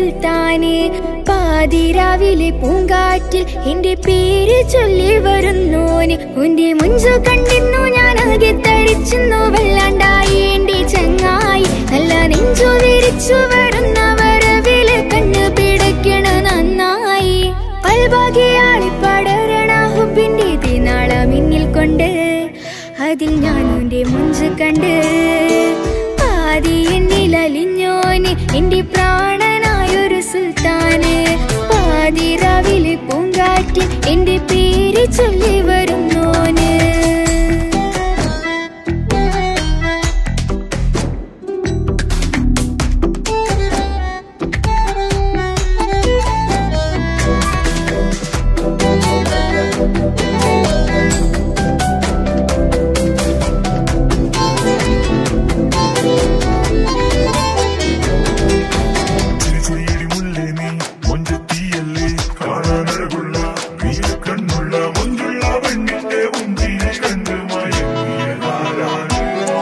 സുൽത്താനെ പാതിരാവിലെ പൂങ്കാറ്റിൽ എന്റെ പേര് ചൊല്ലി വരുന്നോന് ഉന്റെ മുഞ്ചു കണ്ടിരുന്നു ഞാൻ ആകെ തരിച്ചെന്നു വല്ലാണ്ടായി എന്റെ ചങ്ങായി നല്ല നെഞ്ചു വിരിച്ചു വരുന്ന വരവില് കണ്ണു പിടയ്ക്കണ നന്നായി പൽഭാഗിയാളി പടരണ ഹുബിന്റെ തിനാള മിന്നിൽ കൊണ്ട് അതിൽ ഞാൻ ഉന്റെ മുഞ്ച് കണ്ട് പാതി എന്നിൽ അലിഞ്ഞോന് എന്റെ പ്രാണനായൊരു സുൽത്താന് പാതിരാവിലെ പൂങ്കാറ്റിൽ എന്റെ പേര് ചൊല്ലി വരുന്നോന് ചിരിച്ചിരി മുല്ലേ നീ മൊഞ്ചത്തിയല്ലേ കാണാനഴകുള്ള നീല കണ്ണുള്ള മൊഞ്ചുള്ള പെണ്ണിന്റെ മുഞ്ചിനെ കണ്ട് മയങ്ങിയതാരാണ്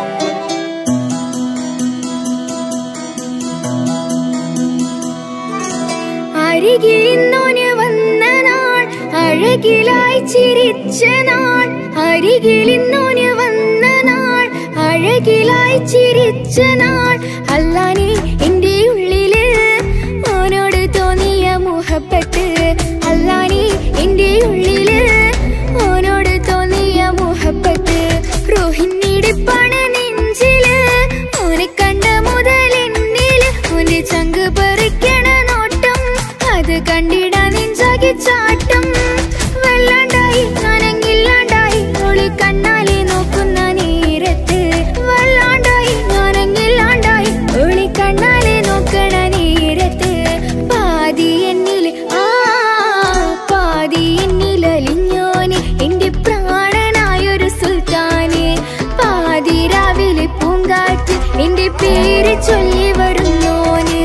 അരികിൽ ഇന്നോന് വന്ന നാൾ അഴകിലായി ചിരിച്ച നാൾ അരികിൽ ഇന്നോന് വന്ന നാൾ അഴകിലായി ചിരിച്ച നാൾ അല്ലാനെ എന്റെ ഉള്ളില് ഓനോട് തോന്നിയ മുഹബത്ത് അല്ലാനെ എന്റെ ഉള്ളില് ഓനോട് തോന്നിയ മുഹബത്ത് റോഹിണിടിപ്പാണ് നെഞ്ചില് ഓനെ കണ്ട മുതൽ എന്നില് ഓന്റെ ചങ്ക് പറിക്കണ നോട്ടം അത് കണ്ടിട നെഞ്ചാകി ചാട്ടം വല്ലാണ്ടായി ഞാനങ്ങില്ലാണ്ടായി ഒളി കണ്ണാലെ നോക്കുന്ന നേരത്ത് വല്ലാണ്ടായി ഞാനങ്ങില്ലാണ്ടായി ഒളി കണ്ണാലെ നോക്കണ നേരത്ത് പാതി എന്നിൽ ആ പാതി എന്നിൽ അലിഞ്ഞോന് എന്റെ പ്രാണനായൊരു സുൽത്താന് പാതി രാവിലെ പൂങ്കാറ്റ് എന്റെ പേര് ചൊല്ലി വരുന്നോന്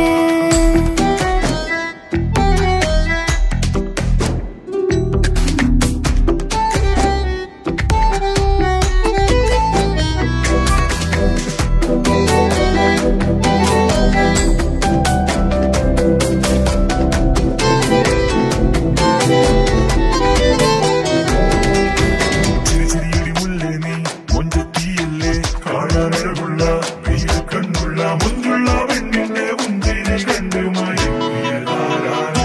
ചിരിച്ചിരി മുല്ലേ നീ മൊഞ്ചത്തിയല്ലേ കാണാനഴകുള്ള നീല കണ്ണുള്ള മൊഞ്ചുള്ള പെണ്ണിന്റെ മുഞ്ചിനെ കണ്ട് മയങ്ങിയതാരാണ്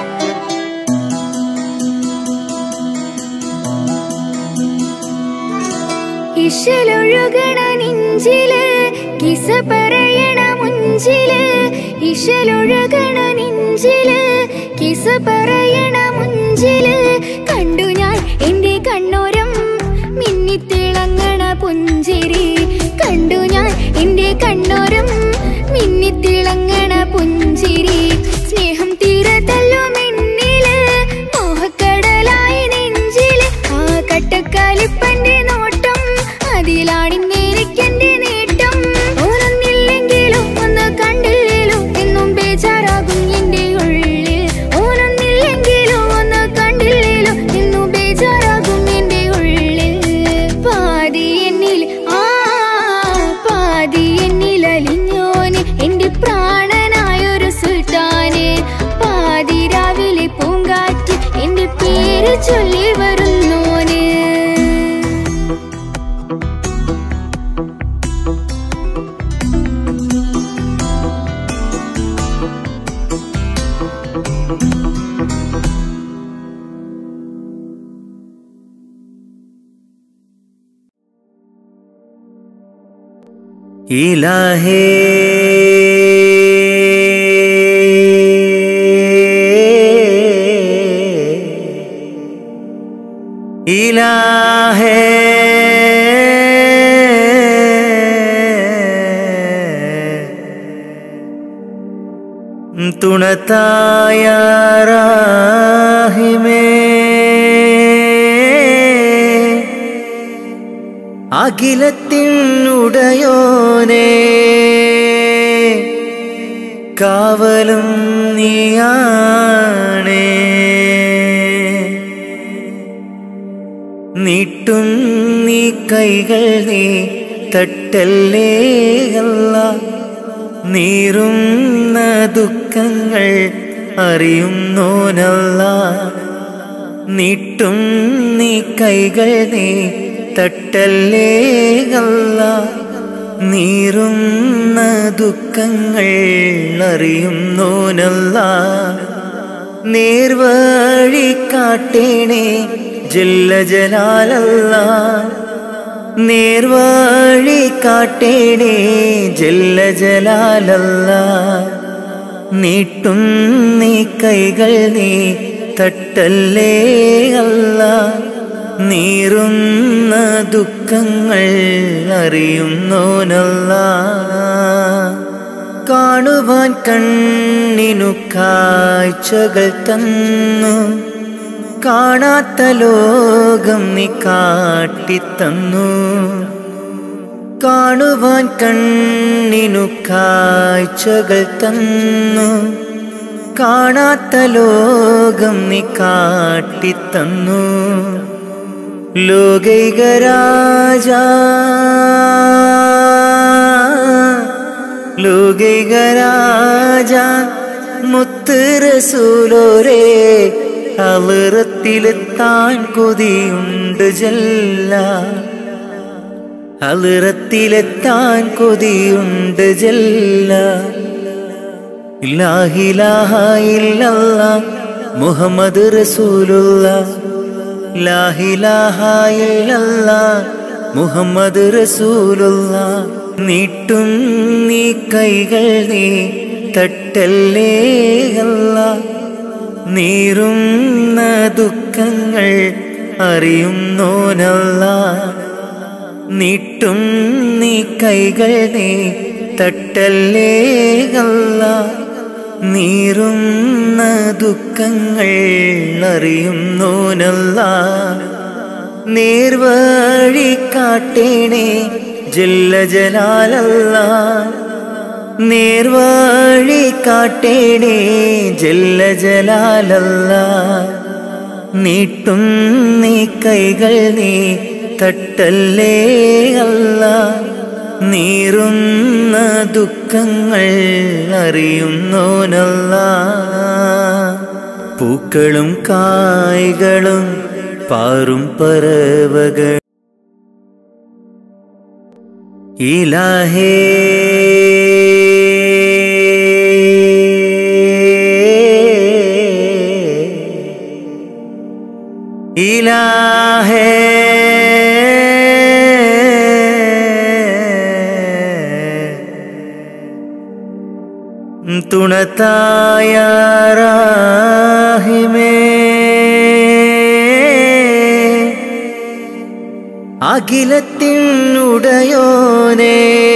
ഇശലൊഴുകണ നെഞ്ചില് കിസ പറയണ മുഞ്ചില് ഇശലൊഴുകണ നെഞ്ചില് കിസ പറയണ മുഞ്ചില് കണ്ടു ഞാൻ എന്റെ കണ്ണോരം മിന്നിത്തിളങ്ങണ പുഞ്ചിരി കണ്ടു ഞാൻ എന്റെ കണ്ണോരം മിന്നിത്തിളങ്ങണ പുഞ്ചിരി സ്നേഹം തീരതല്ലോ എന്നില് മോഹക്കടലായി നെഞ്ചില് ആ കട്ടക്കാലിപ്പന്റെ നോട്ടം അതിലാണിന്നെനിക്കെന്റെ നേട്ടം ഓനൊന്നില്ലെങ്കിലും ഒന്ന് കണ്ടില്ലേലും എന്നും ബേജാറാകും എന്റെ ഉള്ളിൽ ഓനൊന്നില്ലെങ്കിലും ഒന്ന് കണ്ടില്ലേലും എന്നും ബേജാറാകും എന്റെ ഉള്ളിൽ പാതി എന്നിൽ ആ പാതി എന്നിൽ അലിഞ്ഞോന് എന്റെ പ്രാണനായൊരു സുൽത്താന് പാതി രാവിലെ പൂങ്കാറ്റ് എന്റെ പേര് ചൊല്ലി വരുന്നോന് ഇലാഹേ ഇലാഹേ തുണത്തായാറാഹിമേ അഖിലത്തിനുടയോനേ കാവലും നീയാണേ നീട്ടും നീ കൈകൾ നീ തട്ടല്ലേ അല്ല നീറുന്ന ദുഃഖങ്ങൾ അറിയുന്നോനല്ല നീട്ടും നീ കൈകൾ നീ തട്ടല്ലേ അല്ല നീറുന്ന ദുഃഖങ്ങൾ അറിയുന്നോനല്ല നേർവഴി കാട്ടേണേ ജല്ല ജലാലല്ല നേർവഴി കാട്ടേണേ ജല്ല ജലാലല്ല നീട്ടും നീ കൈകൾ നീ തട്ടല്ലേ അല്ല നീറുന്ന ദുഃഖങ്ങൾ അറിയുന്നോനല്ല കാണുവാൻ കണ്ണിനു കാഴ്ചകൾ തന്നു കാണാത്ത ലോകം നീ കാട്ടിത്തന്നു കാണുവാൻ കണ്ണിനു കാഴ്ചകൾ തന്നു കാണാത്ത ലോകം നീ കാട്ടിത്തന്നു ലോകൈകരാജ ലോകൈകരാജ മുത്ത് റസൂലോരേ അവിറത്തിലെത്താൻ കൊതിയുണ്ട് ജല്ല അവിറത്തിലെത്താൻ കൊതിയുണ്ട് ജല്ല ഇല്ലാഹിലാഹ ഇല്ലല്ല മുഹമ്മദ് റസൂലുള്ള ലാഹിലാഹ ഇല്ലല്ല മുഹമ്മദ് റസൂലുള്ള നീട്ടും നീ കൈകൾ നീ തട്ടല്ലേ അല്ല നീറുന്ന ദുഃഖങ്ങൾ അറിയുന്നോനല്ല നീട്ടും നീ കൈകൾ നീ തട്ടല്ലേ അല്ല നീറുന്ന ദുഃഖങ്ങൾ അറിയുന്നോനല്ല നേർവഴി കാട്ടേണേ ജല്ല ജലാലല്ല നേർവഴി കാട്ടേണേ ജല്ല ജലാലല്ല നീട്ടും നീ കൈകൾ നീ തട്ടല്ലേ അല്ല നീറുന്ന ദുഃഖങ്ങൾ അറിയുന്നോനല്ല പൂക്കളും കായ്കളും പാറും പറവകൾ ഇലാഹേ ഇലാഹേ തുണത്തായ റാഹിമേ അഖിലത്തിനുടയോനേ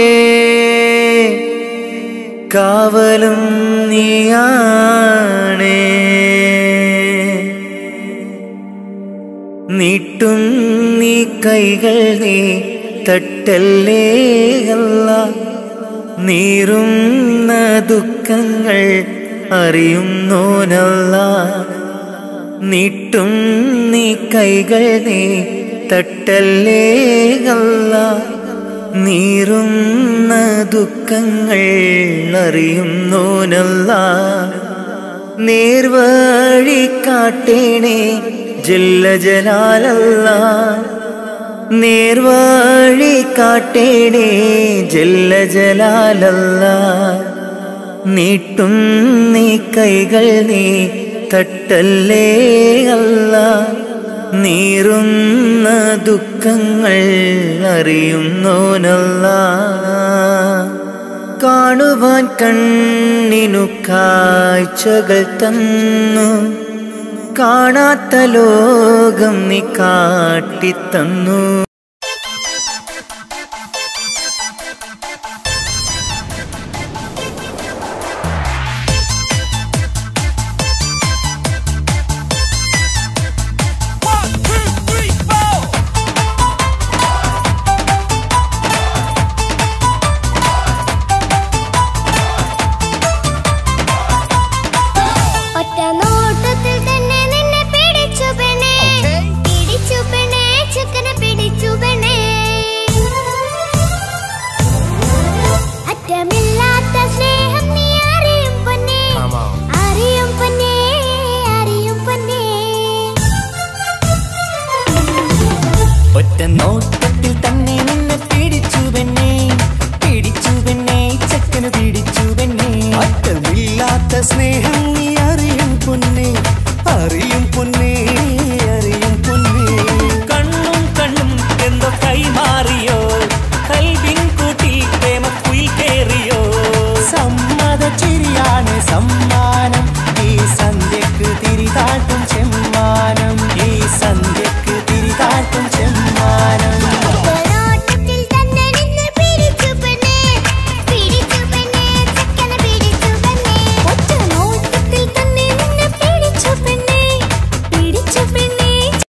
കാവലും നീയാണേ നീട്ടും നീ കൈകൾ നീ തട്ടല്ലേ അല്ല നീറുന്ന ദുഃഖങ്ങൾ അറിയുന്നോനല്ല നീട്ടും നീ കൈകൾ നീ തട്ടല്ലേ അല്ല നീറുന്ന ദുഃഖങ്ങൾ അറിയുന്നോനല്ല നേർവഴി കാട്ടേണേ ജല്ല ജലാലല്ല നേർവഴി കാട്ടേണേ ജല്ല ജലാലല്ല നീട്ടും നീ കൈകൾ നീ തട്ടല്ലേ അല്ല നീറുന്ന ദുഃഖങ്ങൾ അറിയുന്നോനല്ല കാണുവാൻ കണ്ണിനു കാഴ്ചകൾ തന്നു കാണാത്ത ലോകം നീ കാട്ടിത്തന്നു ഒറ്റ നോട്ടത്തിൽ തന്നെ നിന്നെ പിടിച്ചു പെണ്ണേ പിടിച്ചു പെണ്ണേ ചക്കനെ പിടിച്ചു നോട്ടത്തിൽ തന്നെ നിന്നെ പിടിച്ചു പെണ്ണേ പിടിച്ചു പെണ്ണേ ചക്കന് പിടിച്ചു പെണ്ണേ അറ്റമില്ലാത്ത സ്നേഹം നീ അറിയും പൊന്നേ അറിയും പൊന്നേ അറിയും പൊന്നേ കണ്ണും കണ്ണും എന്തോ കൈമാറിയോ കൽവിൻ കൂട്ടിൽ പ്രേമക്കുയിൽ കേറിയോ സമ്മത ചിരിയാണ് സമ്മാനം ഈ സന്ധ്യക്ക് തിരിതാട്ടും ചെമ്മാനം ഈ സന്ധ്യക്ക് തിരിതാട്ടും ചെമ്മാനം ഒരോട്ടത്തിൽ തന്നെ നിന്നെ പിടിച്ചു പെണ്ണേ പിടിച്ചു പെണ്ണേ ചക്കനെ പിടിച്ചു പെണ്ണേ ഒറ്റ നോട്ടത്തിൽ തന്നെ നിന്നെ പിടിച്ചു പെണ്ണേ പിടിച്ചു പെണ്ണേ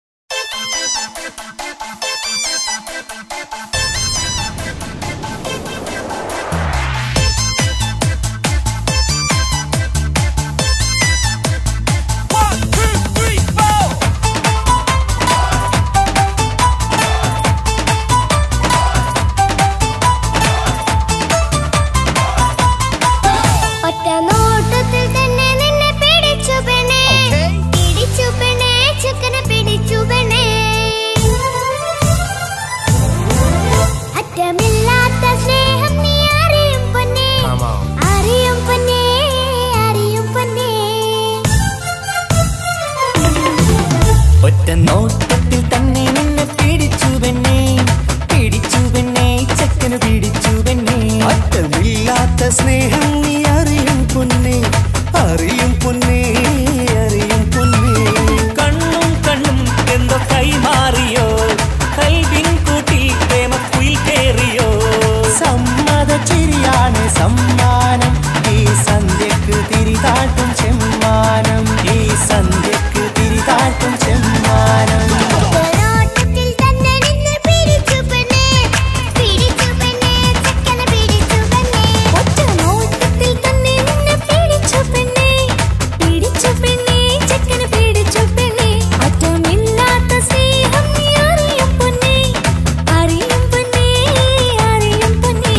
ഒറ്റ നോട്ടത്തിൽ തന്നെ നിന്നെ പിടിച്ചു പെണ്ണേ പിടിച്ചു പെണ്ണേ ചക്കനെ പിടിച്ചു പെണ്ണേ അറ്റമില്ലാത്ത സ്നേഹം നീ അറിയും പൊന്നേ അറിയും പൊന്നേ അറിയും പൊന്നേ ഒറ്റ നോട്ടത്തിൽ തന്നെ നിന്നെ പിടിച്ചു പെണ്ണേ പിടിച്ചു പെണ്ണേ ചക്കന് പിടിച്ചു പെണ്ണേ അറ്റമില്ലാത്ത സ്നേഹം നീ അറിയും പൊന്നേ അറിയും പൊന്നേ അറിയും പൊന്നേ കണ്ണും കണ്ണും എന്തോ കൈമാറിയോ കൽവിൻ കൂട്ടിൽ പ്രേമക്കുയിൽ കേറിയോ സമ്മത ചിരിയാണ് സമ്മാനം ഈ സന്ധ്യക്ക് തിരിതാട്ടും ചെമ്മാനം ഈ സന്ധ്യക്ക് തിരിതാട്ടും ചെമ്മാനം ഒരോട്ടത്തിൽ തന്നെ നിന്നെ പിടിച്ചു പെണ്ണേ പിടിച്ചു പെണ്ണേ ചക്കനെ പിടിച്ചു പെണ്ണേ ഒറ്റ നോട്ടത്തിൽ തന്നെ നിന്നെ പിടിച്ചു പെണ്ണേ പിടിച്ചു പെണ്ണേ ചക്കനെ പിടിച്ചു പെണ്ണേ അറ്റമില്ലാത്ത സ്നേഹം നീ അറിയും പൊന്നേ അറിയും പൊന്നേ അറിയും പൊന്നേ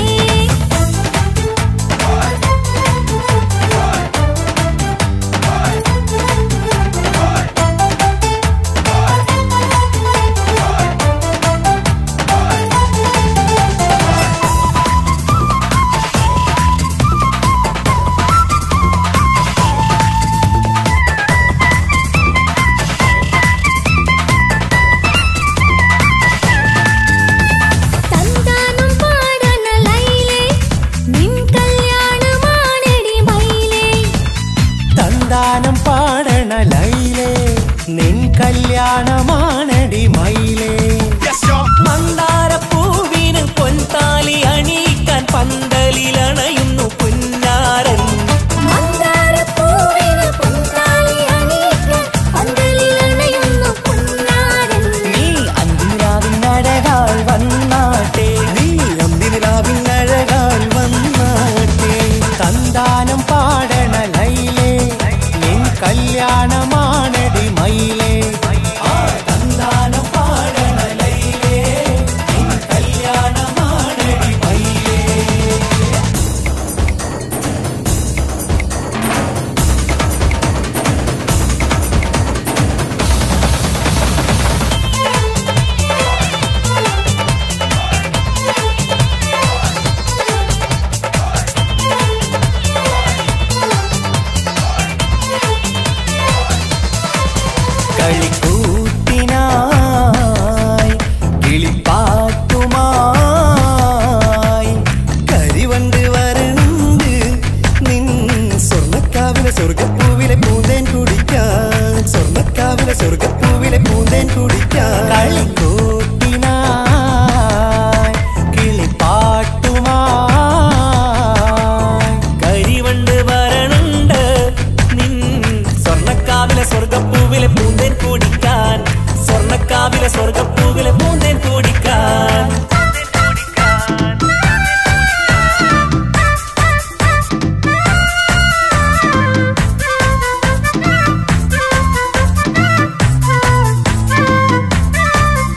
തന്താനം പാടണ ലൈലേ നിൻ കല്യാണമാണെടി മൈലേ തന്താനം പാടണ ലൈലേ നിൻ കല്യാണമാണടി മയിലേ മന്ദാരപ്പൂവിന് പൊൻതാലി അണിയിക്കാൻ പന്തലിലണയുന്നു പുന്നാരൻ മന്ദാരപ്പൂവിന് പൊൻതാലി അണിയിക്കാൻ പന്തലിലണയുന്നു പൊന്നാരൻ. നീ അന്തിരാവിനഴകാൽ വന്നാട്ടെ നീ അന്തിനിലാവിനഴകാൽ വന്നാട്ടെ തന്താനം പാടണ ലൈലേ നിൻ കല്യാണമാണടി മയിലേ ആ തന്താനം പാടണ ലൈലേ നിൻ കല്യാണമാണടി മയിലേ കളിക്കൂത്തിനായി കിളിപ്പാട്ടുമായി കരിവണ്ട് വരണ്ട് നിൻ സ്വർണ്ണക്കാവിലെ സ്വർഗപ്പൂവിലെ പൂന്തേൻ കുടിക്കാൻ സ്വർണ്ണക്കാവിലെ സ്വർഗപ്പൂവിലെ പൂന്തേൻ കുടിക്കാൻ കളിക്കൂത്തിനായി കിളിപ്പാട്ടുമായി കരിവണ്ട് വരണുണ്ട് നിൻ സ്വർണ്ണക്കാവിലെ സ്വർഗപ്പൂവിലെ പൂന്തേൻ കുടിക്കാൻ സ്വർണ്ണക്കാവിലെ സ്വർഗപ്പൂവിലെ പൂന്തേൻ കുടിക്കാൻ ആ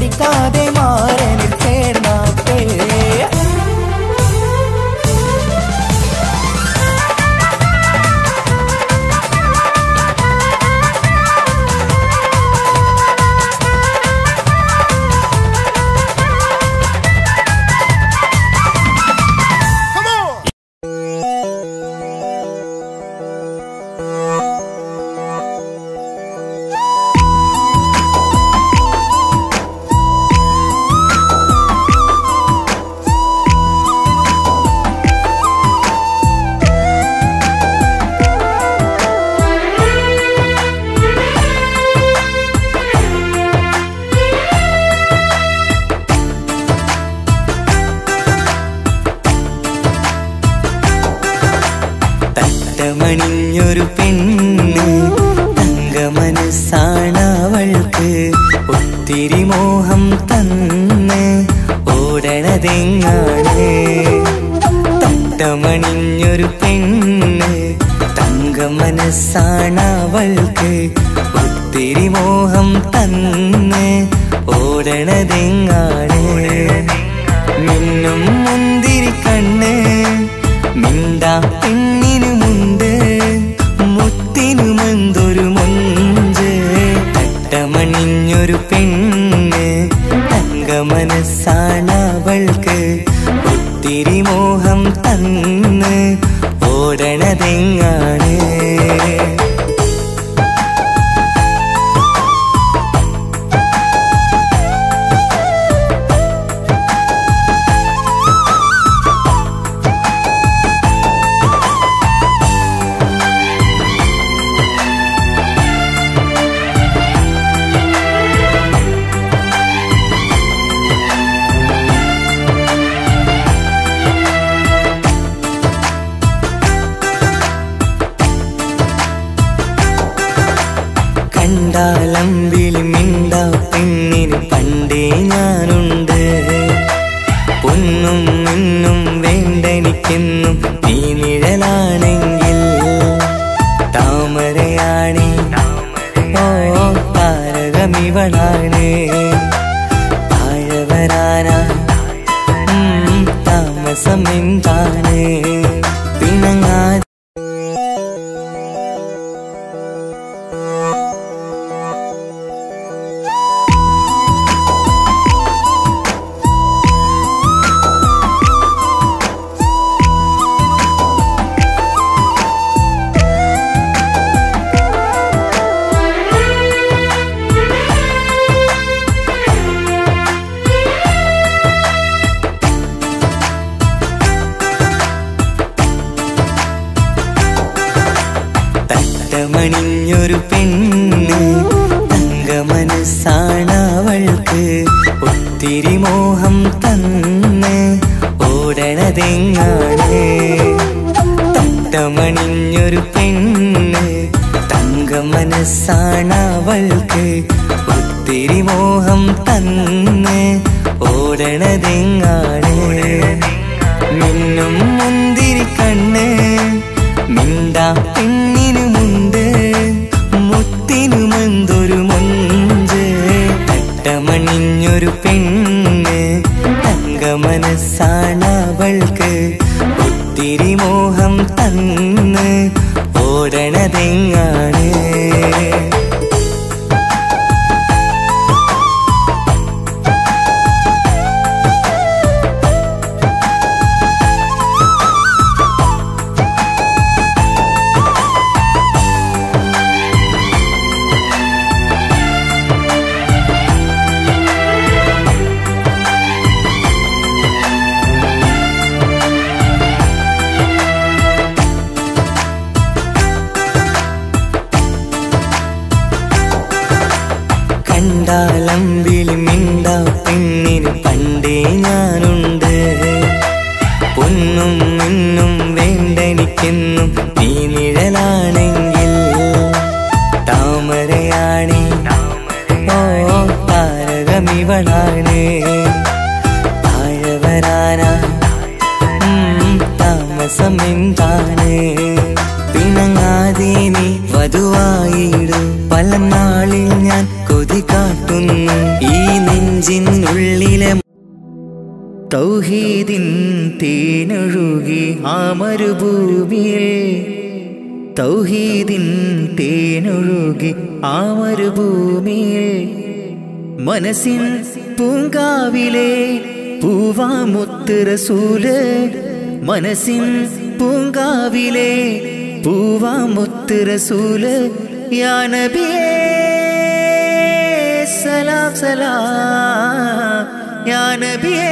പഠിക്കാതെ മാറനിൽ ചേർന്നാട്ടേ തട്ടമണിഞ്ഞൊരു പെണ്ണ് തങ്ക മനസ്സാണവൾക്ക് ഒത്തിരി മോഹം തന്ന് ഓടണതെങ്ങാണ് തട്ടമണിഞ്ഞൊരു പെണ്ണ് തങ്ക മനസ്സാണവൾക്ക് ഒത്തിരി മോഹം തന്ന് ഓടണതെങ്ങാണ് മിന്നും മുന്തിരി കണ്ണ് മിണ്ടാ പെണ്ണിനുമുണ്ട് മുത്തിനുമെന്തൊരു മുഞ്ച് തട്ടമണിഞ്ഞൊരു പെണ്ണ് തങ്ക മനസ്സാണവൾക്ക് ഒത്തിരി മോഹം തന്ന് ഓടണതെങ്ങാണ് കണ്ടാലമ്പിളി മിണ്ട പെണ്ണിന് പണ്ടേ ഞാനുണ്ട് പൊന്നും മിന്നും വേണ്ടെനിക്കെന്നും നീ നിഴലാണെങ്കിൽ താമരയാണേ ഓ താരകമിവളാണ് താഴവരാനാ ഉം, താമസം എന്താണ് പിണങ്ങാതെ തട്ടമണിഞ്ഞൊരു പെണ്ണ് തങ്ക മനസ്സാണവൾക്ക് ഒത്തിരി മോഹം തന്ന് ഓടണതെങ്ങാണ് തട്ടമണിഞ്ഞൊരു പെണ്ണ് തങ്ക മനസ്സാണവൾക്ക് ഒത്തിരി മോഹം തന്ന് ഓടണതെങ്ങാണ് മിന്നും മുന്തിരി കണ്ണ് മിണ്ടാ പെണ്ണിനുമുണ്ട് മുത്തിനുമെന്തൊരു മുഞ്ച് തട്ടമണിഞ്ഞൊരു പെണ്ണ് തങ്ക മനസ്സാണവൾക്ക് ഒത്തിരി മോഹം തന്ന് ഓടണതെങ്ങാണ് കണ്ടാലമ്പിളി മിണ്ട പെണ്ണിന് പണ്ടേ ഞാനുണ്ട് പൊന്നും മിന്നും വേണ്ടെനിക്കെന്നും നീ നിഴലാണെങ്കിൽ താമരയാണേ ഓ താരകമിവളാണ് താഴവരാനാ ഉം, താമസം എന്താണ് പിണങ്ങാതെ നീ വധുവായിടും പല നാളിൽ ഞാൻ കൊതി കാട്ടുന്നു ഈ നെഞ്ചിനുള്ളിലെ തൗഹീദിൻ തേനൊഴുകി ആ മരുഭൂമിയിൽ തൗഹീദിൻ തേനൊഴുകി ആ മരുഭൂമിയിൽ മനസ്സിൻ പൂങ്കാവിലെ പൂവാമുത്ത് റസൂല് മനസ്സിൻ പൂങ്കാവിലെ പൂവാമുത്ത് റസൂല് യാ നബിയേ സലാം സലാം യാ നബിയേ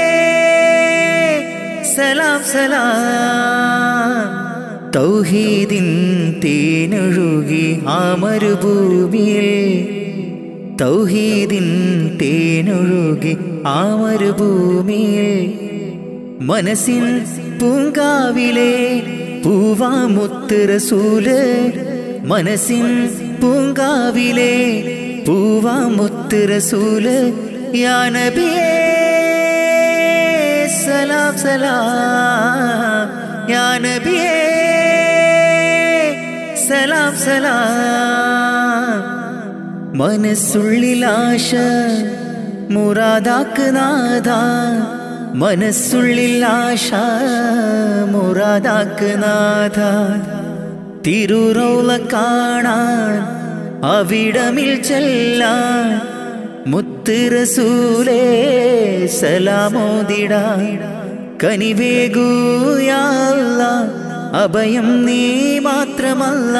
സലാം സലാം തൗഹീദിൻ തേനൊഴുകി ആ മരുഭൂമിയിൽ തൗഹീദിൻ തേനൊഴുകി ആ മരുഭൂമിയിൽ മനസ്സിൻ പൂങ്കാവിലെ പൂവാമുത്ത് റസൂല് മനസ്സിൻ പൂങ്കാവിലെ പൂവാമുത്ത് റസൂല് യാ നബിയേ സലാം സലാം യാ നബിയേ സലാം സലാം മനസ്സുള്ളിലാശ മുറാദാക്ക് നാഥ മനസ്സുള്ളിലാശ മുറാദാക്ക് നാഥ തിരുറൗല കാണാൻ അവിടമിൽ ചെല്ലാൻ മുത്ത് റസൂലേ സലാമോദിടാൻ കനിവേഗൂയാല്ല അഭയം നീ മാത്രമല്ല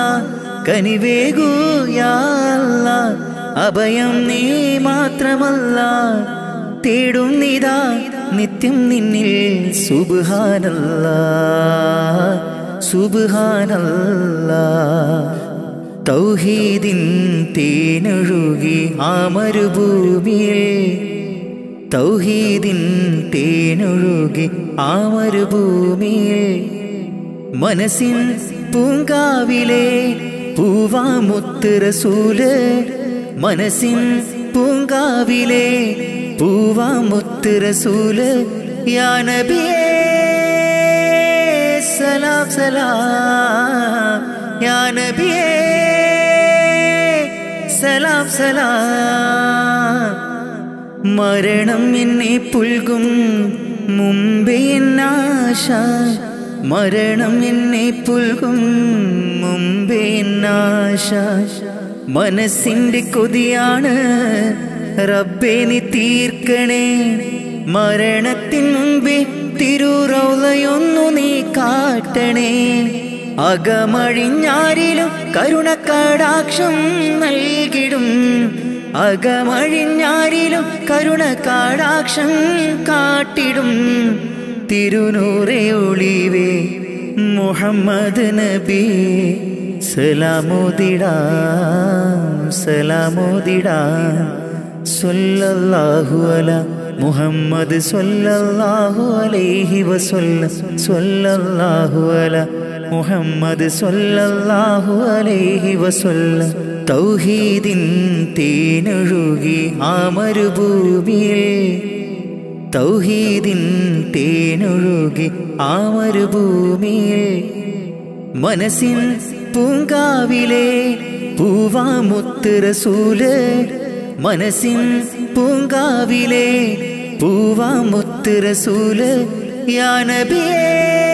കനിവേഗൂയാല്ല അഭയം നീ മാത്രമല്ല തേടും നിതാ നിത്യം നിന്നിൽ സുബാനല്ല സുബാനല്ല തൗഹീദിൻ തേനൊഴുകി ആ മരുഭൂമിയിൽ തൗഹീദിൻ തേനൊഴുകി ആ മരുഭൂമിയിൽ മനസ്സിൻ പൂങ്കാവിലെ പൂവാമുത്ത് റസൂല് മനസ്സിൻ പൂങ്കാവിലെ പൂവാമുത്ത് റസൂല് യാ നബിയേ സലാം സലാം യാ നബിയേ സലാം സലാം മരണം എന്നെ പുൽകും മുമ്പേ എന്നാശ മരണം എന്നെ പുൽകും മുമ്പേ എന്നാശ മനസ്സിന്റെ കൊതിയാണ് റബ്ബെ നീ തീർക്കണേ മരണത്തിൻ മുമ്പേ തിരുറൗലയൊന്നു നീ കാട്ടണേ അകമഴിഞ്ഞാരിലും കരുണക്കടാക്ഷം നൽകിടും അകമഴിഞ്ഞാരിലും കരുണക്കടാക്ഷം കാട്ടിടും തിരുനൂറെ ഒളിവേ മുഹമ്മദ് നബി സലാമോദിടാം സലാമോദിടാം സ്വല്ലല്ലാഹു അല മുഹമ്മദ് സ്വല്ലല്ലാഹു അലൈഹി വസല്ല സ്വല്ലല്ലാഹു അല മുഹമ്മദ് സ്വല്ലല്ലാഹു അലൈഹി വസല്ല തൗഹീദിൻ തേനൊഴുകി ആ മരുഭൂമിയിൽ തൗഹീദിൻ തേനൊഴുകി ആ മരുഭൂമിയിൽ മനസ്സിൻ പൂങ്കാവിലെ പൂവാമുത്ത് റസൂല് മനസ്സിൻ പൂങ്കാവിലെ പൂവാമുത്ത് റസൂല് യാ നബിയേ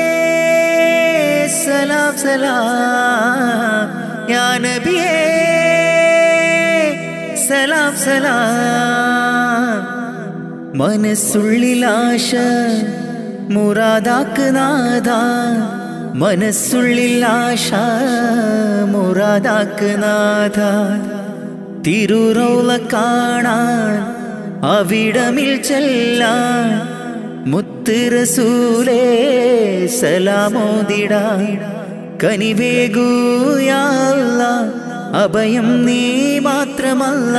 സലാം സലാം യാ നബിയേ സലാം സലാം മനസ്സുള്ളിലാശ മുറാദാക്ക് നാഥ മനസ്സുള്ളിലാശ മുറാദാക്ക് നാഥ തിരുറൗല കാണാൻ അവിടമിൽ ചെല്ലാൻ മുത്ത് റസൂലേ സലാമോദിടാൻ കനിവേഗൂയാല്ല അഭയം നീ മാത്രമല്ല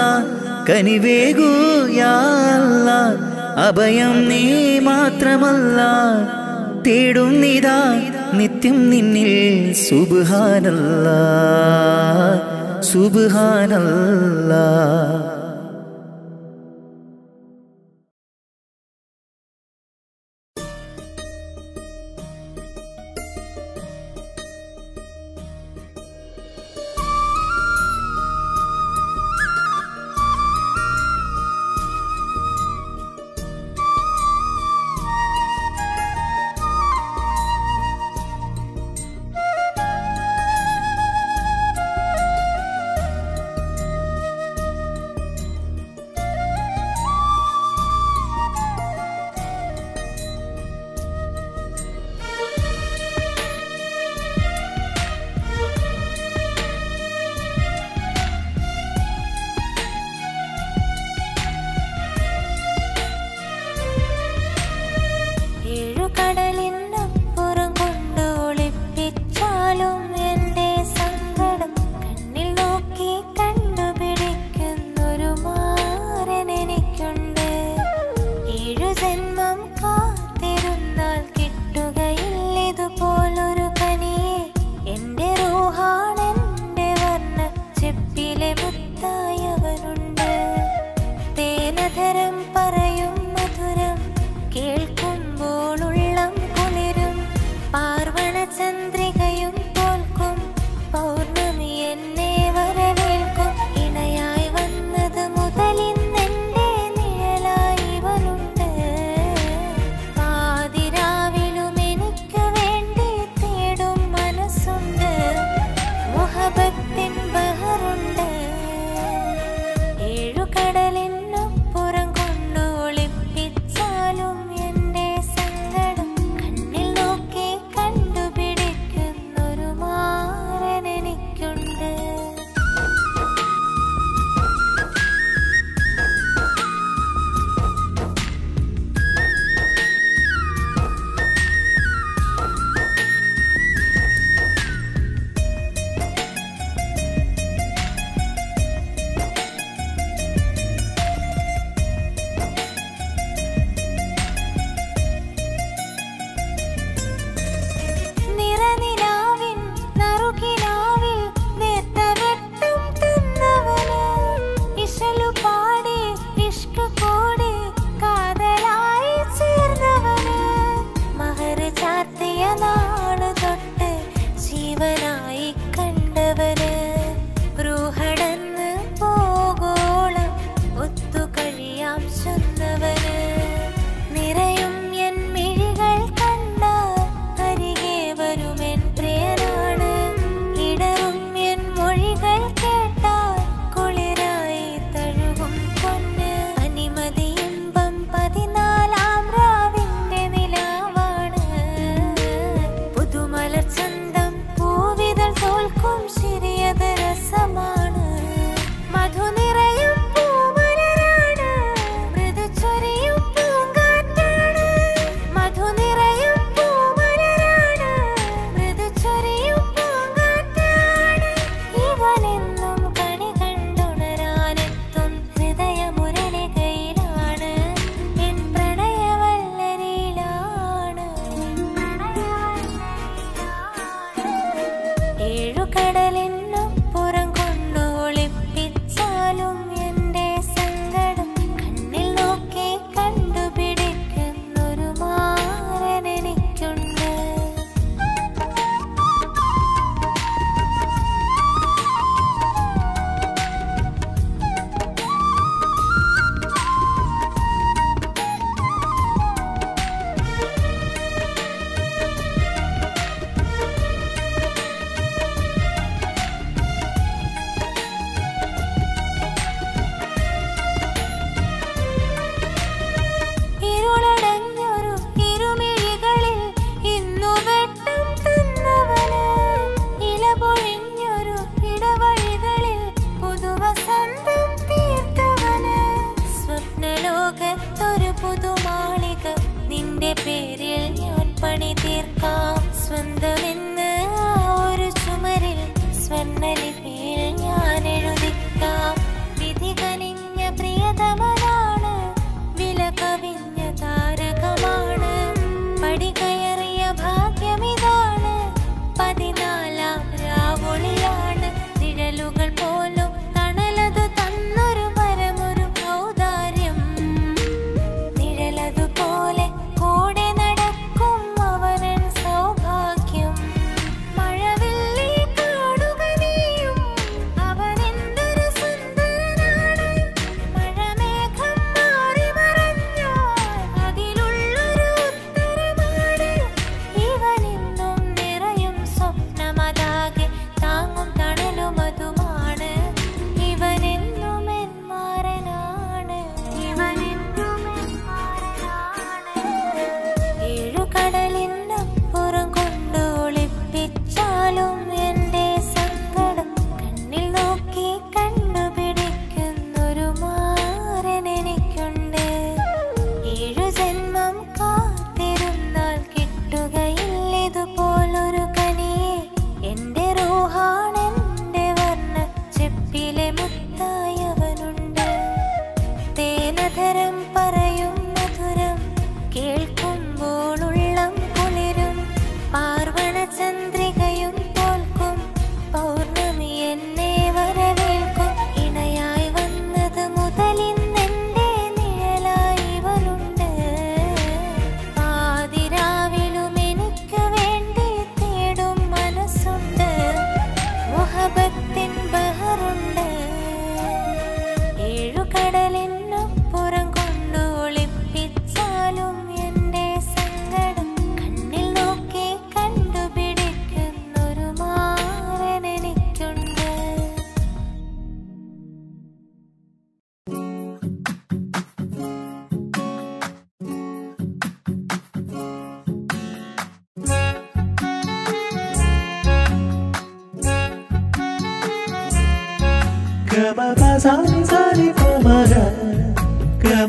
കനിവേഗൂയാല്ല അഭയം നീ മാത്രമല്ല തേടും നിതാ നിത്യം നിന്നിൽ സുബാനല്ല സുബാനല്ല ും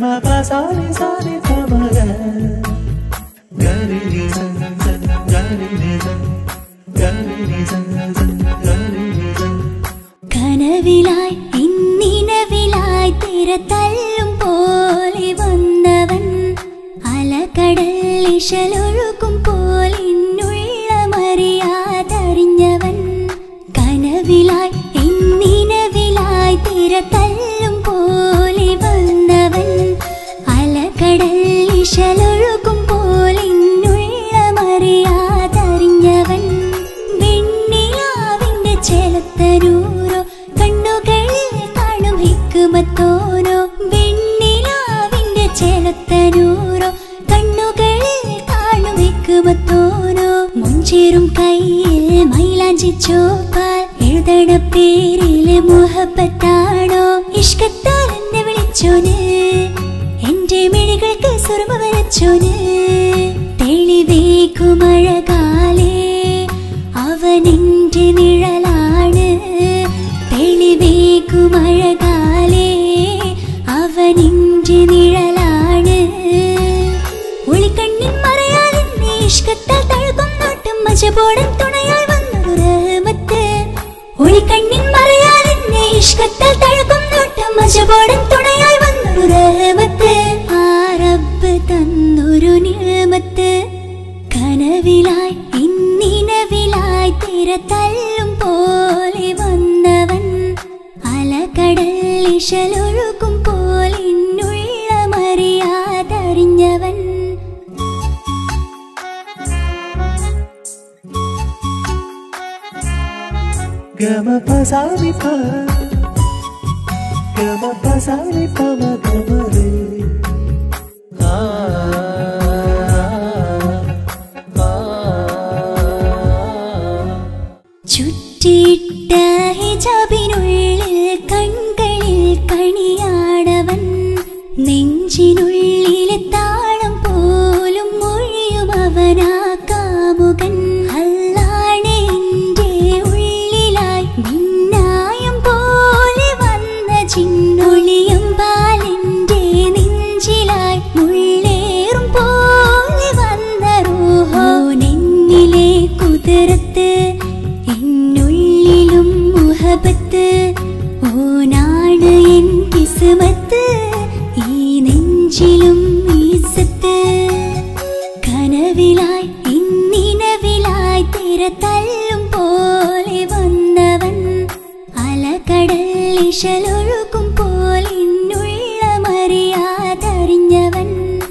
ഗമ പസാരി സാരി പമഗ ഗരി നി സൻ സൻ ഗരി നി സൻ ഗരി നി സൻ സൻ ഗരി നി സൻ കനവിലായി ഇന്നിനവിലായി തിര തല്ലും പോലെ വന്നവൻ അലകടൽ ഇശലൊഴുക്കും പോലെ ഇന്നുள்ள മറിയാതറിഞ്ഞവൻ കനവിലായി ഇന്നിനവിലായി തിര തല്ലും പോലെ വന്നവൻ അലകടൽ ഇശലൊഴുക്കും പോലെ ഇന്നുள்ள മറിയാതറിഞ്ഞവൻ വെണ്ണിലാവിന്റെ ചേലത്തരൂരോ കണ്ണുകളിൽ കാണും ഹിക്കുമത്തോരോ വെണ്ണിലാവിന്റെ ചേലത്തരൂരോ കണ്ണുകളിൽ കാണും ഹിക്കുമത്തോരോ മുഞ്ചേറും കയ്യിൽ മൈലാഞ്ചി ചോപ്പാൽ എഴുതണ പേരിലെ മുഹബത്താണോ ഇഷ്കത്താൽ എന്നെ വിളിച്ചോന് എന്റെ മിഴികൾക്ക് സുർമ വരച്ചോന് തെളിവേക്കുമഴകാലേ അവനെന്റെ നിഴലാണ് തെളിവേക്കുമഴകാലേ അവനെന്റെ നിഴലാണ് ഒളിക്കണ്ണിൻ മറയാൽ എന്നെ ഇഷ്കത്താൽ തഴുകും നോട്ടും മജപോടൻ തുണയായി വന്നൊരു റഹ്മത്ത് ഒളിക്കണ്ണിൻ മറയാൽ എന്നെ ഇഷ്കത്താൽ തഴുകും നോട്ടും മജപോടൻ തുണയായി വന്നൊരു റഹ്മത്ത് ആ റബ്ബ് തന്നൊരു നിഴമത്ത് കനവിലായി ഇന്നിനവിലായി തിര തല്ലും പോലെ വന്നവൻ അലകടൽ ഇശലൊഴുക്കും പോലെ ഇന്നുള്ള മറിയാതറിഞ്ഞവൻ ഗമ പസാരി പ ഗമ പസാരി പമ ഗമ രേ ആ ആ ചുറ്റിയിട്ട ഹിജാബിനുള്ളിൽ കൺകളിൽ കണിയാടവൻ നെഞ്ചിനുള്ളിലെ താളം പോലും മൊഴിയും അവനാ കാമുകൻ അല്ലാണ് എന്റെ ഉള്ളിലായി മിന്നായം പോലെ വന്ന ചിന്നൊളിയും പാലിന്റെ നെഞ്ചിലായി മുള്ളേറും പോലെ വന്ന റൂഹോ നെന്നിലെ കുതിരത്ത് എന്നുള്ളിലും മുഹബത്ത് ഓനാണ് എൻ കിസ്മത്ത് ഈ നെഞ്ചിലും ഈസത്ത് കനവിലായി ഇന്നിനവിലായി തിര തല്ലും പോലെ വന്നവൻ അലകടൽ ഇശലൊഴുക്കും പോലെ ഇന്നുള്ള മറിയാതറിഞ്ഞവൻ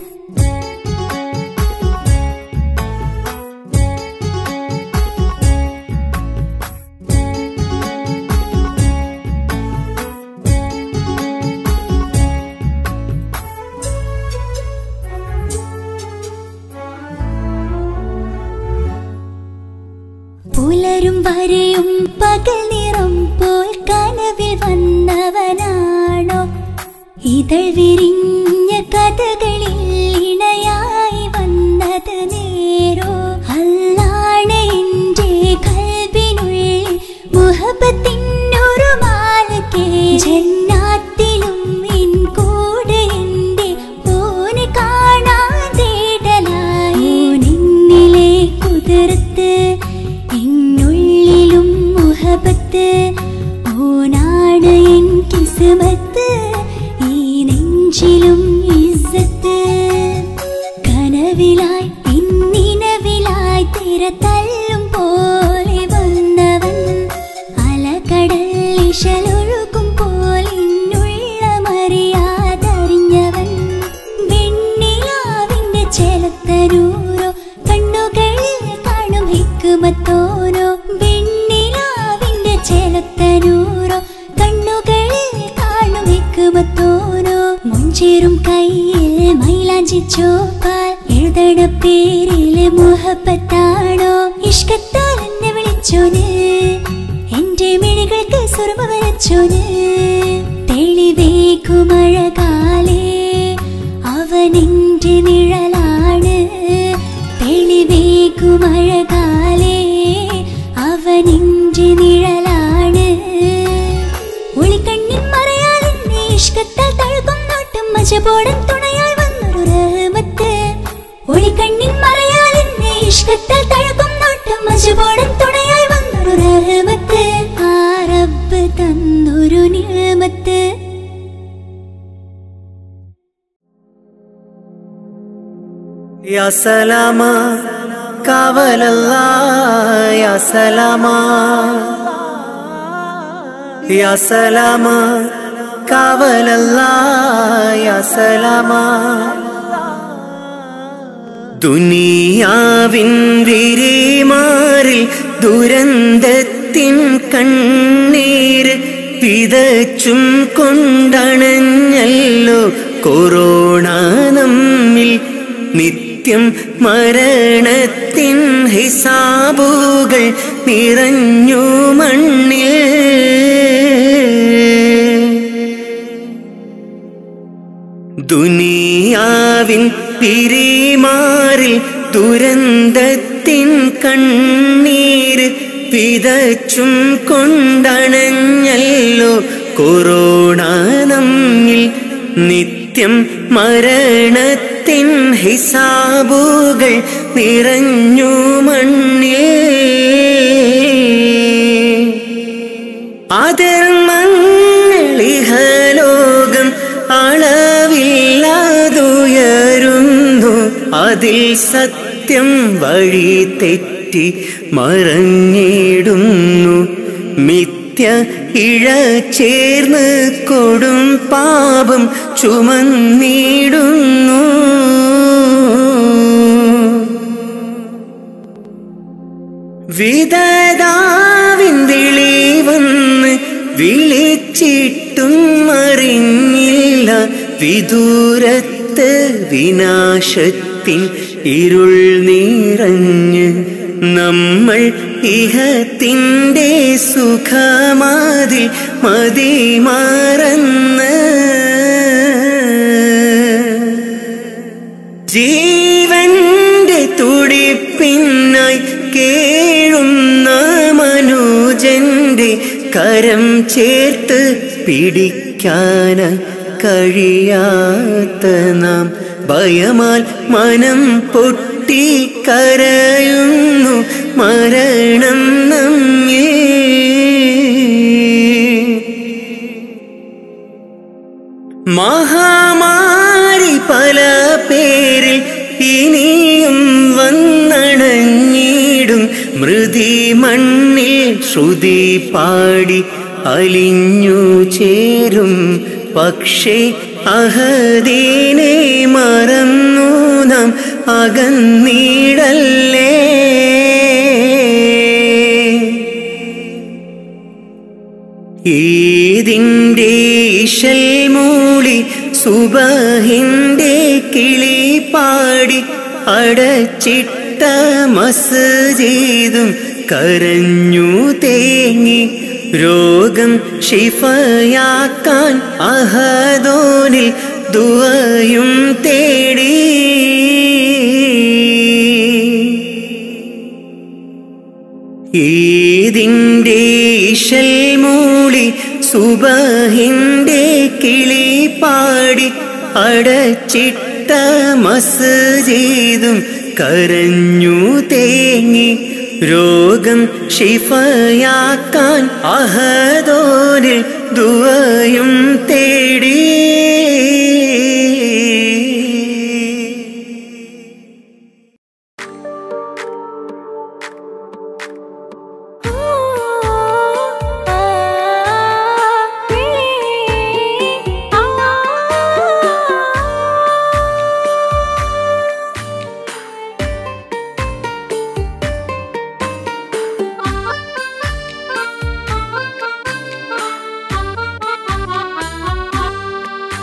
പുലരും വരെയും പകൽ നിറം പോൽ കനവിൽ വന്നവനാണോ ഇതൾ വിരിഞ്ഞ കഥകളിൽ ഇണയായി വന്നത് നേരോ അല്ലാണ് എന്റെ കൽവിനുള്ളിൽ മുഹബത്തിനൊരു മാലക്കേ ജന്നാത്തിലും എൻ കൂടെ എന്റെ ഓന് കാണാൻ തേടലായി നിന്നിലെ കുതിർത്ത് എന്നുള്ളിലും മുഹബത്ത് ഓനാണ് എൻ കിസ്മത്ത് ഈ നെഞ്ചിലും ഇസ്സത്ത് കനവിലായി ഇന്നിനവിലായി തിര തല്ലും പോലെ വന്നവൻ അലകടൽ ഇശലൊഴുക്കും പോലെ ഇന്നുള്ള മറിയാതറിഞ്ഞവൻ വെണ്ണിലാവിന്റെ ചേലത്തരൂരോ കണ്ണുകളിൽ കാണും ഹിക്കുമത്തോരോ വെണ്ണിലാവിന്റെ ചേലത്തരൂരോ കണ്ണുകളിൽ കാണും ഹിക്കുമത്തോരോ മുഞ്ചേറും കയ്യിൽ മൈലാഞ്ചി ചോപ്പാൽ എഴുതണ പേരിലെ മുഹബത്താണോ ഇഷ്കത്താൽ എന്നെ വിളിച്ചോന് എന്റെ മിഴികൾക്ക് സുർമ വരച്ചോന് തെളിവേക്കുമഴകാലേ അവനെന്റെ നിഴലാണ് തെളിവേക്കുമഴകാലേ അവനെന്റെ നിഴലാണ് ഒളിക്കണ്ണിൻ മറയാൽ എന്നെ ഇഷ്കത്താൽ തഴുകും നോട്ടും മജപോടൻ തുണയായി വന്നൊരു റഹ്മത്ത് ഒളിക്കണ്ണിൻ മറയാൽ എന്നെ ഇഷ്ടത്താൽ തഴകും നോട്ടം മജപോടൻ തുണയായി വന്നൊരു റഹ്മത്ത് ആ റബ്ബ് തന്നൊരു നിയമത്ത് യാ സലാമ കാവലല്ല യാ സലാമ യാ സലാമ കാവലല്ല യാ സലാമ ദുനിയാവിൻ വിരിമാറിൽ ദുരന്തത്തിൻ കണ്ണീര് പിതച്ചും കൊണ്ടണഞ്ഞല്ലോ കൊറോണ നമ്മിൽ നിത്യം മരണത്തിൻ ഹിസാബുകൾ നിറഞ്ഞു മണ്ണിൽ ദുനിയാവിൻ പിരിമാറിൽ ദുരന്തത്തിൻ കണ്ണീര് പിതച്ചും കൊണ്ടണഞ്ഞല്ലോ കൊറോണ നമ്മിൽ നിത്യം മരണത്തിൻ ഹിസാബുകൾ നിറഞ്ഞു മണ്ണിൽ അധർമ്മങ്ങളിഹലോകം അളവില്ലാതുയരുന്നു അതിൽ സത്യം വഴി തെറ്റി മറഞ്ഞിടുന്നു മിഥ്യ ഇഴ ചേർന്ന് കൊടും പാപം ചുമന്നിടുന്നു വിധതാവിൻ വിളി വന്ന് വിളിച്ചിട്ടും അറിഞ്ഞില്ല വിദൂരത്ത് വിനാശത്തിൻ ഇരുൾ നിറഞ്ഞ് നമ്മൾ ഇഹത്തിൻ്റെ സുഖമാതിൽ മതിമറന്ന് ജീവന്റെ തുടിപ്പിന്നായി കേഴുന്ന മനുജന്റെ കരം ചേർത്ത് പിടിക്കാന കഴിയാത്ത നാം ഭയമാൽ മനം പൊട്ടി കരയുന്നു മരണം നമ്മേ മഹാമാരി പല പേരിൽ ഇനിയും വന്നണഞ്ഞിടും മൃതി മണ്ണിൽ ശ്രുതി പാടി അലിഞ്ഞു ചേരും പക്ഷേ അഹദീനെ മറന്നു നാം അകന്നീടല്ലേ ഈതിൻ്റെ ഇശൽ മൂളി സുബഹിൻ്റെ കിളി പാടി അടച്ചിട്ട മസ്ജിദും കരഞ്ഞു തേങ്ങി രോഗം ഷിഫയാക്കാൻ അഹദോനിൽ ദുവയും തേടി ഈതിൻ്റെ ഇശൽ മൂളി സുബഹിൻ്റെ കിളി പാടി അടച്ചിട്ട മസ്ജിദും കരഞ്ഞു തേങ്ങി രോഗം ഷിഫയാക്കാൻ അഹദോനിൽ ദുവയും തേടി ആ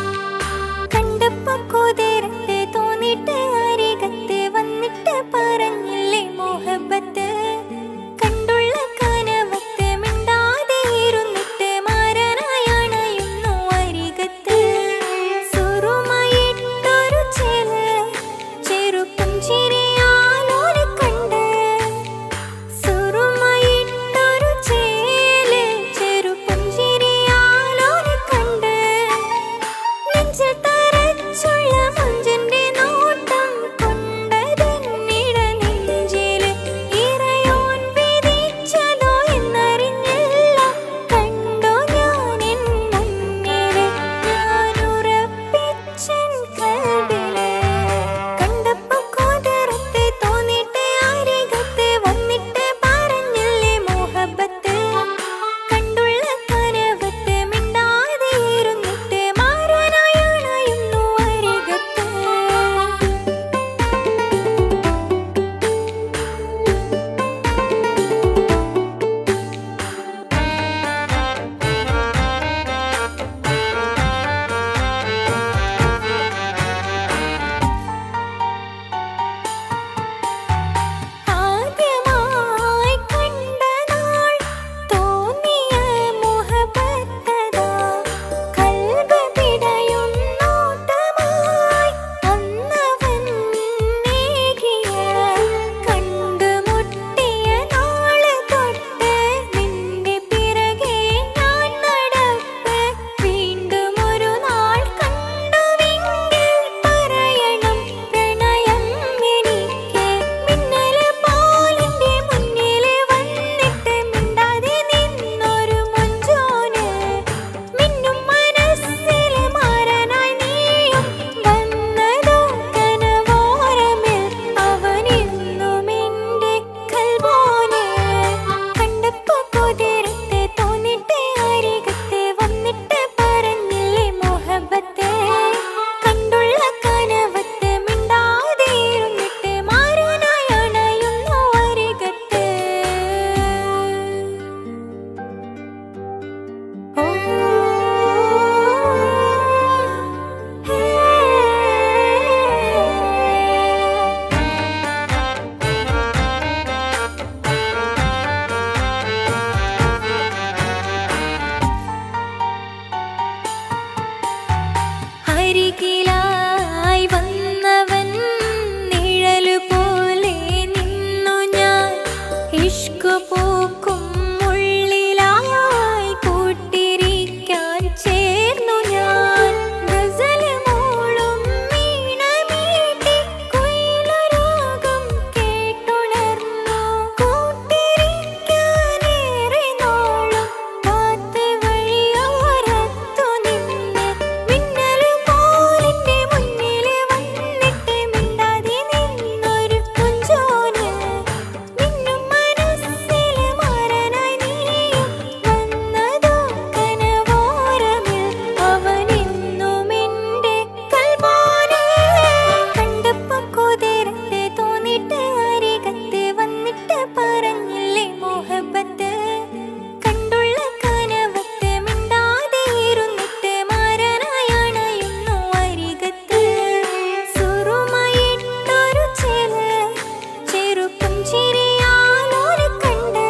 അരികിലായി വന്നവൻ നിഴല് പോലെ നിന്നു ഞാൻ ഇഷ്കു പൂക്കും ഉള്ളിലായി കൂട്ടിരിക്കാൻ ചേർന്നു ഞാൻ ഗസല് മൂളും വീണമീട്ടി കുയിലൊരാഗം കേട്ടുണർന്നു കൂട്ടിരിക്കാനേറെ നാളും കാത്ത് വഴിയോരത്തു നിന്ന് മിന്നല് പോലെന്റെ മുന്നില് വന്നിട്ട് മിണ്ടാതെ നിന്നൊരു കുഞ്ചോന് നിന്നും മനസ്സില് മാറാനായി നീയും വന്നതോ കനവോരമിൽ അവനെന്നും എന്റെ കൽബാന് കണ്ടപ്പോ കുതിരത്ത് തോന്നിട്ട് അരികത്ത് വന്നിട്ട് പറഞ്ഞില്ലേ മോഹബത്ത് കണ്ടുള്ള കനവത്ത് മിണ്ടാതെ ഇരുന്നിട്ട് മാറാനായണയുന്നു അരികത്ത് സുറുമയിട്ടൊരു ചെല ചെറുപ്പം ചിരിയാലൊരു കണ്ട്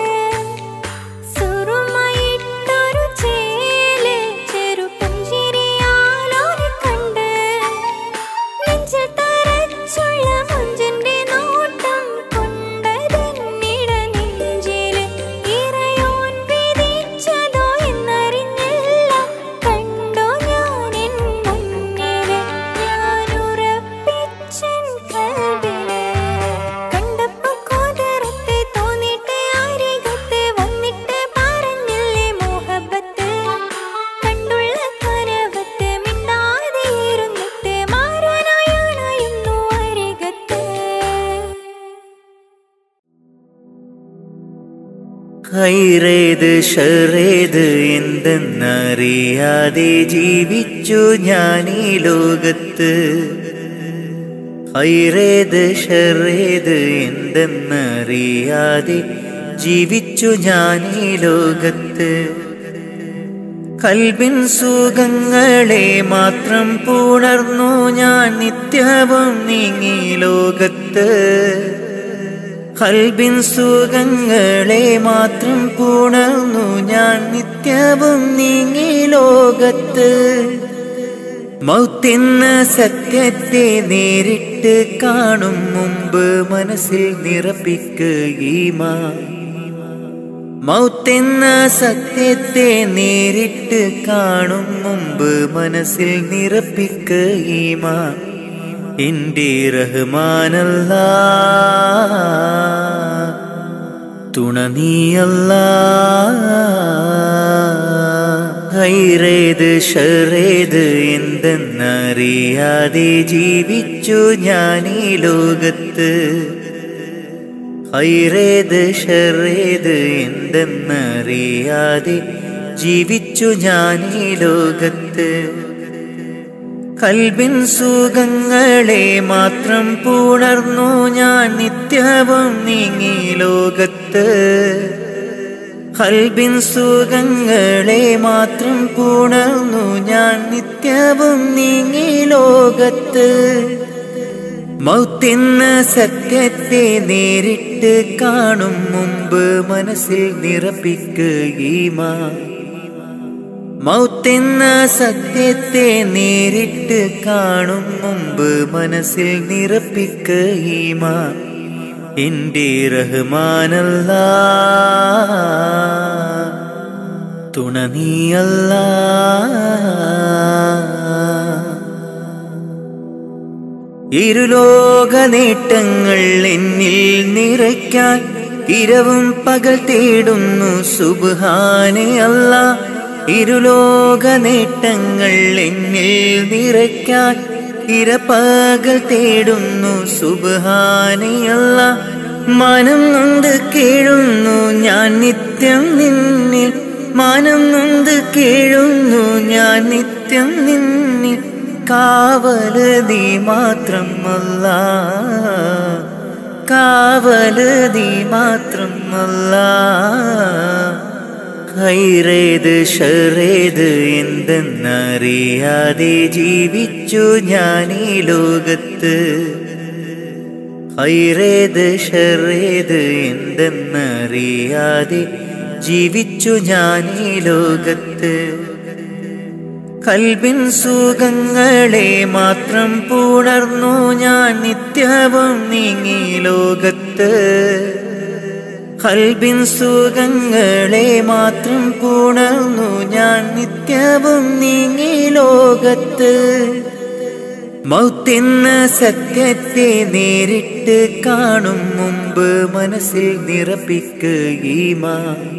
സുറുമയിട്ടൊരു ചേല് ചെറുപ്പം ചിരിയാലൊരു കണ്ട് നെഞ്ചിൽ തറച്ചുള്ള മുഞ്ചിന്റെ നോട്ടം കൊണ്ടതെന്നിട നെഞ്ചില് ഇറയോൻ വിധിച്ചതോ എന്നറിഞ്ഞില്ല കണ്ടോ ഞാൻ എൻ മുന്നില് ഞാൻ ഉറപ്പിച്ചൻ കൽവില് കണ്ടപ്പോ കോതറത്ത് തോന്നിട്ട് അരികത്ത് വന്നിട്ട് പറഞ്ഞില്ലേ മോഹബത്ത് കണ്ടുള്ള കനവത്ത് മിണ്ടാതെ ഇരുന്നിട്ട് മാറാനായണയുന്നു അരികത്ത് ഹൈറേത് ഷറേത് എന്തെന്നറിയാതെ ജീവിച്ചു ഞാൻ ഈ ലോകത്ത് ഹൈറേത് ഷറേത് എന്തെന്നറിയാതെ ജീവിച്ചു ഞാൻ ഈ ലോകത്ത് കൽബിൻ സുഖങ്ങളെ മാത്രം പുണർന്നു ഞാൻ നിത്യവും നീങ്ങി ലോകത്ത് കൽബിൻ സുഖങ്ങളെ മാത്രം പുണർന്നു ഞാൻ നിത്യവും നീങ്ങി ലോകത്ത് മൗത്തെന്ന സത്യത്തെ നേരിട്ട് കാണും മുമ്പ് മനസ്സിൽ നിറപ്പിക്കുകീമാ മൗത്തെന്ന സത്യത്തെ നേരിട്ട് കാണും മുമ്പ് മനസ്സിൽ നിറപ്പിക്കുകീമാ എന്റെ റഹ്മാനല്ല തുണ നീയല്ല ഹൈറേത് ഷറേത് എന്തെന്നറിയാതെ ജീവിച്ചു ഞാൻ ഈ ലോകത്ത് ഹൈറേത് ഷറേത് എന്തെന്നറിയാതെ ജീവിച്ചു ഞാൻ ഈ ലോകത്ത് കൽബിൻ സുഖങ്ങളെ മാത്രം പുണർന്നു ഞാൻ നിത്യവും നീങ്ങി ലോകത്ത് കൽബിൻ സുഖങ്ങളെ മാത്രം പുണർന്നു ഞാൻ നിത്യവും നീങ്ങി ലോകത്ത് മൗത്തെന്ന സത്യത്തെ നേരിട്ട് കാണും മുമ്പ് മനസ്സിൽ നിറപ്പിക്കുകീമാ മൗത്തെന്ന സത്യത്തെ നേരിട്ട് കാണും മുമ്പ് മനസ്സിൽ നിറപ്പിക്കുകീമാ എന്റെ റഹ്മാനല്ല തുണ നീയല്ല ഇരുലോക നേട്ടങ്ങൾ എന്നിൽ നിറയ്ക്കാൻ ഇരവും പകൽ തേടുന്നു സുബാനെ അല്ല ഇരുലോക നേട്ടങ്ങൾ എന്നിൽ നിറയ്ക്കാൻ ഇരപ്പകൽ തേടുന്നു സുബാനെ അല്ല മനം നൊന്ത് കേഴുന്നു ഞാൻ നിത്യം നിന്നിൽ മാനം നൊന്ത് കേഴുന്നു ഞാൻ നിത്യം നിന്നിൽ കാവല് നീ മാത്രം അല്ല കാവല് നീ മാത്രം അല്ല ഹൈറേത് ഷറേത് എന്തെന്നറിയാതെ ജീവിച്ചു ഞാൻ ഈ ലോകത്ത് ഹൈറേത് ഷറേത് എന്തെന്നറിയാതെ ജീവിച്ചു ഞാൻ ഈ ലോകത്ത് കൽബിൻ സുഖങ്ങളെ മാത്രം പുണർന്നു ഞാൻ നിത്യവും നീങ്ങി ലോകത്ത് കൽബിൻ സുഖങ്ങളെ മാത്രം പുണർന്നു ഞാൻ നിത്യവും നീങ്ങി ലോകത്ത് മൗത്തെന്ന സത്യത്തെ നേരിട്ട് കാണും മുമ്പ് മനസ്സിൽ നിറപ്പിക്കുകീമാ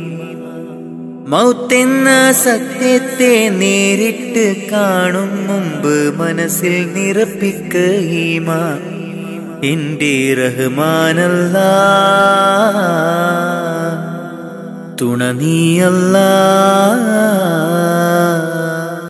മൗത്തെന്ന സത്യത്തെ നേരിട്ട് കാണും മുമ്പ് മനസ്സിൽ നിറപ്പിക്കുകീമാ എന്റെ റഹ്മാനല്ല തുണ നീയല്ല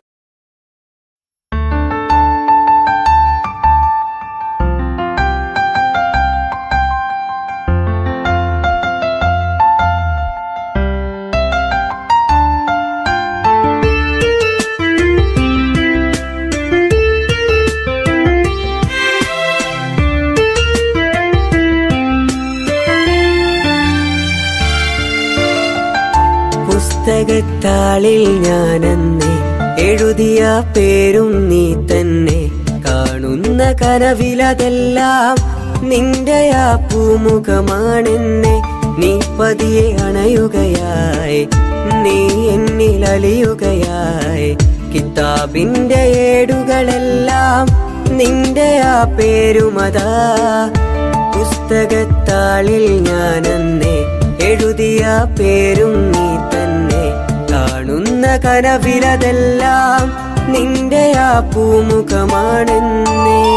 പുസ്തകത്താളിൽ ഞാനെന്നെ എഴുതിയ പേരും നീ തന്നെ കാണുന്ന കനവിലതെല്ലാം നിന്റെ ആ പൂമുഖമാണെന്നെ നീ പതിയെ അണയുകയായി നീ എന്നിൽ അലിയുകയായി കിതാബിന്റെ ഏടുകളെല്ലാം നിന്റെ ആ പേരുമതാ പുസ്തകത്താളിൽ ഞാനെന്നെ എഴുതിയ പേരും നീ തന്നെ കാണുന്ന കനവിലതെല്ലാം നിന്റെ ആ പൂമുഖമാണെന്നേ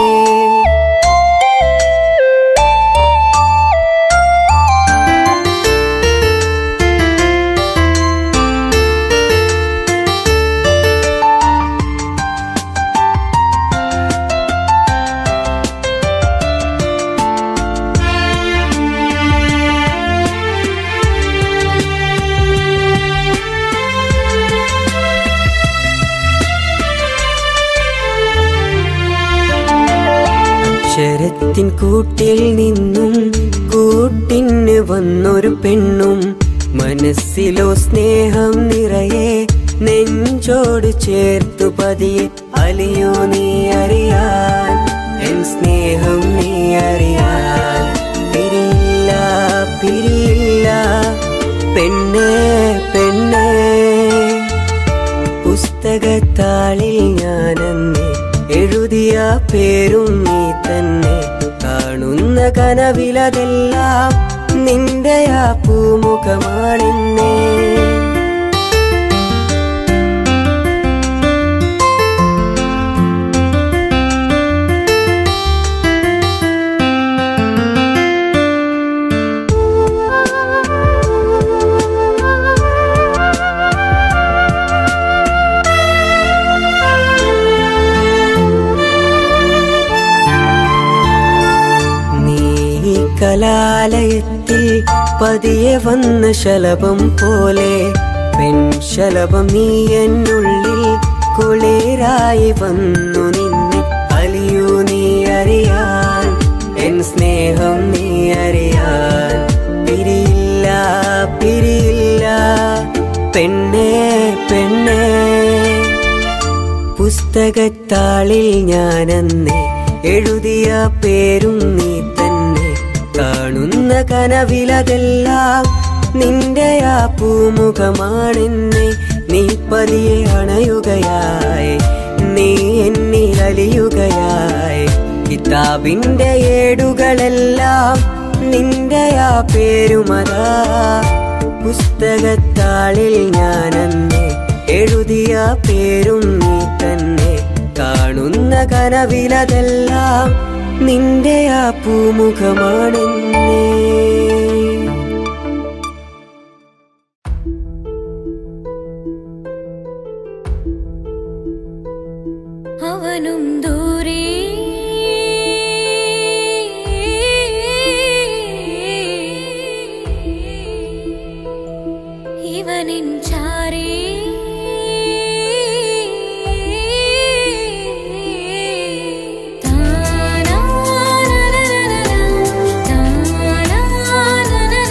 അക്ഷരത്തിൻ കൂട്ടിൽ നിന്നും കൂട്ടിന് വന്നൊരു പെണ്ണും മനസ്സിലോ സ്നേഹം നിറയെ നെഞ്ചോട് ചേർത്തു പതിയെ അലിയോ നീ അറിയാൻ എൻ സ്നേഹം നീ അറിയാൻ പിരിയില്ല പിരിയില്ല പെണ്ണേ പെണ്ണേ പുസ്തകത്താളിൽ ഞാനെന്നെ എഴുതിയ പേരും നീ തന്നെ കാണുന്ന കനവിലതെല്ലാം നിന്റെ ആ പൂമുഖമാണെന്നേ നീ കലാലയത്തിൽ പതിയെ വന്ന ശലഭം പോലെ പെൺശലഭം നീ എന്നുള്ളിൽ കുളിരായി വന്നു നിന്നെ അലിയൂ നീ അറിയാൻ എൻ സ്നേഹം നീ അറിയാൻ പിരിയില്ല പിരിയില്ല പെണ്ണേ പെണ്ണേ പുസ്തകത്താളിൽ ഞാനെന്നെ എഴുതിയ പേരും നീ തന്നെ കാണുന്ന കനവിലതെല്ലാം നിന്റെ ആ പൂമുഖമാണെന്നെ നീ പതിയെ അണയുകയായി നീ എന്നിൽ അലിയുകയായി കിതാബിന്റെ ഏടുകളെല്ലാം നിന്റെ ആ പേരുമതാ പുസ്തകത്താളിൽ ഞാനെന്നെ എഴുതിയ പേരും നീ തന്നെ കാണുന്ന കനവിലതെല്ലാം നിന്റെ ആ പൂമുഖമാണെന്നേ അവനും ദൂരെ ഇവനിൻ ചാരേ താനാ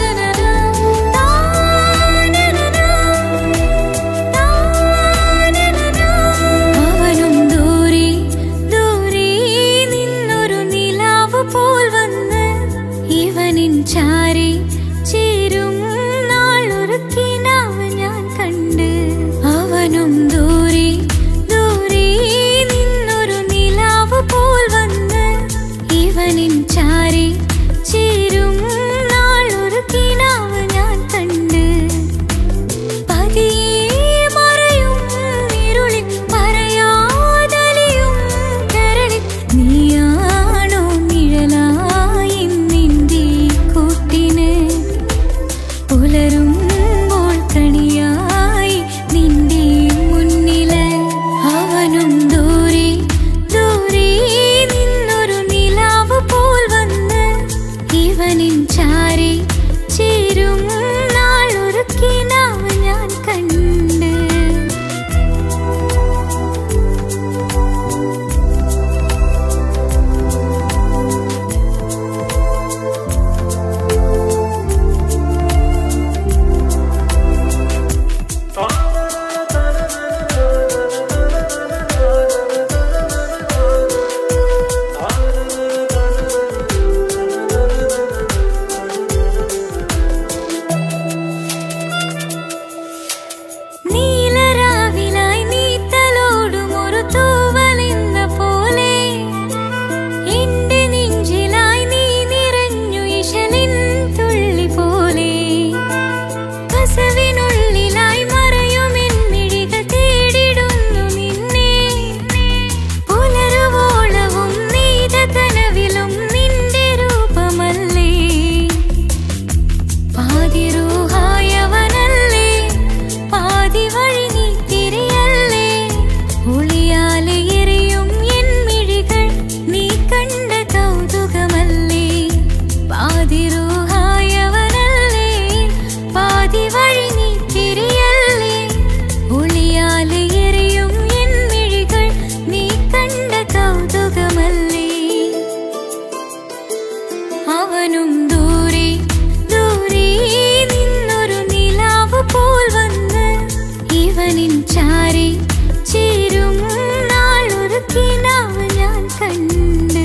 ഇവനിൻ ചാരി ചേരും നാളൊരു കിനാവ് ഞാൻ കണ്ട്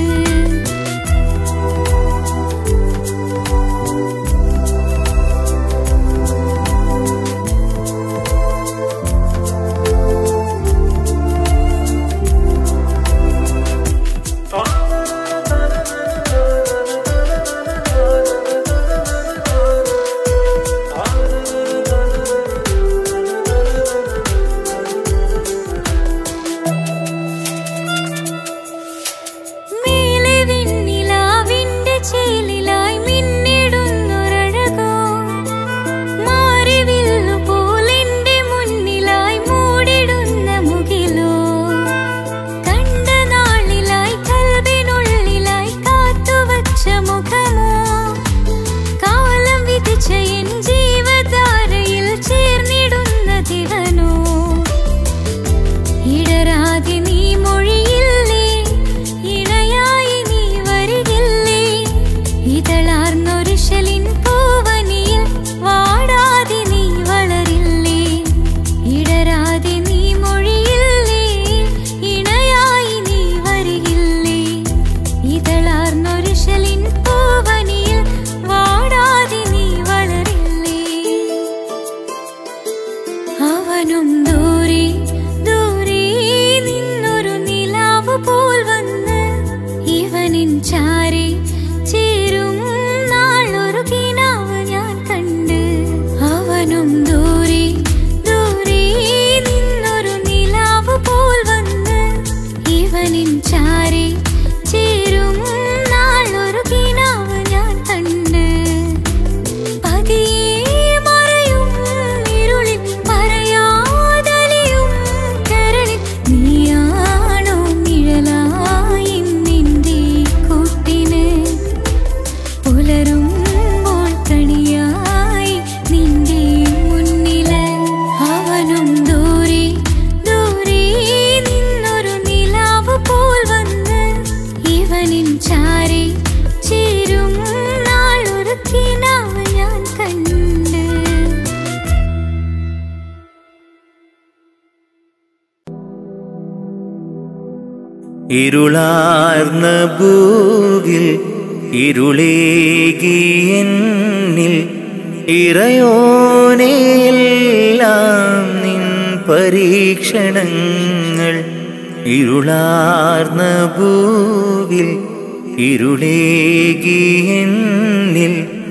മേലെ വിണ്ണിലാവിന്റെ ചേലിലായി മിന്നിടുന്നൊരഴകോ മാറിവില്ലു പോലെന്റെ മുന്നിലായി മൂടിടുന്ന മുകിലോ കണ്ട നാളിലായി കൽവിനുള്ളിലായി കാത്തുവച്ച മുഖമോ കാലം വിധിച്ച എൻ ജീവധാരയിൽ ചേർന്നിടുന്ന ദിവനോ ഇടരാതെ നീ മൊഴിയില്ലേ ഇണയായി നീ വരികില്ലേ ഇതളാർന്നൊരിശലിൻ പൂവനിയിൽ വാടാതെ നീ വളരില്ലേ ഇടരാതെ നീ മൊഴിയില്ലേ ഇണയായി നീ വരികില്ലേ ഇതളാർന്നൊരിശലിൻ പൂവനിയിൽ വാടാതെ നീ വളരില്ലേ അവനും ദൂരെ ദൂരെ നിന്നൊരു നിലാവ് പോൽ വന്ന് ഇവനിൻ ചാരി ചേരും നാളൊരു കിനാവ് ഞാൻ കണ്ട് അവനും ദൂരെ ദൂരെ നിന്നൊരു നിലാവ് പോൽ വന്ന് ഇവനിൻ ചാരി ചേരും നാളൊരു കിനാവ് ഞാൻ കണ്ട് പതിയെ മറയും ഇരുളിൽ പറയാതലിയും കരളിൽ നീയാണോ നിഴലായി നിന്റെ കൂട്ടിന് പുലരുമ്പോൾ കണിയായി നിന്റെ മുന്നില് അവനും ദൂരെ ദൂരെ നിന്നൊരു നിലാവ് പോൽ വന്ന് ഇവനിൻ ചാരി ചേരും നാളൊരു കിനാവ് ഞാൻ കണ്ട് ഇരുളാർന്ന ഭൂവിൽ ഇരുളേകിയെന്നിൽ ഇറയോനെയെല്ലാം നിൻ പരീക്ഷണങ്ങൾ ഇരുളാർന്ന ഭൂവിൽ ഇരുളേകിയെന്നിൽ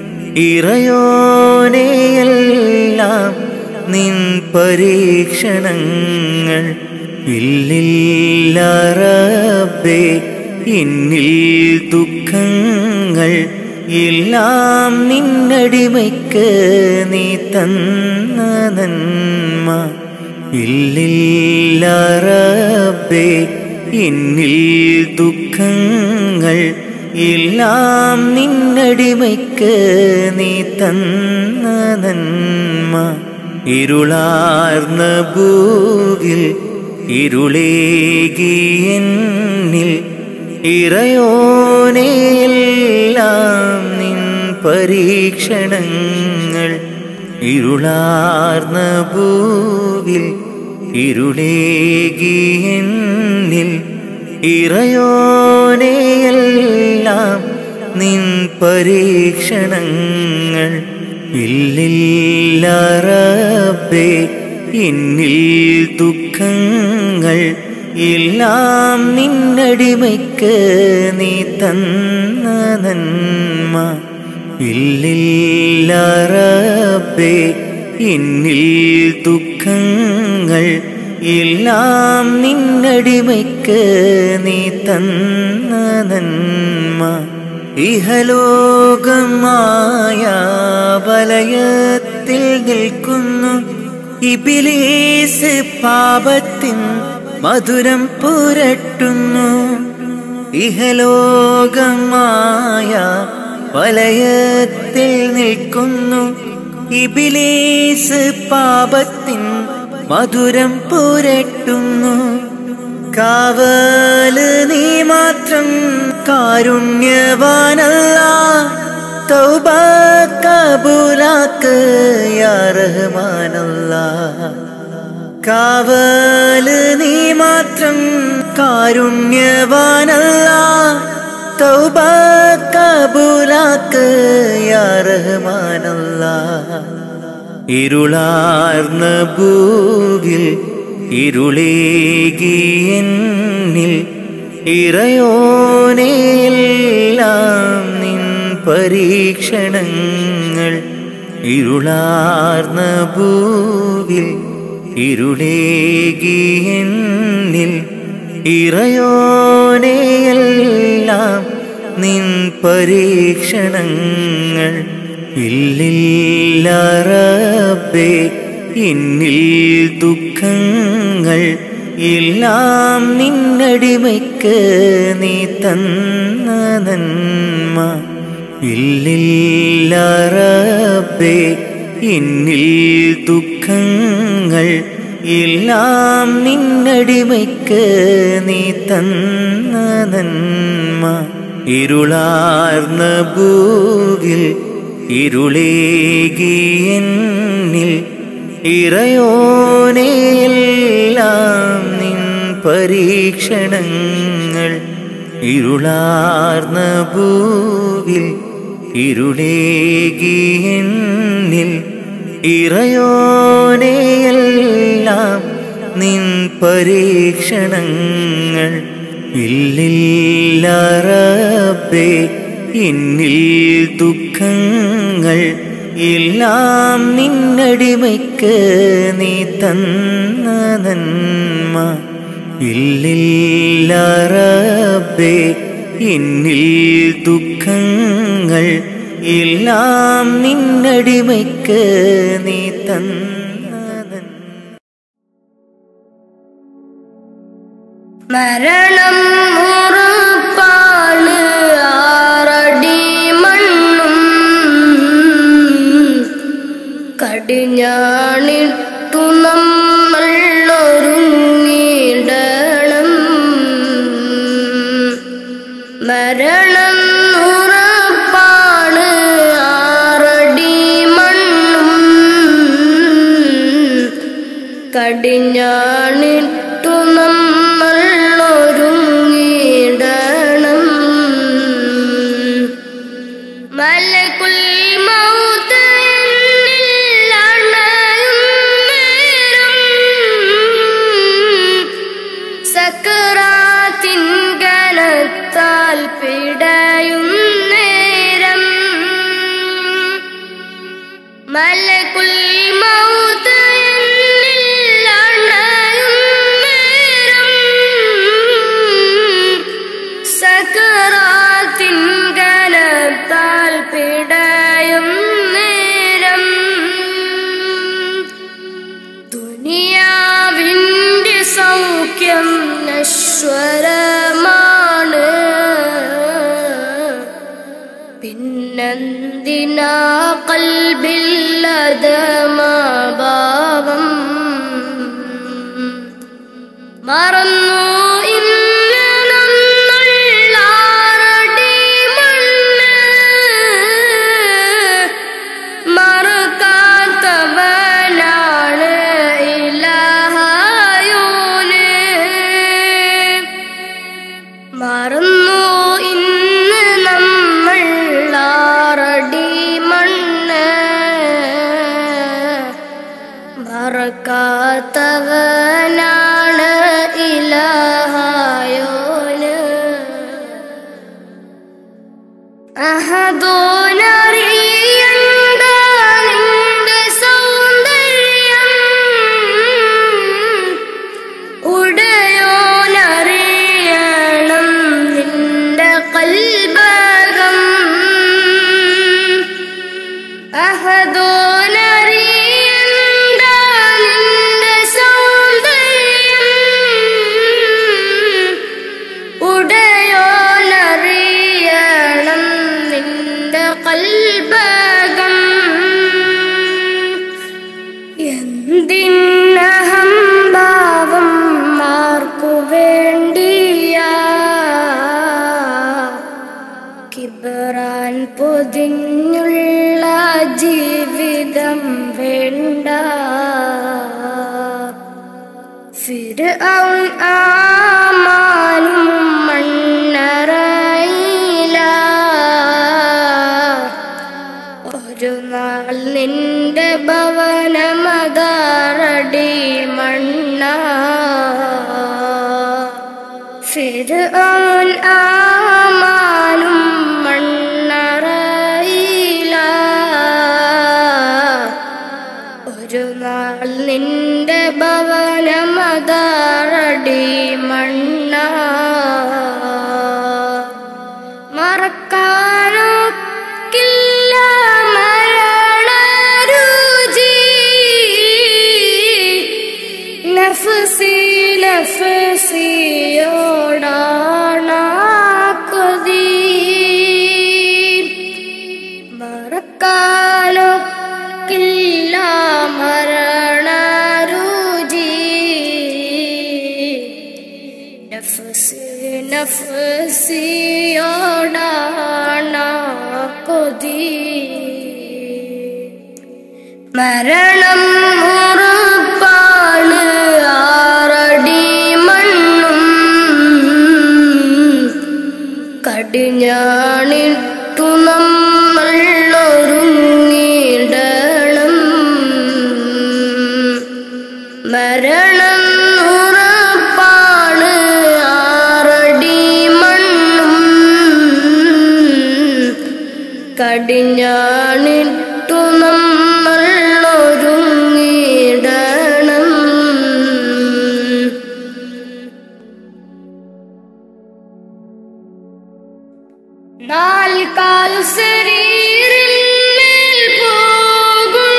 ഇറയോനെയെല്ലാം നിൻ പരീക്ഷണങ്ങൾ ഇല്ലില്ല റബ്ബേ എന്നിൽ ദുഃഖങ്ങൾ എല്ലാം നിന്നടിമയ്ക്ക് നീ തന്ന നന്മ ഇല്ലില്ല റബ്ബേ എന്നിൽ ദുഃഖങ്ങൾ എല്ലാം നിന്നടിമയ്ക്ക് നീ തന്ന നന്മ ഇരുളാർന്ന ഭൂവിൽ ഇരുളേകിയെന്നിൽ ഇറയോനെയെല്ലാം നിൻ പരീക്ഷണങ്ങൾ ഇരുളാർന്ന ഭൂവിൽ ഇരുളേകിയെന്നിൽ ഇറയോനെയെല്ലാം നിൻ പരീക്ഷണങ്ങൾ ഇല്ലില്ല റബ്ബേ എന്നിൽ ദുഃഖങ്ങൾ എല്ലാം നിന്നടിമയ്ക്ക് നീ തന്ന നന്മ ഇല്ലില്ല റബ്ബേ എന്നിൽ ദുഃഖങ്ങൾ എല്ലാം നിന്നടിമയ്ക്ക് നീ തന്ന നന്മ ഇഹലോകമായ വലയത്തിൽ നിൽക്കുന്നു ഇബിലീസ് പാപത്തിൻ മധുരം പുരട്ടുന്നു ഇഹലോകമായ വലയത്തിൽ നിൽക്കുന്നു ഇബിലീസ് പാപത്തിൻ മധുരം പുരട്ടുന്നു കാവല് നീ മാത്രം കാരുണ്യവാനല്ല തൗബ കബൂലാക്ക് യാ റഹ്മാനല്ല കാവല് നീ മാത്രം കാരുണ്യവാനല്ല തൗബ കബൂലാക്ക് യാ റഹ്മാനല്ല ഇരുളാർന്ന ഭൂവിൽ ഇരുളേകി എന്നിൽ ഇറയോനെയെല്ലാം നിൻ പരീക്ഷണങ്ങൾ ഇരുളാർന്ന ഭൂവിൽ ഇരുളേകി എന്നിൽ ഇറയോനെയെല്ലാം നിൻ പരീക്ഷണങ്ങൾ ഇല്ലില്ല റബ്ബേ എന്നിൽ ദുഃഖങ്ങൾ എല്ലാം നിന്നടിമയ്ക്ക് നീ തന്ന നന്മ ഇല്ലില്ല റബ്ബേ എന്നിൽ ദുഃഖങ്ങൾ എല്ലാം നിന്നടിമയ്ക്ക് നീ തന്ന നന്മ ഇരുളാർന്ന ഭൂവിൽ ഇരുളേകി എന്നിൽ ഇറയോനെയെല്ലാം നിൻ പരീക്ഷണങ്ങൾ ഇരുളാർന്ന ഭൂവിൽ ഇരുളേകി എന്നിൽ ഇറയോനെയെല്ലാം നിൻ പരീക്ഷണങ്ങൾ ഇല്ലില്ല റബ്ബേ എന്നിൽ ദുഃഖങ്ങൾ എല്ലാം നിന്നടിമയ്ക്ക് നീ തന്ന നന്മ ഇല്ലില്ല റബ്ബേ എന്നിൽ ദുഃഖങ്ങൾ എല്ലാം നിന്നടിമയ്ക്ക് നീ തന്ന നന്മ മരണം ഉറപ്പാണ് ആറടി മണ്ണും കടിഞ്ഞാണിട്ടു നമ്മൾ ഒരുങ്ങിടണം മരണം ഉറപ്പാണ് ആറടി മണ്ണും കടിഞ്ഞാണിട്ടു നമ്മൾ ഒരുങ്ങിടണം മലകുൽ മൗത്ത് എന്നിൽ അണയും നേരം സക്കറാത്തിൻ കനത്താൽ പിടയും നേരം മലകുൽ മൗത്ത് എന്നിൽ അണയും നേരം സക്കറാത്തിൻ കനത്താൽ പിടയും നേരം ദുനിയാവിൻ്റെ സൗഖ്യം നശ്വരമാണ് പിന്നെന്തിനാ കൽബില്ലതമാഭാവം മറന്നു ഇന്ന് നമ്മൾളാറടി മണ്ണ് മറക്കാത്തവനാണ് ഇലഹായോന് മറന്നു ഇന്ന് നമ്മൾ ആറടി മണ്ണ് മറക്കാത്തവനാണ് ഇലഹായോന് അഹദോനറിയണ്ട നിന്റെ സൗന്ദര്യം ഉടയോനറിയണം നിന്റെ കൽബകം അഹദോനറിയണ്ട നിന്റെ സൗന്ദര്യം ഉടയോനറിയണം നിന്റെ കൽബകം എന്തിനഹംഭാവം ആർക്കു വേണ്ടിയാ കിബറാൻ പൊതിഞ്ഞുള്ള ജീവിതം വേണ്ട ഫിർഔൻ ആമാനും മണ്ണറയില ഒരു നാൾ നിന്റെ ഭവനമതാറടി മണ്ണ ഫിർഔൻ ആമാനും മണ്ണറയില ഒരു നാൾ നിന്റെ ഭവനമതാറടി മണ്ണ മറക്കാനൊക്കില്ല മരണരുചി നഫ്സി നഫ്സിയോടാണ കൊതി മറക്കാനൊക്കില്ല മരണരുചി നഫ്സി നഫ്സിയോടാണ കൊതി മരണം ഉറപ്പാണ് ആറടി മണ്ണും കടിഞ്ഞാണിട്ടു നമ്മൾ ഒരുങ്ങിടണം മരണം ഉറപ്പാണ് ആറടി മണ്ണും കടിഞ്ഞാണിട്ടു നമ്മൾ ഒരുങ്ങിടണം നാൽക്കാൽ ശരീരിന്മേൽ പോകും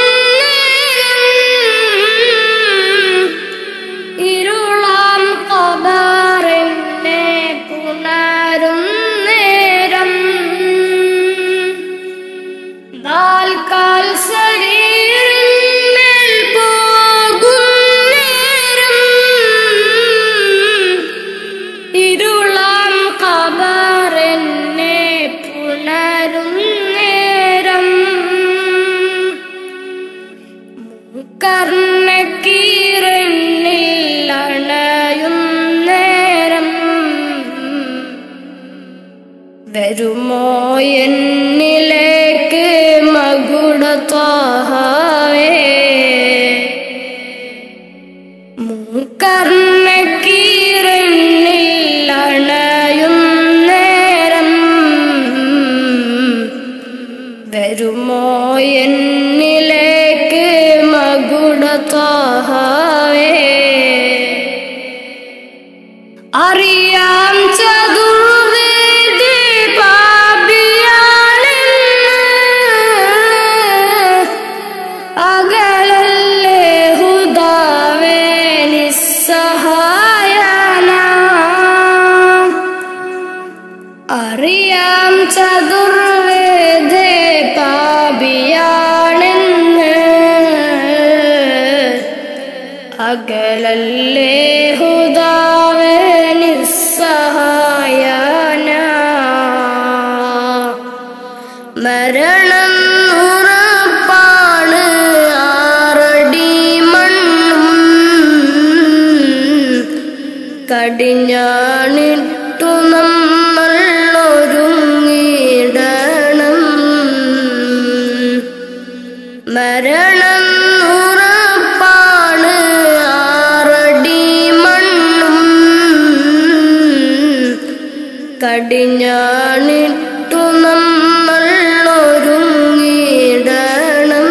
ഇരുളാം കബറിനെ പുണരും നേരം നാൽക്കാൽ ശരീരിന്മേൽ പോകും നേരം ഇരുളാം കബറിനെ പുണരും നേരം കർണക്കീരനിൽ അണയും നേരം വരുമോ എന്നിലേക്ക് മകുടത്താഹേ മൂക്കർണക്കീരനിൽ അണയും നേരം വരുമോ എന്നിലേക്ക് മകുടത്താഹേ അറിയാം ചതുർവേദി പാപിയാണെന്ന് അകലല്ലേ ഹുദാവേ നിസ്സഹായന അറിയാം ചതുർവേദേ പാപിയാണെന്ന് അകലല്ലേ ഹുദാവേ നിസ്സഹായന മരണം ഉറപ്പാണ് ആറടി മണ്ണും കടിഞ്ഞാണിട്ടു നമ്മൾ ഒരുങ്ങിടണം മരണം ഉറപ്പാണ് ആറടി മണ്ണും കടിഞ്ഞാണിട്ടു നമ്മൾ ഒരുങ്ങിടണം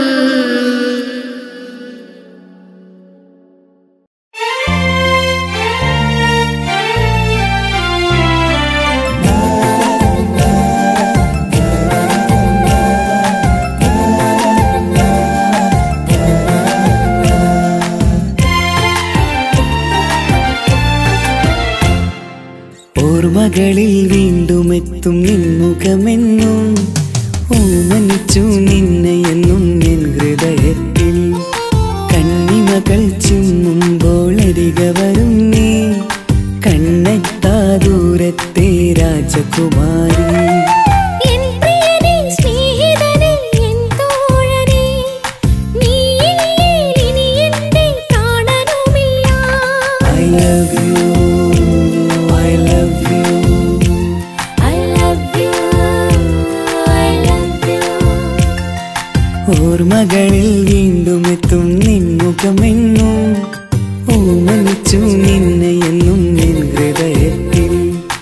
ഓർമ്മകളിൽ വീണ്ടും എത്തും നിൻമുഖമെന്നും ഓമനിച്ചു നിന്നെ എന്നും എൻ ഹൃദയത്തിൽ കണ്ണിമകൾ ചിമ്മുമ്പോൾ അരിക വരും നീ കണ്ണെത്താ ദൂരത്തെ രാജകുമാരി എൻ പ്രിയനേ സ്നേഹിതനേ എൻ തോഴനേ നീയില്ലേ ഇനി എന്റെ പ്രാണനുമില്ല ഓർമ്മകളിൽ വീണ്ടും എത്തും നിൻമുഖമെന്നും ഓമനിച്ചു നിന്നെ എന്നും നിൻ ഹൃദയത്തിൽ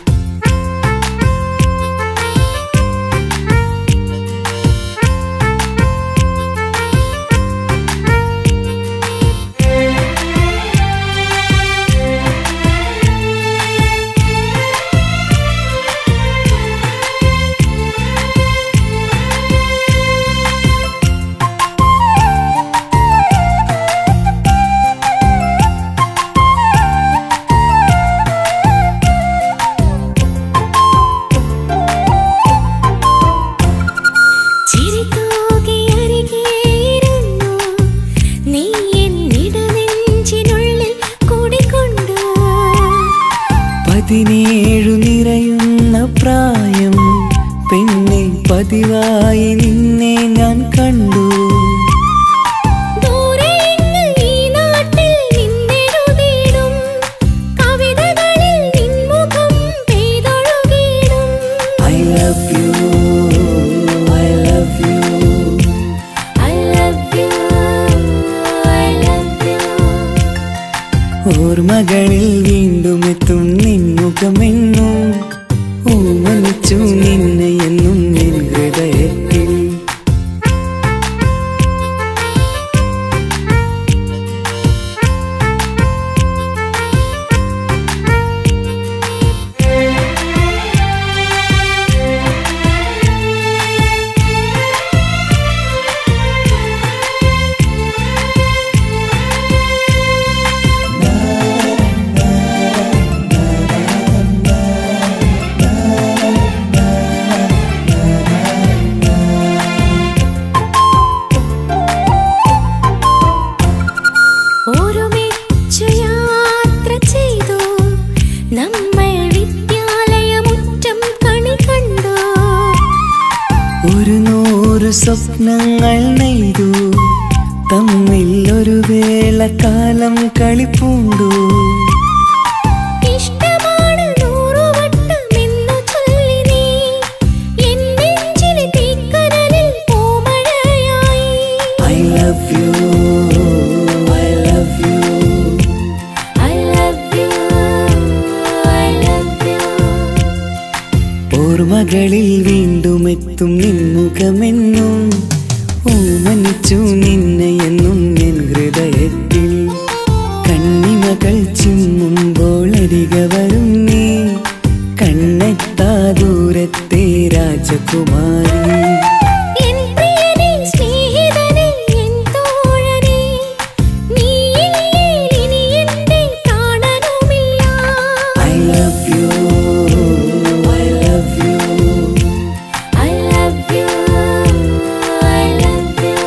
ചിരിതൂകി അരികെയിരുന്നു നീ എന്നിടനെഞ്ചിനുള്ളിൽ കൂടിക്കൊണ്ടു പതിനേഴു നിറയുന്ന പ്രായം പെണ്ണെ പതിവായി നിന്നെ ഞാൻ കണ്ടു ദൂരെയെങ്ങ് ഈ നാട്ടിൽ നിന്നെഴുതിയിടും കവിതകളിൽ നിൻമുഖം പെയ്തൊഴുകിയിടും I love you I love you I love you, I love you. ഓർമ്മകളിൽ വീണ്ടും എത്തും നിൻമുഖമെന്നും ഓമനിച്ചു നിന്നെ എന്നും നിൻ ഹൃദയത്തിൽ ഒരുമിച്ചു യാത്ര ചെയ്തു നമ്മൾ വിദ്യാലയമുറ്റം കണി കണ്ടു ഒരു നൂറ് സ്വപ്നങ്ങൾ നെയ്തു തമ്മിൽ ഒരു വേള കാലം കളിപ്പൂണ്ടു ഇഷ്ടമാണ് നൂറുവട്ടമെന്നു ചൊല്ലി നീ എൻ നെഞ്ചിലെ തീക്കനലിൽ പൂമഴയായി I love you I love you I love you, I love you. ഓർമ്മകളിൽ വീണ്ടും എത്തും നിൻമുഖമെന്നും ഓമനിച്ചു നിന്നെ എന്നും എൻ ഹൃദയത്തിൽ കണ്ണിമകൾ ചിമ്മുമ്പോൾ അരിക വരും നീ കണ്ണെത്താ ദൂരത്തെ രാജകുമാരി എൻ പ്രിയനേ സ്നേഹിതനേ എൻ തോഴനേ നീയില്ലേ ഇനി എന്റെ പ്രാണനുമില്ല I love you I love you I love you, I love you.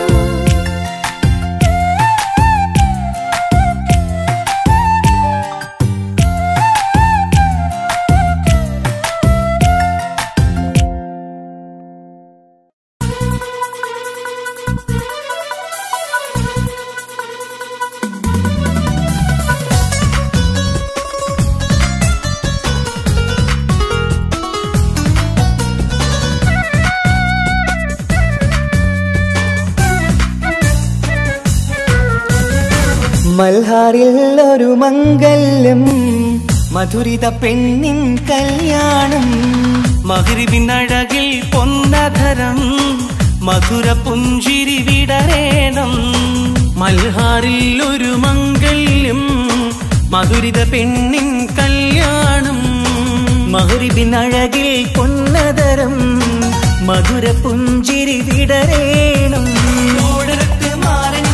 മൽഹാറിൽ ഒരു മംഗല്യം മധുരിത പെണ്ണിൻ കല്യാണം മകരിവിനഴകിൽ പൊന്നധരം മധുര പുഞ്ചിരി വിടരേണം മൽഹാറിൽ ഒരു മംഗല്യം മധുരിത പെണ്ണിൻ കല്യാണം മഹുരിബിനഴകിൽ പൊന്നതരം മധുര പുഞ്ചിരി വിടരേണം ഓടരത്ത് മാറഞ്ഞ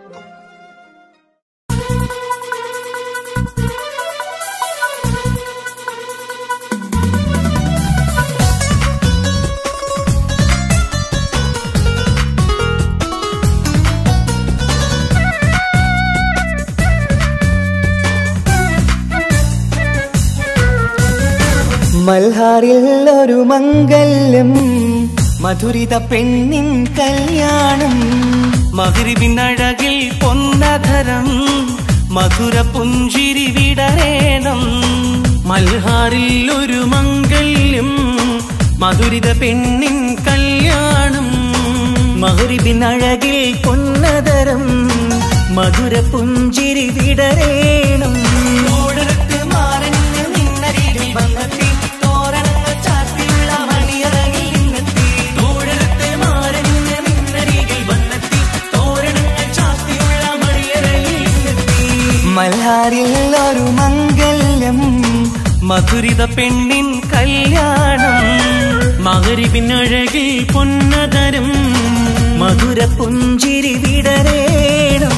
മൽഹാറിൽ ഒരു മംഗല്യം മധുരിത പെണ്ണിൻ കല്യാണം മകരിവിനഴകിൽ പൊന്നധരം മധുര പുഞ്ചിരി വിടരേണം മൽഹാറിൽ ഒരു മംഗല്യം മധുരിത പെണ്ണിൻ കല്യാണം മകരിബിൻ അഴകിൽ പൊന്നതരം മധുര പുഞ്ചിരി വിടരേണം ഓടരത്ത് മാറഞ്ഞ് നിന്നരികിൽ വന്നെത്തി തോരണങ്ങൾ ചാർത്തിയുള്ള മണിയറകിൽ നിന്നെത്തി ഓടരത്ത് മാറഞ്ഞ് നിന്നരികിൽ വന്നെത്തി തോരണങ്ങൾ ചാർത്തിയുള്ള മണിയറകിൽ നിന്നെത്തി മൽഹാരിൽ ഒരു മംഗല്യം മധുരിത പെണ്ണിൻ കല്യാണം മകരിപിനഴകിൽ പൊന്നതരം മധുര പുഞ്ചിരി വിടരേണം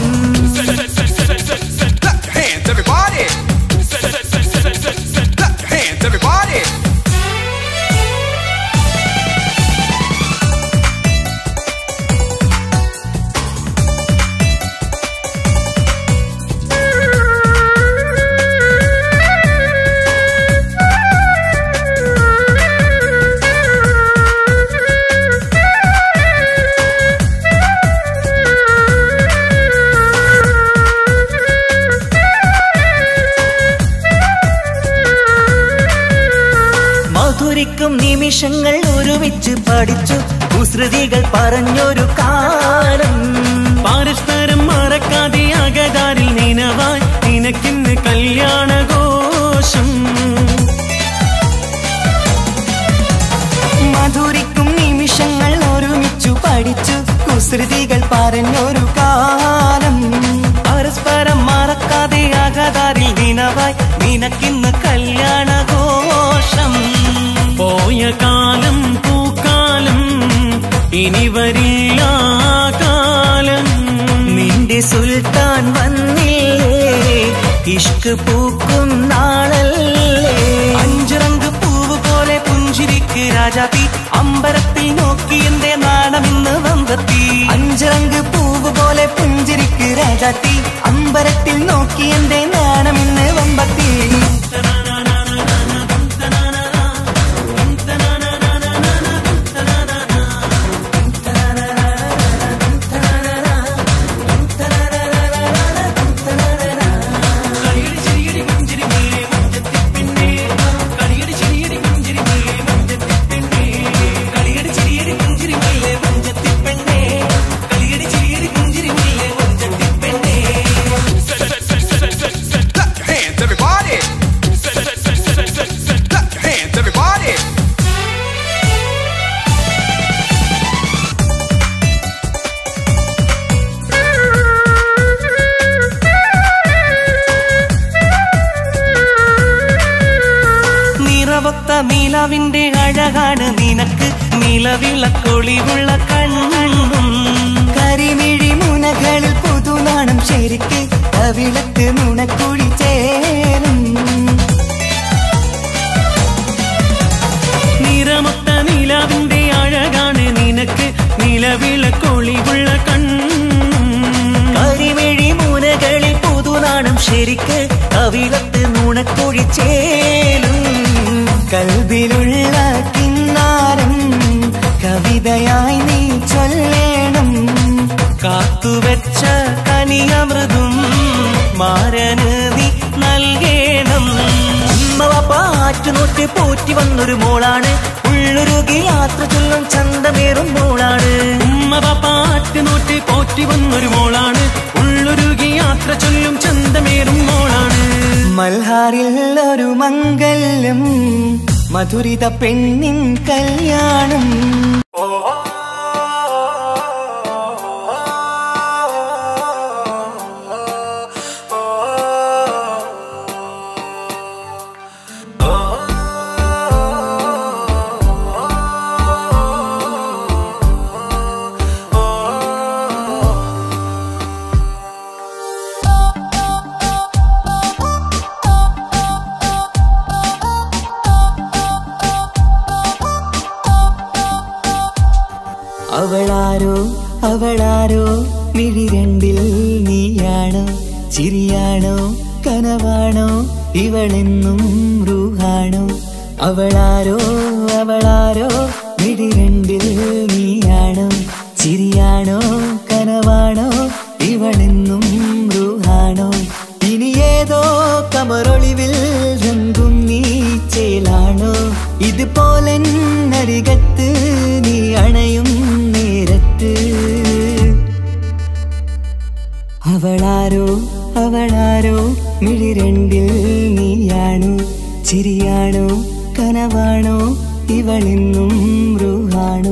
Clap your hands, everybody. Clap your hands, everybody. മധുരിക്കും നിമിഷങ്ങൾ ഒരുമിച്ച് പഠിച്ചു കുസൃതികൾ പറഞ്ഞൊരു കാലം പരസ്പരം മറക്കാതെ അകതാരിൽ നിനവായി നിനക്കിന്ന് കല്യാണഘോഷം മധുരിക്കും നിമിഷങ്ങൾ ഒരുമിച്ചു പഠിച്ചു കുസൃതികൾ പറഞ്ഞൊരു കാലം പരസ്പരം മറക്കാതെ അകതാരിൽ നിനവായി നിനക്കിന്ന് കല്യാണഘോഷം പോയ കാലം പൂക്കാലം ഇനി വരില്ല ആ കാലം നിന്റെ സുൽത്താൻ വന്നില്ലേ ഇഷ്ക് പൂക്കും നാളല്ലേ അഞ്ചിറങ്ക് പൂവ് പോലെ പുഞ്ചിരിക്ക് രാജാത്തി അമ്പരത്തിൽ നോക്കി എന്റെ നാണമിന്ന് വമ്പത്തി അഞ്ചിറങ്ക് പൂവ് പോലെ പുഞ്ചിരിക്ക് രാജാത്തി അമ്പരത്തിൽ നോക്കി എന്റെ നാണമിന്ന് വമ്പത്തി Clap your hands, everybody. Clap your hands, everybody. നിറവൊത്ത നിലവിന്റെ അഴകാണ് നിനക്ക് നിലവിളക്കൊളിവുള്ള കണ്ണും കരിമിഴി മുനകളിൽ പുതുനാണം ശരിക്ക് കവിളത്ത് നുണക്കുഴി ചേരും നിറമൊത്ത നിലവിന്റെ അഴകാണ് നിനക്ക് നിലവിളക്കൊളിവുള്ള കണ്ണും കരിമിഴി മുനകളിൽ പുതുനാണം ശരിക്ക് കവിളത്ത് നുണക്കുഴി ചേലും കൽവിലുള്ള കിന്നാരം കവിതയായി നീ ചൊല്ലേണം കാത്തുവെച്ച കനിയമൃതും മാരന് നീ നൽകേണം പാറ്റുനോട്ട് പോറ്റി വന്നൊരു മോളാണ് ഉള്ളൊരുകി യാത്ര ചൊല്ലും ചന്തമേറും മോളാണ് ഉമ്മ പാട്ട് നോട്ട് പോറ്റി വന്നൊരു മോളാണ് ഉള്ളൊരുകി യാത്ര ചൊല്ലും ചന്തമേറും മോളാണ് മൽഹാറിൽ ഒരു മംഗല്യം മധുരിത പെണ്ണിൻ കല്യാണം അവളാരോ അവളാരോ മിഴി രണ്ടിൽ നീയാണോ ചിരിയാണോ കനവാണോ ഇവളെന്നും റൂഹാണോ അവളാരോ അവളാരോ മിഴി രണ്ടിൽ നീയാണോ ചിരിയാണോ കനവാണോ ഇവളെന്നും റൂഹാണോ ഇനി ഏതോ കമറൊളിവിൽ രംഗും നീ ചേലാണോ ഇതുപോലെ നരികത്ത് നീ അണയും നേരത്ത് അവളാരോ അവളാരോ മിഴിരണ്ടിൽ നീയാണോ ചിരിയാണോ കനവാണോ ഇവളെന്നും മൃഹാണോ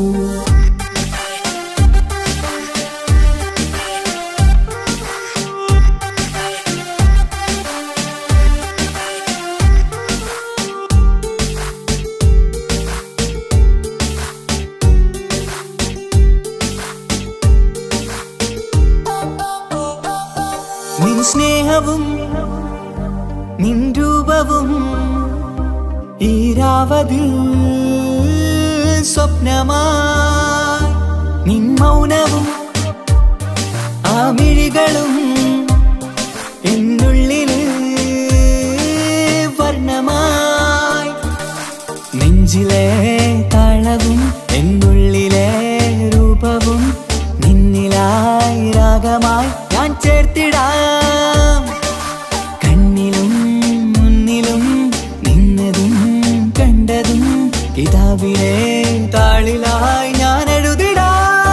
നിൻ സ്നേഹവും നിൻ രൂപവും ഈരാവതിൽ സ്വപ്നമായി നിൻ മൗനവും ആ മിഴികളും എന്നുള്ളില് വർണ്ണമായി നെഞ്ചിലെ താളവും എന്നുള്ളിലെ രൂപവും നിന്നിലായി രാഗമായി ഞാൻ ചേർത്തിടാം കണ്ണിലും മുന്നിലും നിന്നതും കണ്ടതും കിതാബിലെ താളിലായി ഞാൻ എഴുതിടാം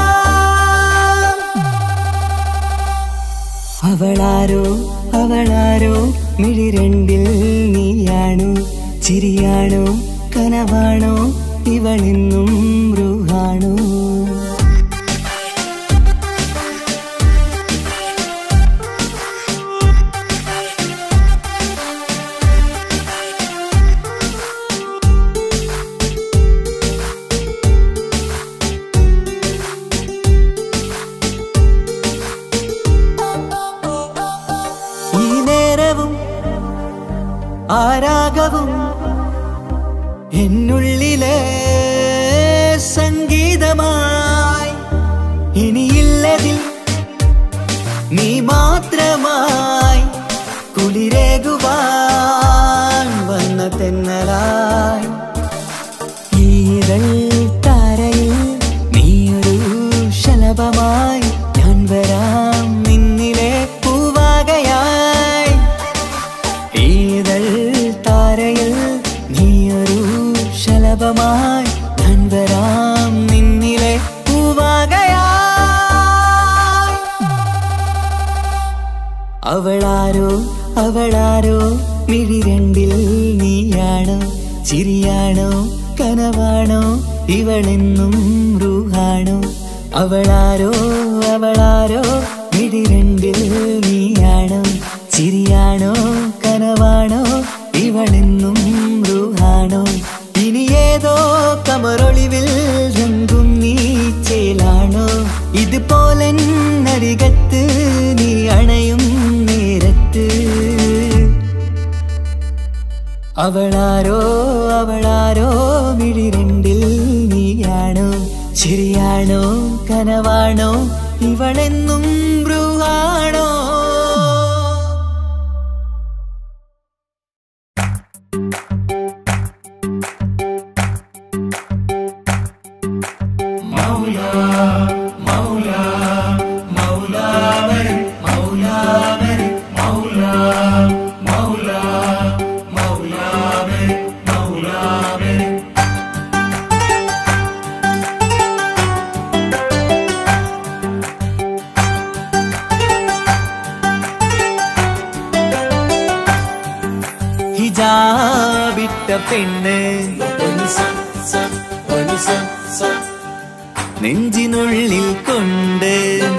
അവളാരോ അവളാരോ മിഴിരണ്ടിൽ നീയാണോ ചിരിയാണോ കനവാണോ ഇവളെന്നും മൃഹാണോ ഈ നേരവും ആരാഗവും എന്നുള്ളിലെ സംഗീതമായി ഇനിയില്ലതിൽ നീ മാത്രമായി കുളിരേകുവാൻ വന്ന തെന്നലായി ഈതൾ താരയിൽ നീയൊരു ശലഭമായി ഞാൻ വരാം നിന്നിലെ പൂവാകയായി ഈതൾ താരയിൽ നീയൊരു ശലഭമായി ഞാൻ വരാം നിന്നിലെ പൂവാകയായി അവളാരോ അവളാരോ മിഴിരണ്ടിൽ നീയാണോ ചിരിയാണോ കനവാണോ ഇവളെന്നും റൂഹാണോ അവളാരോ അവളാരോ മിഴിരണ്ടിൽ നീയാണോ ചിരിയാണോ കനവാണോ ഇവളെന്നും റൂഹാണോ ഇനി ഏതോ കമറൊളിവിൽ രംഗും നീ ചേലാണോ ഇതുപോലെ നരികത്ത് നീ അണയും നേരത്ത് അവളാരോ അവളാരോ മിഴിരണ്ടിൽ നീയാണോ ശരിയാണോ കനവാണോ ഇവളെന്നും ബ്രുവാണോ ഹിജാബിട്ട പെണ്ണ് നെഞ്ചിനുള്ളിൽ കൊണ്ട്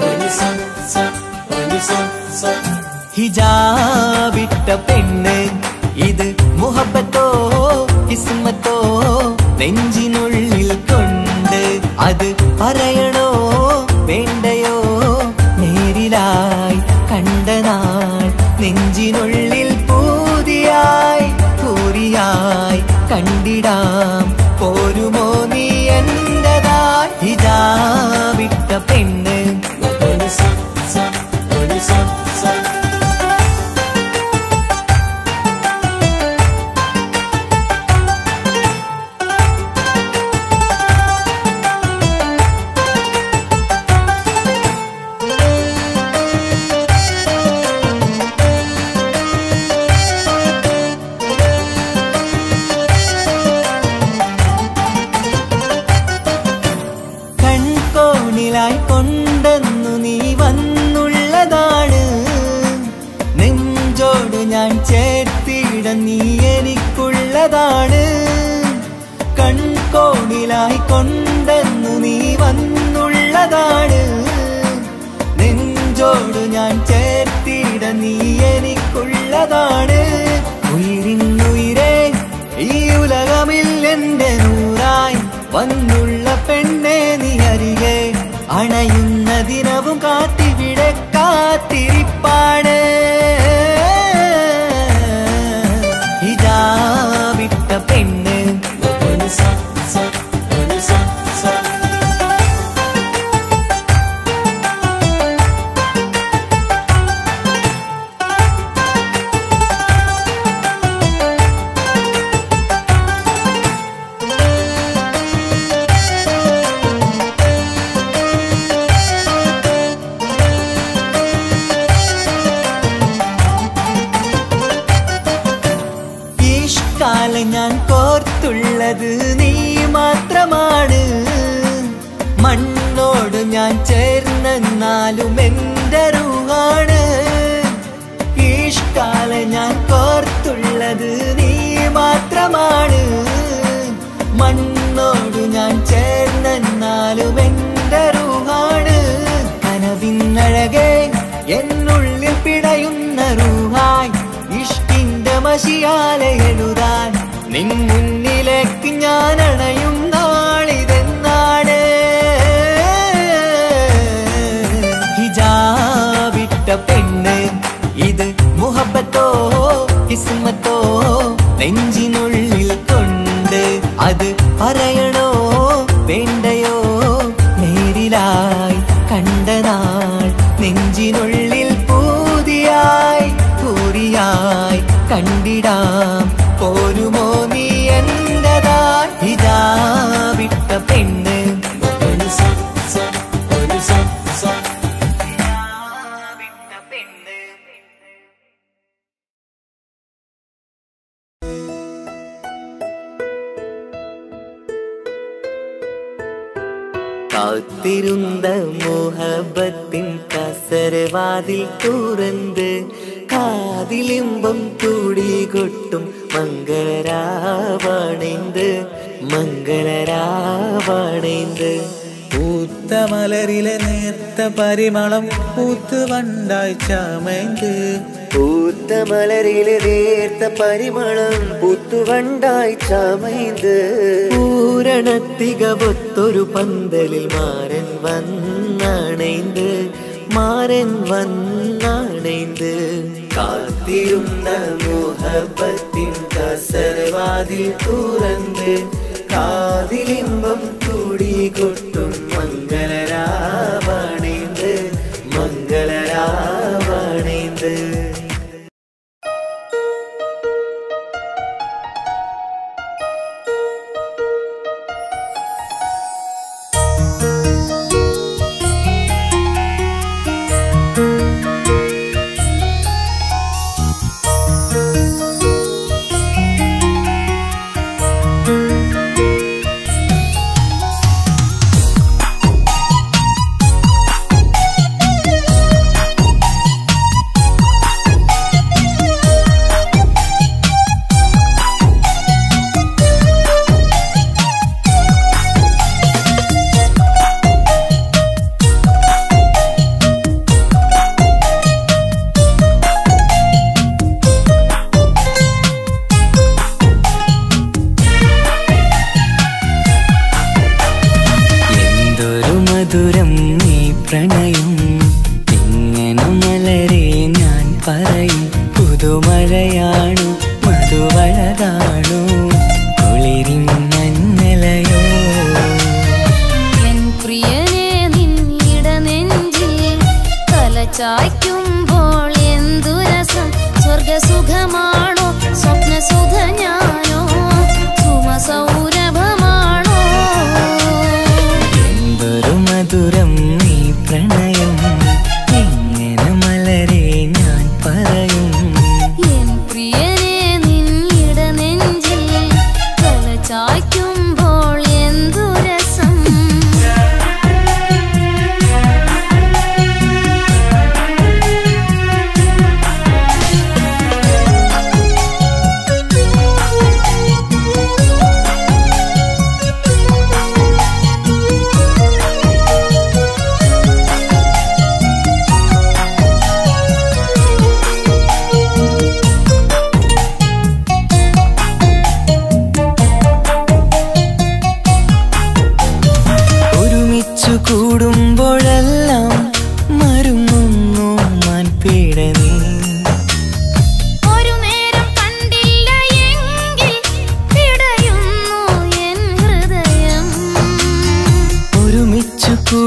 ഹിജാബിട്ട പെണ്ണ് ഇത് മുഹബത്തോ കിസ്മത്തോ നെഞ്ചിനുള്ളിൽ കൊണ്ട് അത് പറയണോ വേണ്ടയോ നേരിലായി കണ്ട നാൾ നെഞ്ചിനുള്ളിൽ പൂതിയായി പൂരിയായി കണ്ടിടാം പോരുമോ നീ എന്റതായി ഹിജാബിട്ട പെണ്ണ് കൺകോണിലായി കൊണ്ടെന്ന് കൂട്ടായി കൊണ്ടെന്നു നീ വന്നുള്ളതാണ് നെഞ്ചോട് ഞാൻ ചേർത്തിട നീ എനിക്കുള്ളതാണ് ഉയിരിന്നുയിരേ ഈ ഉലകമിൽ എന്റെ നൂറായി വന്നുള്ള പെണ്ണെ നീ അരികെ അണയുന്ന ദിനവും കാത്തിവിടെ കാത്തിരിപ്പാണ് ഇതാ വിട്ട പെണ്ണ് ഒരു സ, സ, ഒരു സ, സ. ഈഷ്കാലം ഞാൻ കോർത്തുള്ളത് നീ മാത്രമാണ് മണ്ണോട് ഞാൻ ചേർന്നെന്നാലും എന്റെ റൂഹാണ് ഈഷ്കാലം ഞാൻ കോർത്തുള്ളത് നീ മാത്രമാണ് മണ്ണോട് ഞാൻ ചേർന്നെന്നാലും എന്റെ റൂഹാണ് കനവിന്നഴകെ എന്നുള്ളിൽ പിടയുന്ന റൂഹായി ഇഷ്കിന്റെ മഷിയാലെ എഴുതാൻ നിൻ മുന്നിലേക്ക് ഞാൻ അണയും നാളിതെന്നാണ് ഹിജാബിട്ട പെണ്ണ് ഇത് മുഹബത്തോ കിസ്മത്തോ നെഞ്ചിനുള്ളിൽ കൊണ്ട് അത് പറയണോ വേണ്ടയോ നേരിലായി കണ്ട നാൾ നെഞ്ചിനുള്ളിൽ പൂതിയായി പൂരിയായി കണ്ടിടാം പോരുമോ നീ എന്റതായി ഇതാ വിട്ട പെണ്ണ് ഒരു സ, സ, ഒരു സ, സ. ഇതാ വിട്ട പെണ്ണ് കാത്തിരുந்த മോഹബത്തിൻ കസരവാതിൽ തുറന്ന് കാതിലിമ്പം കൂടി കൊട്ടും മംഗളരാവണൈந்து മംഗളരാവണൈந்து പൂത്ത മലരിലെ നേർത്ത പരിമളം പൂത്ത് വണ്ടായി ചമയ്ந்து പൂത്ത മലരിലെ നേർത്ത പരിമളം പുത്തുവണ്ടായി ചമൈந்து പൂരണത്തികവൊത്തൊരു പന്തലിൽ മാരൻ വന്നണൈந்து മാരൻ വന്നണൈந்து കാത്തിരുന്ന മോഹബത്തിൻ കസരവാതിൽ തുറന്ന് കാതിലിമ്പം കൂടി കൊട്ടും മംഗളരാവണൈந்து മംഗളരാവണൈந்து എന്തൊരു മധുരം നീ പ്രണയം ഇങ്ങനെ മലരെ ഞാൻ പറയും പുതുമഴയാണു മധുവഴകാണു കുളിരിൻ മഞ്ഞലയോ എൻ പ്രിയനെ നിന്നിട നെഞ്ചിൽ തലചായ്ക്കുമ്പോൾ എന്തു രസം സ്വർഗസുഖമാണോ സ്വപ്നസുഖ ഞാനോ സുമസൗരഭമാണോ എന്തൊരു മധുരം നീ പ്രണയം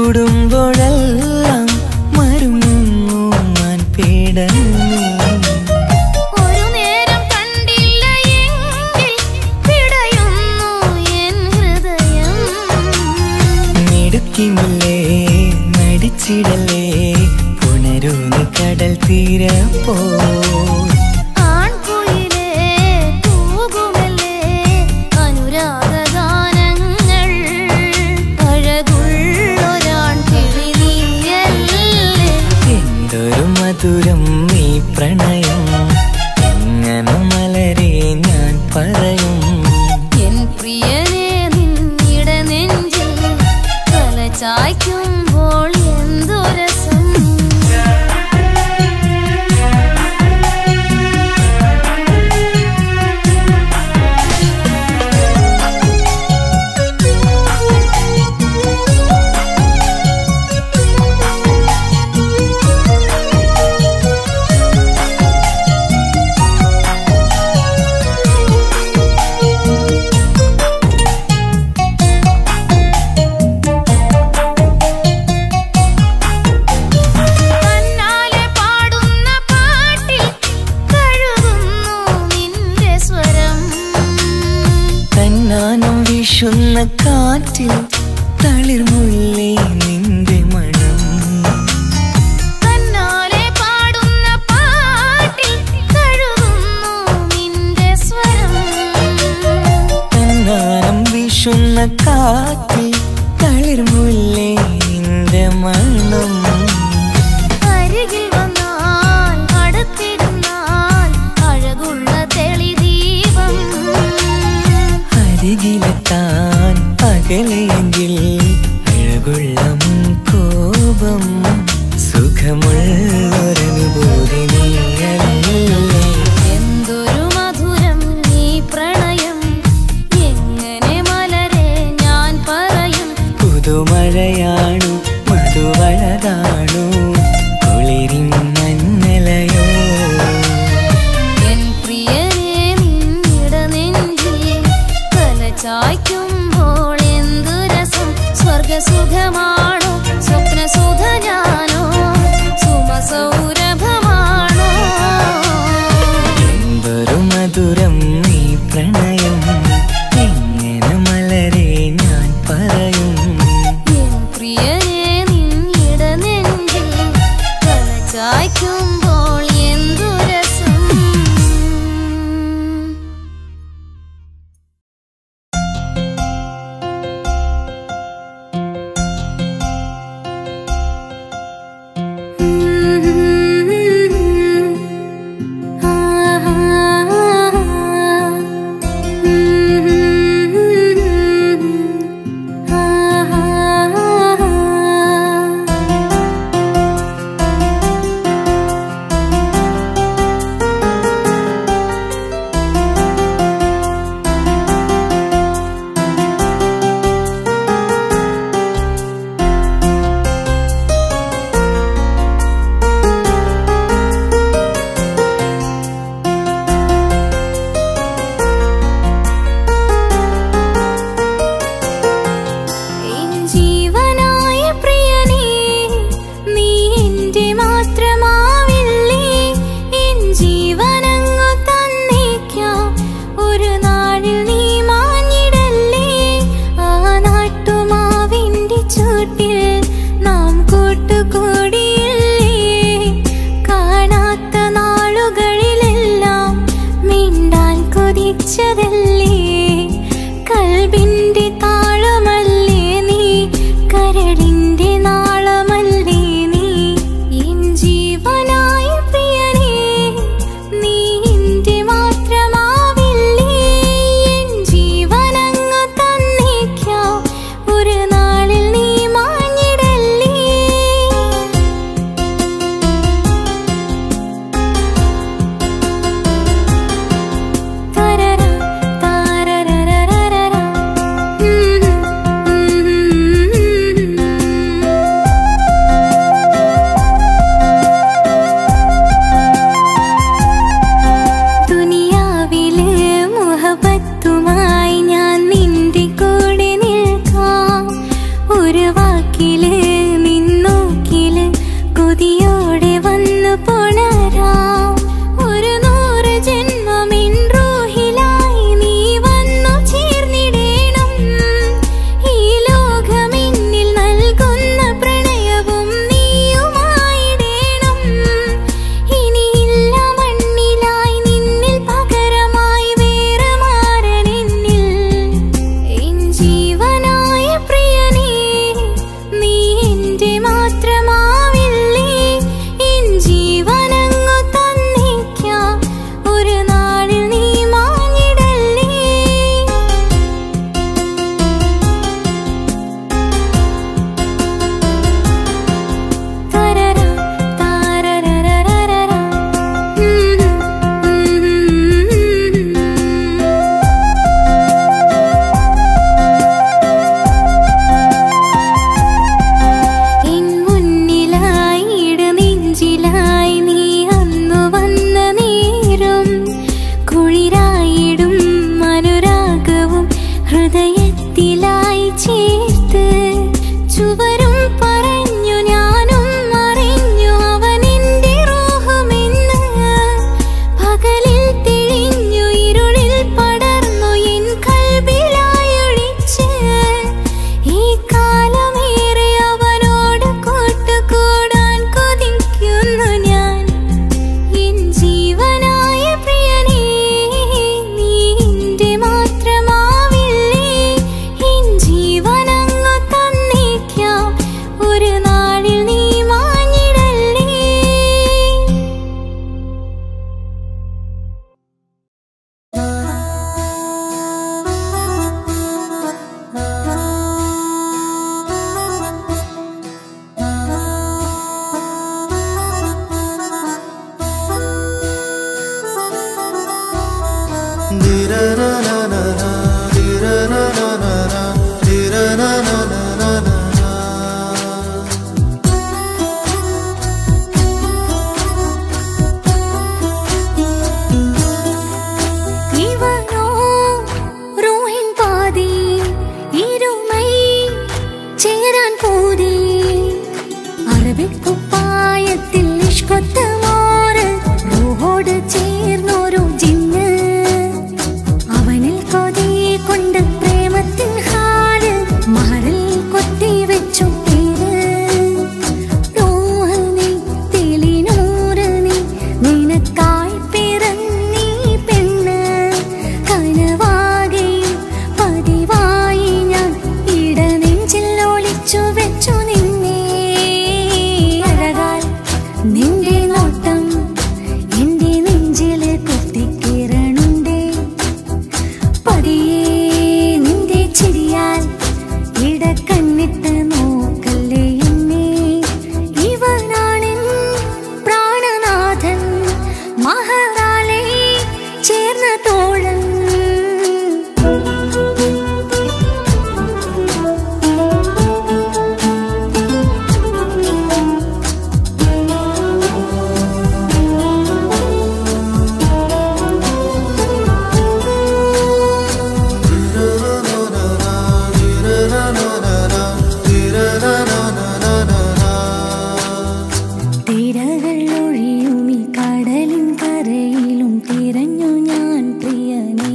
തൊടുമ്പോഴെല്ലാം മരുങ്ങുന്നു ഞാൻ പേടങ്ങി ഒരു നേരം കണ്ടില്ല എങ്കിൽ പിടയുന്നു എൻ ഹൃദയം മിടുക്കിമില്ലേ നടിച്ചിടലേ പുണരൂന്ന് കടൽ തീരപ്പോ ആൺകുയിലേ തൂകുമല്ലേ അനുരാഗഗാനങ്ങൾ അഴകുള്ളൊരാൺ കിളി നീയല്ലേ എന്തൊരു മധുരം നീ പ്രണയം എങ്ങനെ മലരെ ഞാൻ പറയും എൻ പ്രിയനെ നിന്നിട നെഞ്ചിൽ തല ചായ്ക്കുമ്പോൾ എന്തു രസം തന്നാലെ പാടുന്ന പാട്ടിൽ കഴുകുന്നു നിന്റെ സ്വരം തന്നാനം വീശുന്ന കാറ്റിൽ തളിർമുല്ലേ നിന്റെ മണം തന്നാലെ പാടുന്ന പാട്ടിൽ കഴുകുന്നു നിന്റെ സ്വരം തന്നാനം വീശുന്ന കാറ്റിൽ തളിർമുല്ലേ നിന്റെ മണം അരികിൽ വന്നാൽ അടുത്തിരുന്നാൽ അഴകുള്ള തെളിദീപം അരികിലെത്താൻ അകലെയെങ്കിൽ അഴകുള്ള കോപം സുഖമുള്ളൊരനുഭൂതി നീയല്ലേ എന്തൊരു മധുരം നീ പ്രണയം എങ്ങനെ മലരെ ഞാൻ പറയും പുതുമഴയാണു മധുവഴകാണു കുളിരിൻ മഞ്ഞലയോ എൻ പ്രിയനെ നിന്നിട നെഞ്ചിൽ തല ചായ്ക്കുമ്പോൾ എന്തു രസം സ്വർഗസുഖമാണോ സ്വപ്നസുഖ ഞാനോ സുമസൗരഭമാണോ എന്തൊരു മധുരം നീ പ്രണയം എങ്ങനെ മലരെ ഞാൻ പറയും എൻ പ്രിയനെ നിന്നിട നെഞ്ചിൽ തല ചായ്ക്കുമ്പോൾ എന്തു രസം ും ചുവരും പറഞ്ഞു ഞാനും അറിഞ്ഞു അവനെന്റെ റോഹമെന്ന് പകലിൽ തെളിഞ്ഞു ഇരുളിൽ പടർന്നു എൻ കൽബിലായൊഴിച്ച് ഈ കാലമേറെ അവനോട് കൂട്ടുകൂടാൻ കൊതിക്കുന്നു ഞാൻ എൻ ജീവനായ പ്രിയനേ നീ എന്റെ മാത്രമാവില്ലേ എൻ ജീവനങ്ങു തന്നേക്കാം ഒരു നാളിൽ നീ മാഞ്ഞിടല്ലേ ഇവനോ റൂഹിൻ പാതി ഇരുമൈ ചേരാൻ പോതി അറബിക്കുപ്പായത്തിൽ ഇഷ്കൊത്ത മോറ് റൂഹോട് ചേർന്നൊരു ജിന്ന് അവനിൽ കൊതി കൊണ്ട് പ്രേമത്തിൻ ഹാല് മഹറിൽ കൊത്തി വെച്ചു പേര് റൂഹ് നീ തെളിനൂറ് നീ നിനക്കായി പിറന്നീ പെണ്ണ് കനവാകെയും പതിവായി ഞാൻ ഇടനെഞ്ചിൽ ഒളിച്ചു വെച്ചു നിന്നെ അഴകാൽ നിന്റെ നോട്ടം എന്റെ നെഞ്ചില് കുത്തിക്കിരണുണ്ടേ പതിയെ നിന്റെ ചിരിയാൽ ഇടക്കണ്ണിട്ട് നോക്കല്ലേ എന്നെ ഇവനാണെൻ പ്രാണനാഥൻ മഹാറാലെ ചേർന്ന തോഴൻ തിരകൾ ഒഴിയും ഈ കടലിൻ കരയിലും തിരഞ്ഞു ഞാൻ പ്രിയനേ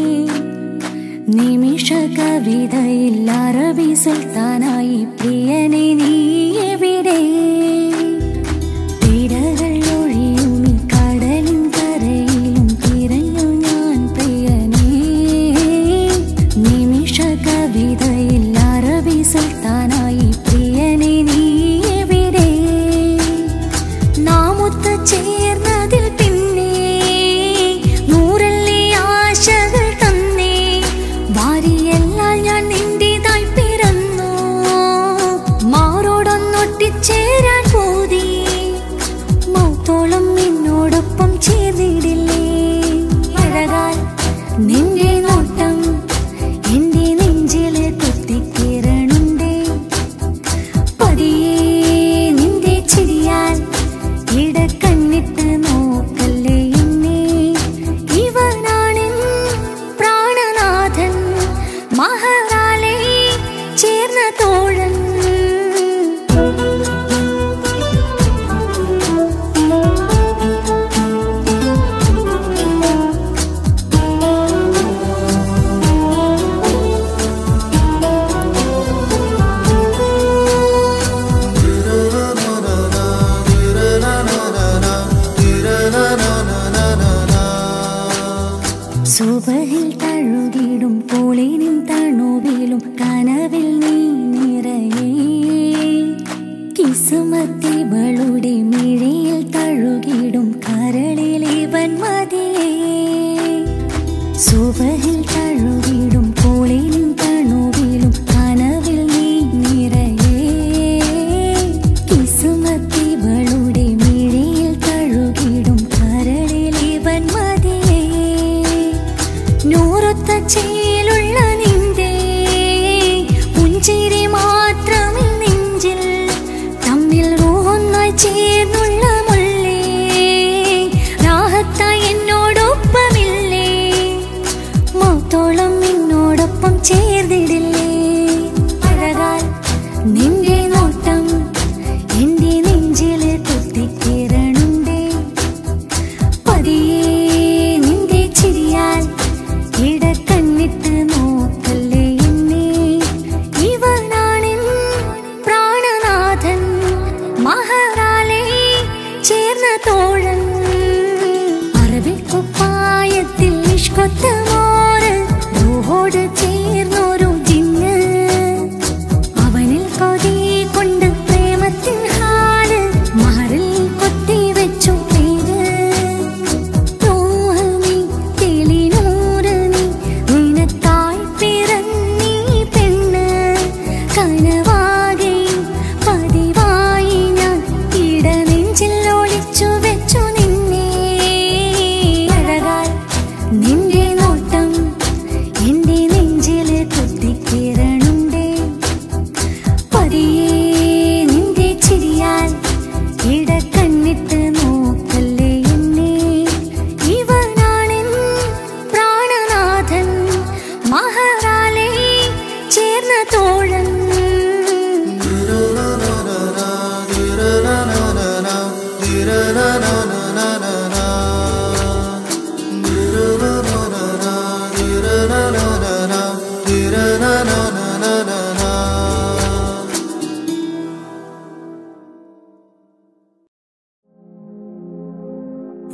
നിമിഷ കവിതയിൽ അറബി സുൽത്താനായി പ്രിയനെ നീ എവിടെ തിരകൾ ഒഴിയും ഈ കടലിൻ കരയിലും തിരഞ്ഞു ഞാൻ പ്രിയനേ നിമിഷ കവിതയിൽ അറബി സുൽത്താനായി പ്രിയനെ നീ എവിടെ നാമൊത്ത് ചേർന്നതിൽ പിന്നെ നൂറല്ലേ ആശകൾ തന്നേ വാരിയെല്ലാം ഞാൻ നിന്റേതായി പിറന്നു മാറോടൊന്നൊട്ടിച്ചേരാൻ പോതി മൗത്തോളം നിന്നോടൊപ്പം ചേർന്നിടില്ലേ അഴകാൽ നിന്റെ നോട്ടം എന്റെ നെഞ്ചില് കുത്തിക്കിരണുണ്ടേ പതിയെ നിന്റെ ചിരിയാൽ ഇടക്കണ്ണിട്ട് നോക്കല്ലേ എന്നെ ഇവനാണെൻ പ്രാണനാഥൻ മഹാറാലെ ചേർന്ന തോഴൻ സുബഹിൽ തഴുകിടും പോളിനും തണുവിലും കനവിൽ നീ നിറയേ കിസുമത്തിവളുടെ മിഴിയിൽ തഴുകിടും കരളിൽ ഇവൻ മതിയേ സുബഹിൽ തഴുകിടും പോളിനും തണുവിലും കനവിൽ നീ നിറയേ കിസുമത്തിവളുടെ മിഴിയിൽ തഴുകിടും കരളിൽ ഇവൻ മതിയേ നൂറൊത്ത ചേലുള്ള നിന്റെ പുഞ്ചിരി മാത്രമിൽ നെഞ്ചിൽ തമ്മിൽ റൂഹൊന്നായി ചേ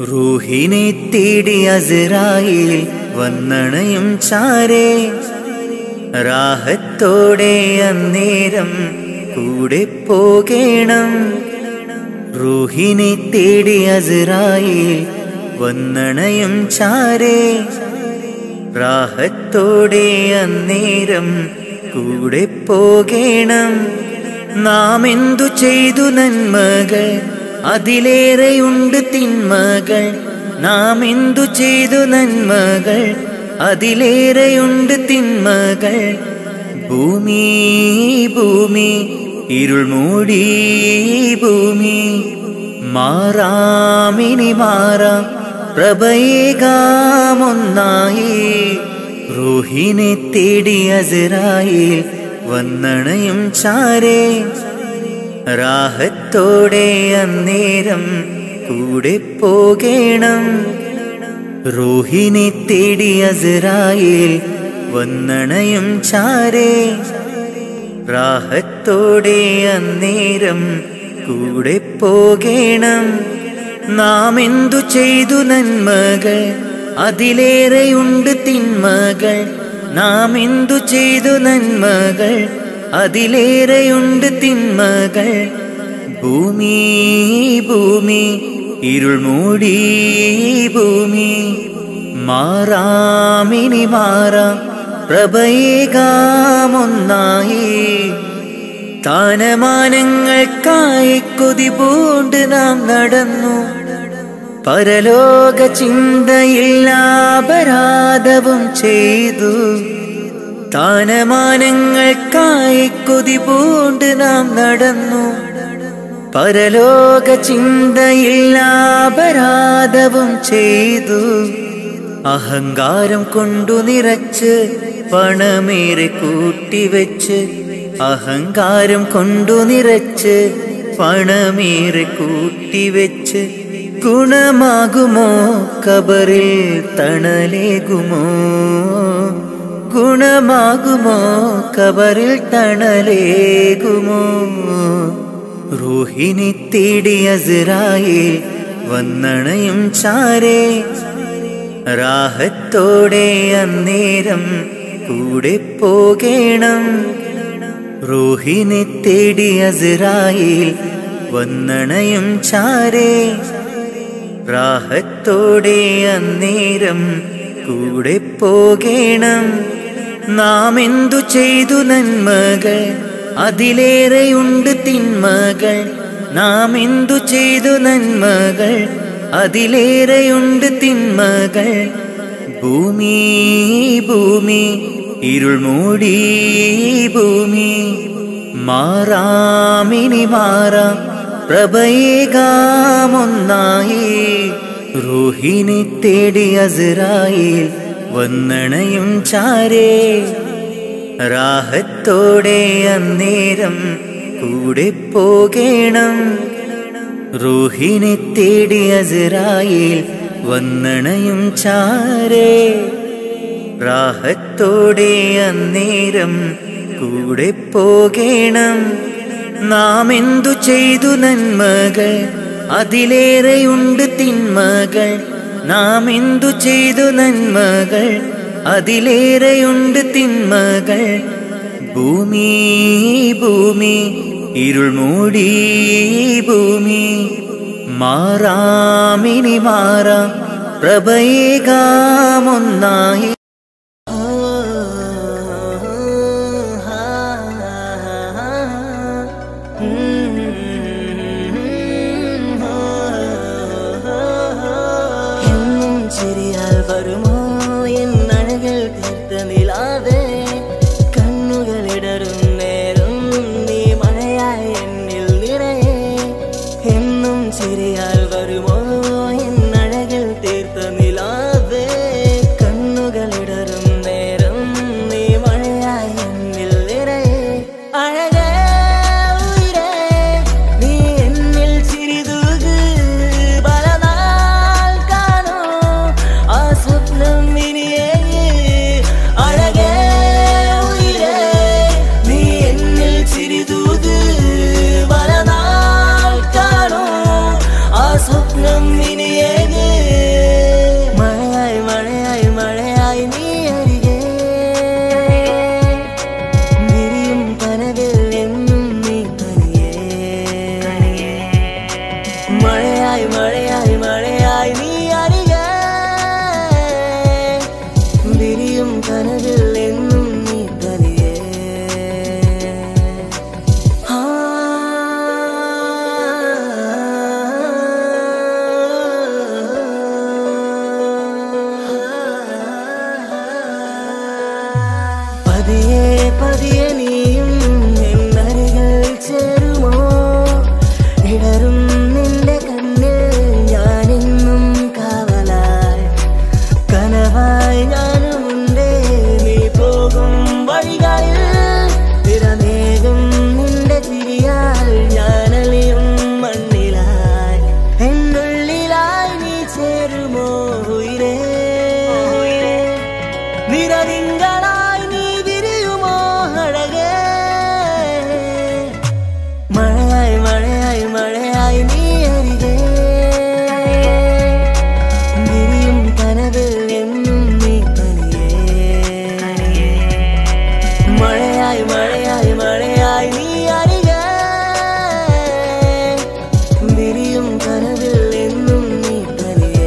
റൂഹിനെ തേടി അസറായിൽ വന്നണയും ചാരേ രാഹത്തോടെ അന്നേരം കൂടെ പോകേണം റൂഹിനെ തേടി അസറായിൽ വന്നണയും ചാരേ രാഹത്തോടെ അന്നേരം കൂടെ പോകേണം നാം എന്തു ചെയ്തു നന്മകൾ അതിലേറെയുണ്ട് തിന്മകൾ നാം എന്തു ചെയ്തു നന്മകൾ അതിലേറെയുണ്ട് തിന്മകൾ ഭൂമി ഭൂമി ഇരുൾ മൂടി ഭൂമി മാറാമിനി മാറാം പ്രഭയേകാമൊന്നായി റൂഹിനെ തേടി അസറായിൽ വന്നണയും ചാരേ രാഹത്തോടെ അന്നേരം കൂടെ പോകേണം റൂഹിനെ തേടി അസറായിൽ വന്നണയും ചാരേ രാഹത്തോടെ അന്നേരം കൂടെ പോകേണം നാം എന്തു ചെയ്തു നന്മകൾ അതിലേറെയുണ്ട് തിന്മകൾ നാം എന്തു ചെയ്തു നന്മകൾ അതിലേറെയുണ്ട് തിന്മകൾ ഭൂമി ഭൂമി ഇരുൾ മൂടി ഭൂമി മാറാമിനി മാറാം പ്രഭയേകാമൊന്നായി താനമാനങ്ങൾക്കായി കൊതി പൂണ്ട് നാം നടന്നു പരലോക ചിന്തയില്ലാപരാധവും ചെയ്തു താനമാനങ്ങൾക്കായി കൊതി പൂണ്ട് നാം നടന്നു പരലോക ചിന്തയില്ലാപരാധവും ചെയ്തു അഹങ്കാരം കൊണ്ടു നിറച്ച് പണമേറെ കൂട്ടിവെച്ച് അഹങ്കാരം കൊണ്ടു നിറച്ച് പണമേറെ കൂട്ടിവെച്ച് ഗുണമാകുമോ കബറിൽ തണലേകുമോ ഗുണമാകുമോ കബറിൽ തണലേകുമോ റൂഹിനെ തേടി അസറായിൽ വന്നണയും ചാരേ രാഹത്തോടെ അന്നേരം കൂടെ പോകേണം റൂഹിനെ തേടി അസറായിൽ വന്നണയും ചാരേ രാഹത്തോടെ അന്നേരം കൂടെ പോകേണം നാം എന്തു ചെയ്തു നന്മകൾ അതിലേറെയുണ്ട് തിന്മകൾ നാം എന്തു ചെയ്തു നന്മകൾ അതിലേറെയുണ്ട് തിന്മകൾ ഭൂമി ഭൂമി ഇരുൾ മൂടി ഭൂമി മാറാമിനി മാറാം പ്രഭയേകാമൊന്നായി റൂഹിനെ തേടി അസറായിൽ വന്നണയും ചാരേ രാഹത്തോടെ അന്നേരം കൂടെ പോകേണം റൂഹിനെ തേടി അസറായിൽ വന്നണയും ചാരേ രാഹത്തോടെ അന്നേരം കൂടെ പോകേണം നാം എന്തു ചെയ്തു നന്മകൾ അതിലേറെയുണ്ട് തിന്മകൾ നാം എന്തു ചെയ്തു നന്മകൾ അതിലേറെയുണ്ട് തിന്മകൾ ഭൂമി ഭൂമി ഇരുൾ മൂടി ഭൂമി മാറാമിനി മാറാം പ്രഭയേകാമൊന്നായി എന്നും ചിരിയാൽ വരുമോ എൻ അഴകൾ തീർത്ത നിലാവേ കണ്ണുകളിടറും നേരം നീ മഴയായി എന്നിൽ നിറയെ എന്നും ചിരിയാൽ വരുമോ എൻ അഴകൾ തീർത്ത നിലാവേ കണ്ണുകൾ പതിയെ നീയും എന്നരികൾ ചേരുമോ ഇടറും നിന്റെ കണ്ണിൽ ഞാനെന്നും കാവലായി കനവായി ഞാനുമുണ്ട് നീ പോകും വഴികളിൽ തിരമേകും നിന്റെ ചിരിയാൽ ഞാനലിയും മണ്ണിലായി എന്നുള്ളിലായി നീ ചേരുമോ ഉയരേ നിറതിങ്കളായി നീ വിരിയുമോ അഴകേ മഴയായി മഴയായി മഴയായി നീ അരികേ വിരിയും കനവിൽ എന്നും നീ തനിയേ മഴയായി മഴയായി മഴയായി നീ അരികേ വിരിയും കനവിൽ എന്നും നീ തനിയേ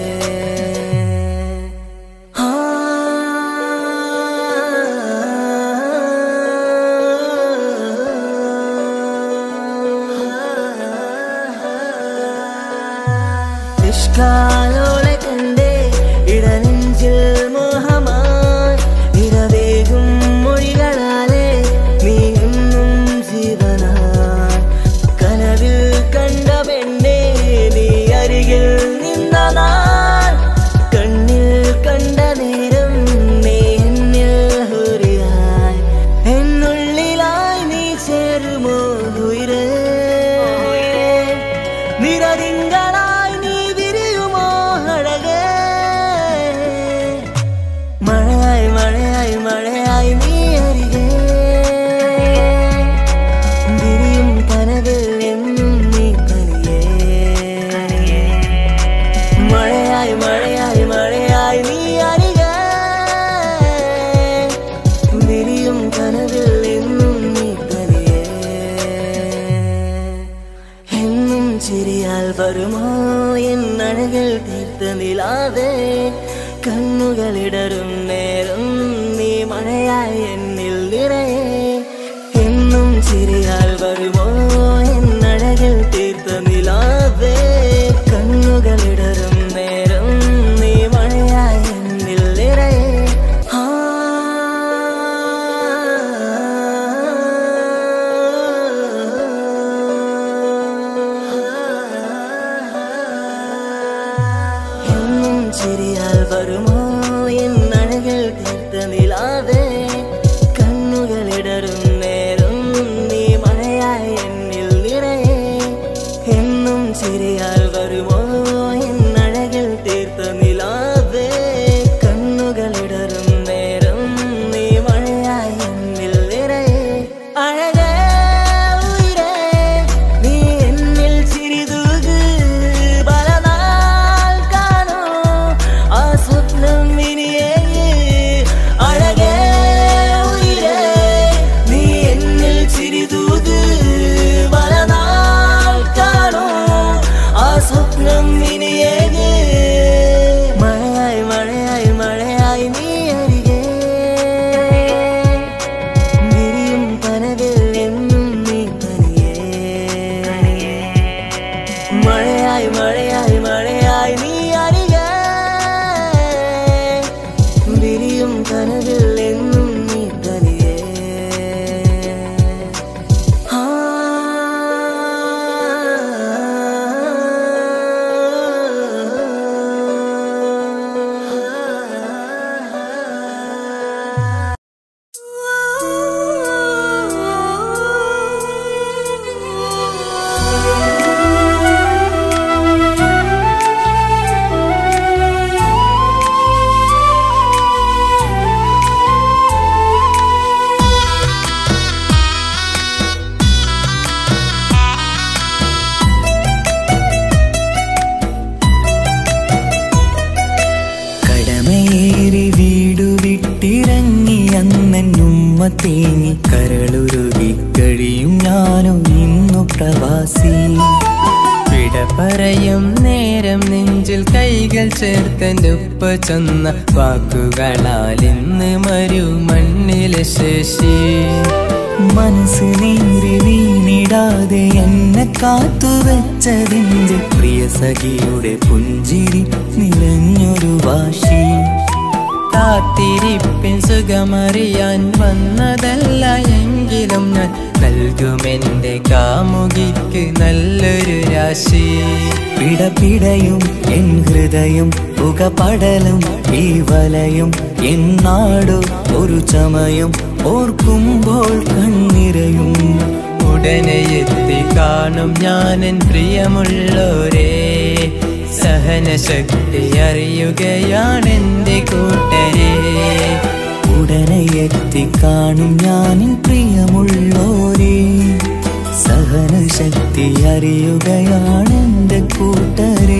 ആ ഇഷ്കാലോളെ കണ്ടേ ഇടനെഞ്ചിൽ മോഹമായി ഇടവേകും മൊഴികളാലെ നീ എന്നും ജീവനായി കനവിൽ കണ്ട പെണ്ണേ നീ അരികിൽ നിന്ന നാൾ കണ്ണിൽ കണ്ട നേരം നീ എന്നിൽ ഹുരിയായി എന്നുള്ളിലായി നീ ചേരുമോ ഉയരേ നിറതിങ്കളായി നീ വിരിയുമോ അഴകേ മഴയായി മഴയായി മഴയായി നീ അരികേ വിരിയും കനവിൽ എന്നും നീ തനിയേ മഴയായി മഴയായി മഴയായി നീ അരികേ വിരിയും കനവിൽ എന്നും നീ തനിയേ എന്നും ചിരിയാൽ വരുമോ എന്നഴകൾ തീർത്ത നിലാതെ കണ്ണുകളിടറും നേരം നീ മഴയായി എന്നിൽ നിറയെ എന്നും ചിരിയാൽ വരുമോ എന്നഴകൾ തീർത്ത നിലാതെ കണ്ണുകളിടറും നേരം നീ മഴയായി എന്നിൽ നിറയെ എന്നും ചിരിയാൽ വരുമോ എന്നഴകൾ തീർത്ത നിലാതെ കണ്ണുകളിടറും നേരം നീ മഴയായി എന്നിൽ നിറയെ എന്നും ചിരിയാൽ വരുമോ എന്നഴകൾ തീർത്ത നിലാതെ കണ്ണുകളിടറും നേരം നീ മഴയായി എന്നിൽ നിറയെ അഴകേ ഉയരേ നീ എന്നിൽ ചിരിതൂക് പലനാൾ കാണൂ ആ സ്വപ്നം ഇനിയേ അഴകേ ഉയരേ നീ എന്നിൽ ചിരിതൂക് പലനാൾ കാണൂ ആ സ്വപ്നം ഇനിയേ മഴയായി മഴയായി മഴയായി നീ അരികേ വിരിയും കനവിൽ എന്നും നീ തനിയേ മഴയായി മഴയായി മഴയായി നീ അരികെ വിരിയും കനവിൽ എന്നും നീ തനിയേ ആ കടമയേറി വീടു വിട്ടിറങ്ങി അന്നുമ്മ തേങ്ങി കരളുരുകി കഴിയും ഞാനും ഇന്നു പ്രവാസി വിട പറയും നേരം നെഞ്ചിൽ കൈകൾ ചേർത്തൻ്റെ ഉപ്പ ചെന്ന വാക്കുകളാൽ ഇന്ന് മരു മണ്ണിലെ ശേഷി മനസ്സ് നീറി വീണിടാതെ എന്നെ കാത്തുവെച്ചതിൻ്റെ പ്രിയ സഖിയുടെ പുഞ്ചിരി നിറഞ്ഞൊരു വാശി കാത്തിരിപ്പിൻ സുഖമറിയാൻ വന്നതല്ല എങ്കിലും ഞാൻ നൽകുമെന്റെ കാമുകിക്ക് നല്ലൊരു രാശി പിടപിടയും എൻ ഹൃദയം പുകപടലും ഈ വലയും എന്നാടു ഒരു ചമയം ഓർക്കുമ്പോൾ കണ്ണിരയും ഉടനെ എത്തി കാണും ഞാനൻ പ്രിയമുള്ളോരേ സഹനശക്തി അറിയുകയാണെന്റെ കൂട്ടരെ ഉടനെ എത്തിക്കാണും ഞാനിൻ പ്രിയമുള്ളോരേ സഹനശക്തി അറിയുകയാണെന്റെ കൂട്ടരേ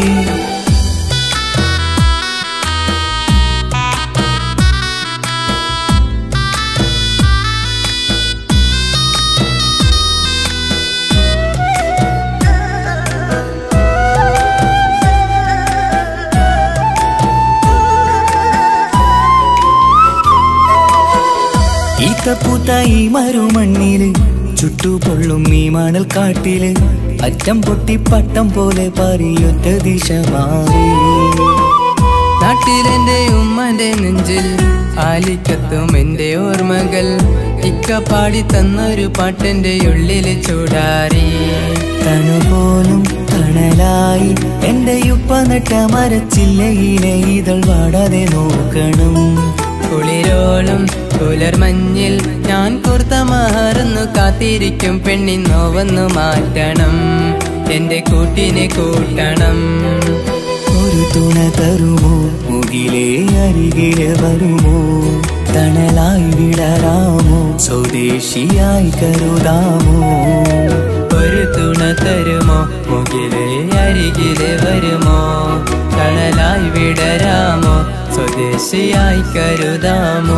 ഈത്തപ്പൂത്ത ഈ മരുമണ്ണില് ചുട്ടുപൊള്ളും ഈ മണൽ കാട്ടില് അറ്റം പൊട്ടി പട്ടം പോലെ പറിയൊറ്റ ദിശ മാറി നാട്ടിലെന്റെ ഉമ്മന്റെ നെഞ്ചിൽ ആലിക്കത്തും എന്റെ ഓർമ്മകൾ ഇക്ക പാടി തന്നൊരു പാട്ടെന്റെ ഉള്ളില് ചൂടാറി തണുപോലും തണലായി എന്റെ ഉപ്പ നട്ട മരച്ചില്ലയിലെ ഇതൾ വാടാതെ നോക്കണം കുളിരോളം പുലർമഞ്ഞിൽ ഞാൻ കുർത്ത മാറുന്നു കാത്തിരിക്കും പെണ്ണിൻ നോവന്നു മാറ്റണം എന്റെ കൂട്ടിനെ കൂട്ടണം ഒരു തുണ തരുമോ മുകിലേ അരികിലെ വരുമോ തണലായി വിടരാമോ സ്വദേശിയായി കരുതാമോ ഒരു തുണ തരുമോ മുകിലെ അരികിലെ വരുമോ തണലായി വിടരാമോ സ്വദേശിയായി കരുതാമോ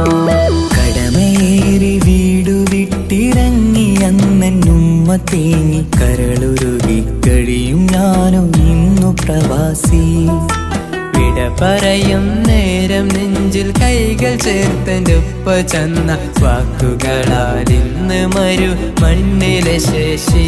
കടമേറി വീടു വിട്ടിറങ്ങി അന്നുമ്മ തേങ്ങി കരളുരുകി കഴിയും ഞാനോ ഇന്നു പ്രവാസി വിട പറയും നേരം നെഞ്ചിൽ കൈകൾ ചേർത്തൻ്റെ ഉപ്പ ചെന്ന വാക്കുകളാൽ ഇന്ന് മരു മണ്ണിലെ ശേഷി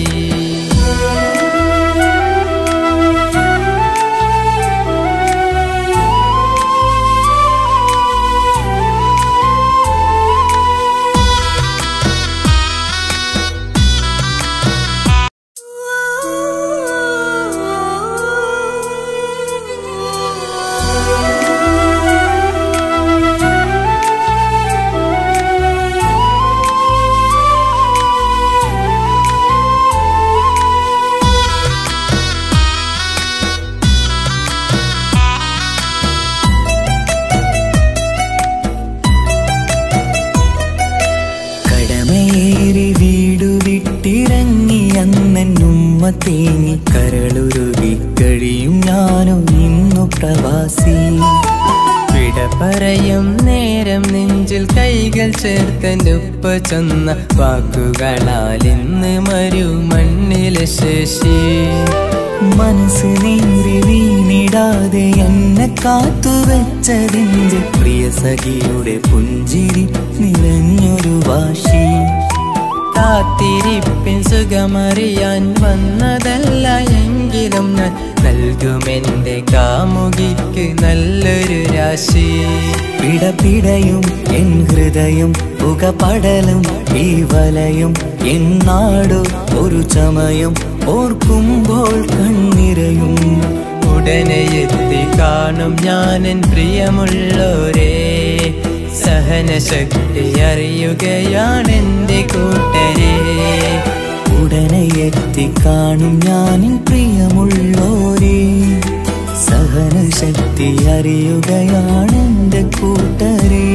കടമേറി വീടു വിട്ടിറങ്ങി അന്നുമ്മ തേങ്ങി കരളുരുകി കഴിയും ഞാനോ ഇന്നു പ്രവാസി വിട പറയും നേരം നെഞ്ചിൽ കൈകൾ ചേർത്തൻ്റെ ഉപ്പ ചെന്ന വാക്കുകളാൽ ഇന്ന് മരു മണ്ണിലെ ശേഷി മനസ്സ് നീറി വീണിടാതെ എന്നെ കാത്തുവെച്ചതിന്റെ പ്രിയ സഖിയുടെ പുഞ്ചിരി നിറഞ്ഞൊരു വാശി കാത്തിരിപ്പിൻ സുഖമറിയാൻ വന്നതല്ല എങ്കിലും ഞാൻ നൽകുമെന്റെ കാമുകിക്ക് നല്ലൊരു രാശി പിടപിടയും എൻ ഹൃദയം പുകപടലും ഈ വലയും എന്നാടു ഒരു ചമയം ഓർക്കുമ്പോൾ കണ്ണിരയും ഉടനെ എത്തി കാണും ഞാനൻ പ്രിയമുള്ളോരേ സഹനശക്തി അറിയുകയാണെന്റെ കൂട്ടരെ ഉടനെ എത്തിക്കാണും ഞാനിൻ പ്രിയമുള്ളോരേ സഹനശക്തി അറിയുകയാണെന്റെ കൂട്ടരേ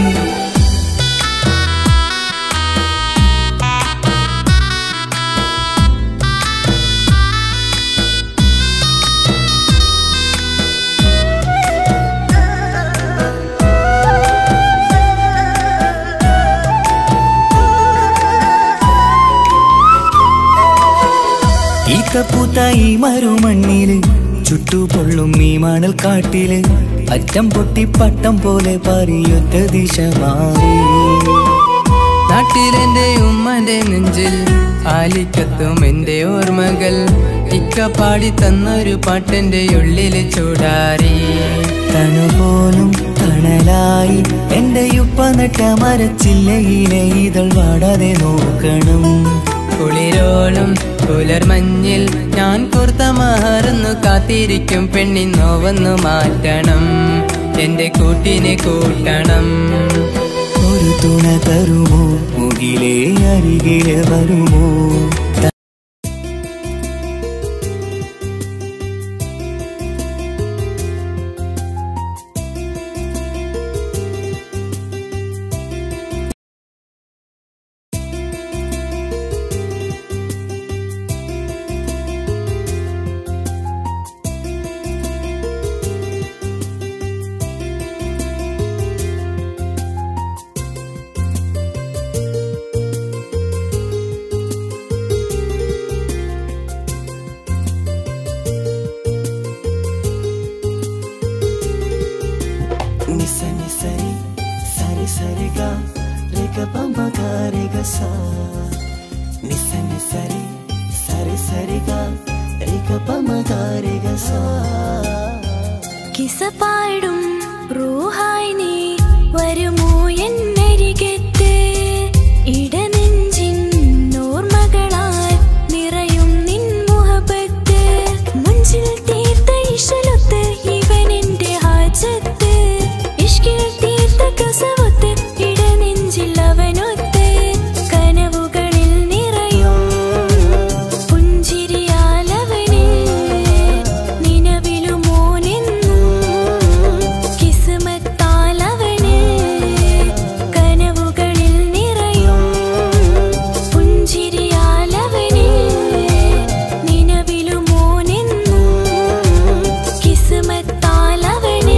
ഈത്തപ്പൂത്ത ഈ മരുമണ്ണില് ചുട്ടുപൊള്ളും ഈ മണൽ കാട്ടില് അറ്റം പൊട്ടി പട്ടം പോലെ പറിയൊറ്റ ദിശ മാറി നാട്ടിലെന്റെ ഉമ്മ ഉപ്പാന്റെ നെഞ്ചിൽ ആലിക്കത്തും എന്റെ ഓർമ്മകൾ ഇക്ക പാടി തന്നൊരു പാട്ടെന്റെ ഉള്ളില് ചൂടാറി തണുപോലും തണലായി എന്റെ ഉപ്പ നട്ട മരച്ചില്ലയിലെ ഇതൾ വാടാതെ നോക്കണം കുളിരോളും പുലർമഞ്ഞിൽ ഞാൻ കുർത്ത മഹർന്നു കാത്തിരിക്കും പെണ്ണി നോവന്നു മാറ്റണം എന്റെ കൂട്ടിനെ കൂട്ടണം ഒരു തുണ തരുമോ മുകിലേ അരികിലെ വരുമോ నిస నిసరి సరి సరిగా రేగ పమగ రేగ సా నిస నిసరి సరి సరిగా రేగ పమగ రేగ സா കിസപ്പാടും റൂഹായി നീ വരുമോ എന്നരികത്ത് ഇടനെഞ്ചിൻ ഓർമ്മകളാൽ നിറയും നിൻ മുഹബത്ത് മുഞ്ചിൽ തീർത്ത ഇശലൊത്ത് ഇവൻ എന്റെ ഹാജത്ത് ഇഷ്കിൽ തീർത്ത കസവത്ത് ഇടനെഞ്ചിൽ അവനൊത്ത് കനവുകളിൽ നിറയും പുഞ്ചിരിയാലവന് നിലവിലുമോനെന്നും കിസ്മത്താലവന് കനവുകളിൽ നിറയും പുഞ്ചിരിയാലവന് നിലവിലുമോനെന്നും കിസ്മത്താലവന്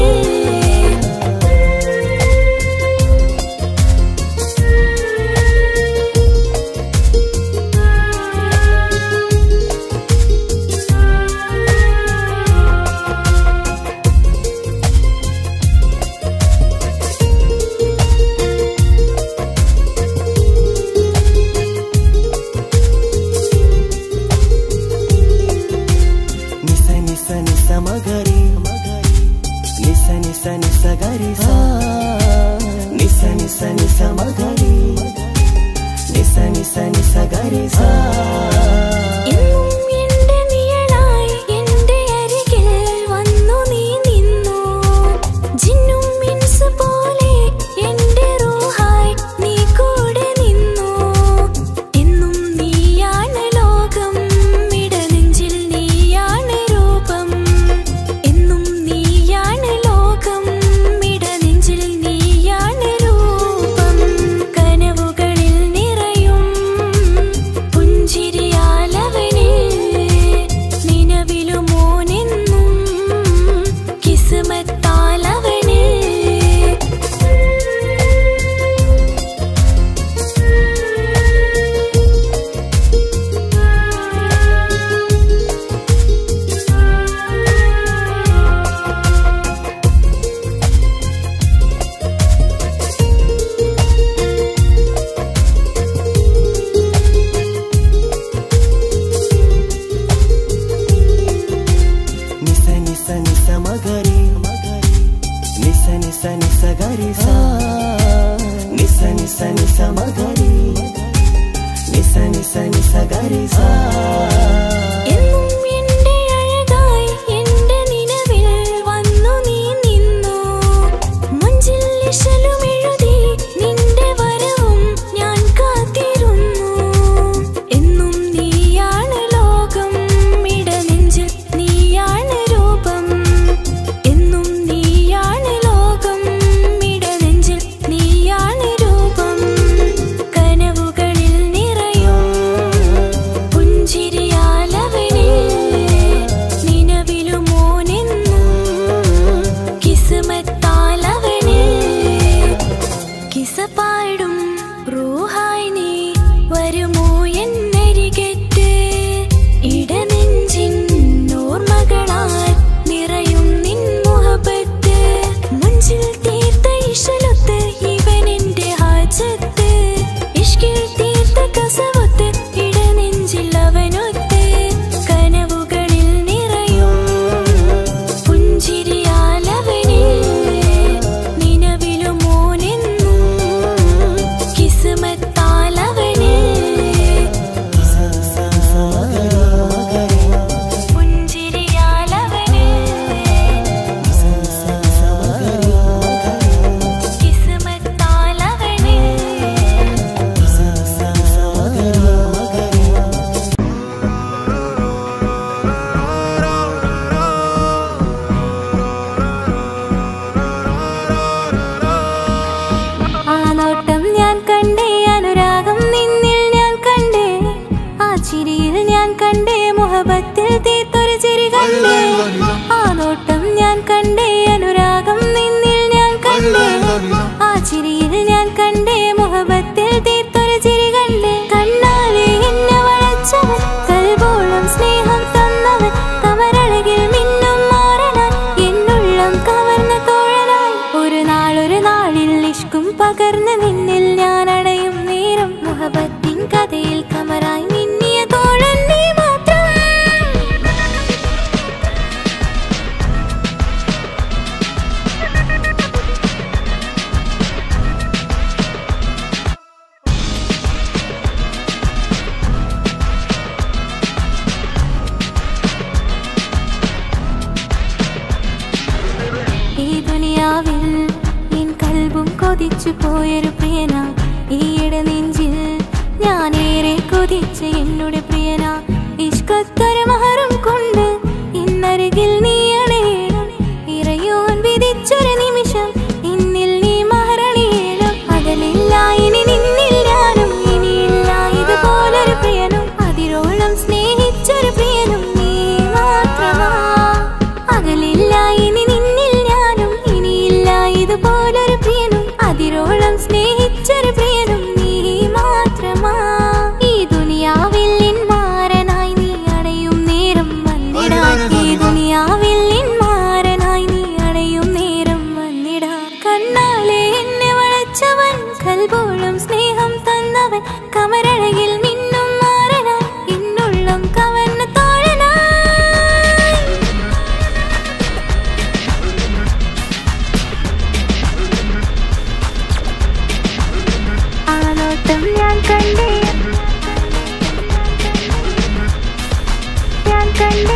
నిస నిస నిస మగరి నిస నిస నిస గరి సా నిస నిస నిస మగరి నిస నిస నిస గరి సా എന്നും എന്റെ നിഴലായി എന്റെ അരികിൽ വന്നു നീ നിന്നു ജിന്നും മിൻസ് പോലെ എന്റെ റൂഹായി നീ കൂടെ നിന്നു എന്നും നീയാണ് ലോകം ഇടനെഞ്ചിൽ നീയാണ് രൂപം എന്നും നീയാണ് ലോകം ഇടനെഞ്ചിൽ നീയാണ് രൂപം കനവുകളിൽ നിറയും പുഞ്ചിരിയാലവന് നിലവിലുമോനെന്നും കിസ്മത്താലവന് నిస నిస నిస మగరి నిస నిస నిస గరి సా నిస నిస నిస మగరి నిస నిస నిస గరి సా എന്നും എന്റെ അഴകായി എന്റെ നിലവിൽ വന്നു നീ നിന്നു മുഞ്ചിൽ ഇശലുമെഴുതി നിന്റെ വരവും ഞാൻ കാത്തിരുന്നു എന്നും നീയാണ് ലോകം ഇടനെഞ്ചിൽ നീയാണ് രൂപം എന്നും നീയാണ് ലോകം ഇടനെഞ്ചിൽ നീയാണ് രൂപം കനവുകളിൽ നിറയും പുഞ്ചിരിയാ ഒളിച്ചു പോയൊരു പ്രിയന ഈയിടെ നെഞ്ചിൽ ഞാനേറെ കൊതിച്ച എന്നോട് പ്രിയന ഇഷ്കത്തൊരു മഹറും കൊണ്ട് ഇന്നരികിൽ നീ അണയണം ഇറയോൻ വിധിച്ചൊരു നിമിഷം ഇന്നിൽ നീ മഹറണിയേണം അകലില്ല ഇനി നിന്നിൽ ഞാനും ഇനിയില്ല ഇതുപോലൊരു പ്രിയനും അതിരോളം സ്നേഹിച്ചൊരു പ്രിയനും നീ മാത്രമാ അകലില്ല ഇനി നിന്നിൽ ഞാനും ഇനിയില്ല ഇതുപോലൊരു പ്രിയനും അതിരോളം സ്നേഹിച്ചൊരു പ്രിയനും നീ മാത്രമാ ഈ ദുനിയാവിൽ മാരനായി നീ അണയും നേരം വന്നിടാൻ ഈ ദുനിയാവിൽ മാരനായി നീ അണയും നേരം വന്നിടാൻ കണ്ണാലെ എന്നെ വളച്ചവൻ കൽബോളം സ്നേഹം തന്നവൻ കമരഴകിൽ മിന്നും മാറനായി എന്നുള്ളം കവർന്ന തോഴനായി ആ നോട്ടം ഞാൻ കണ്ടേ ഞാൻ കണ്ടേ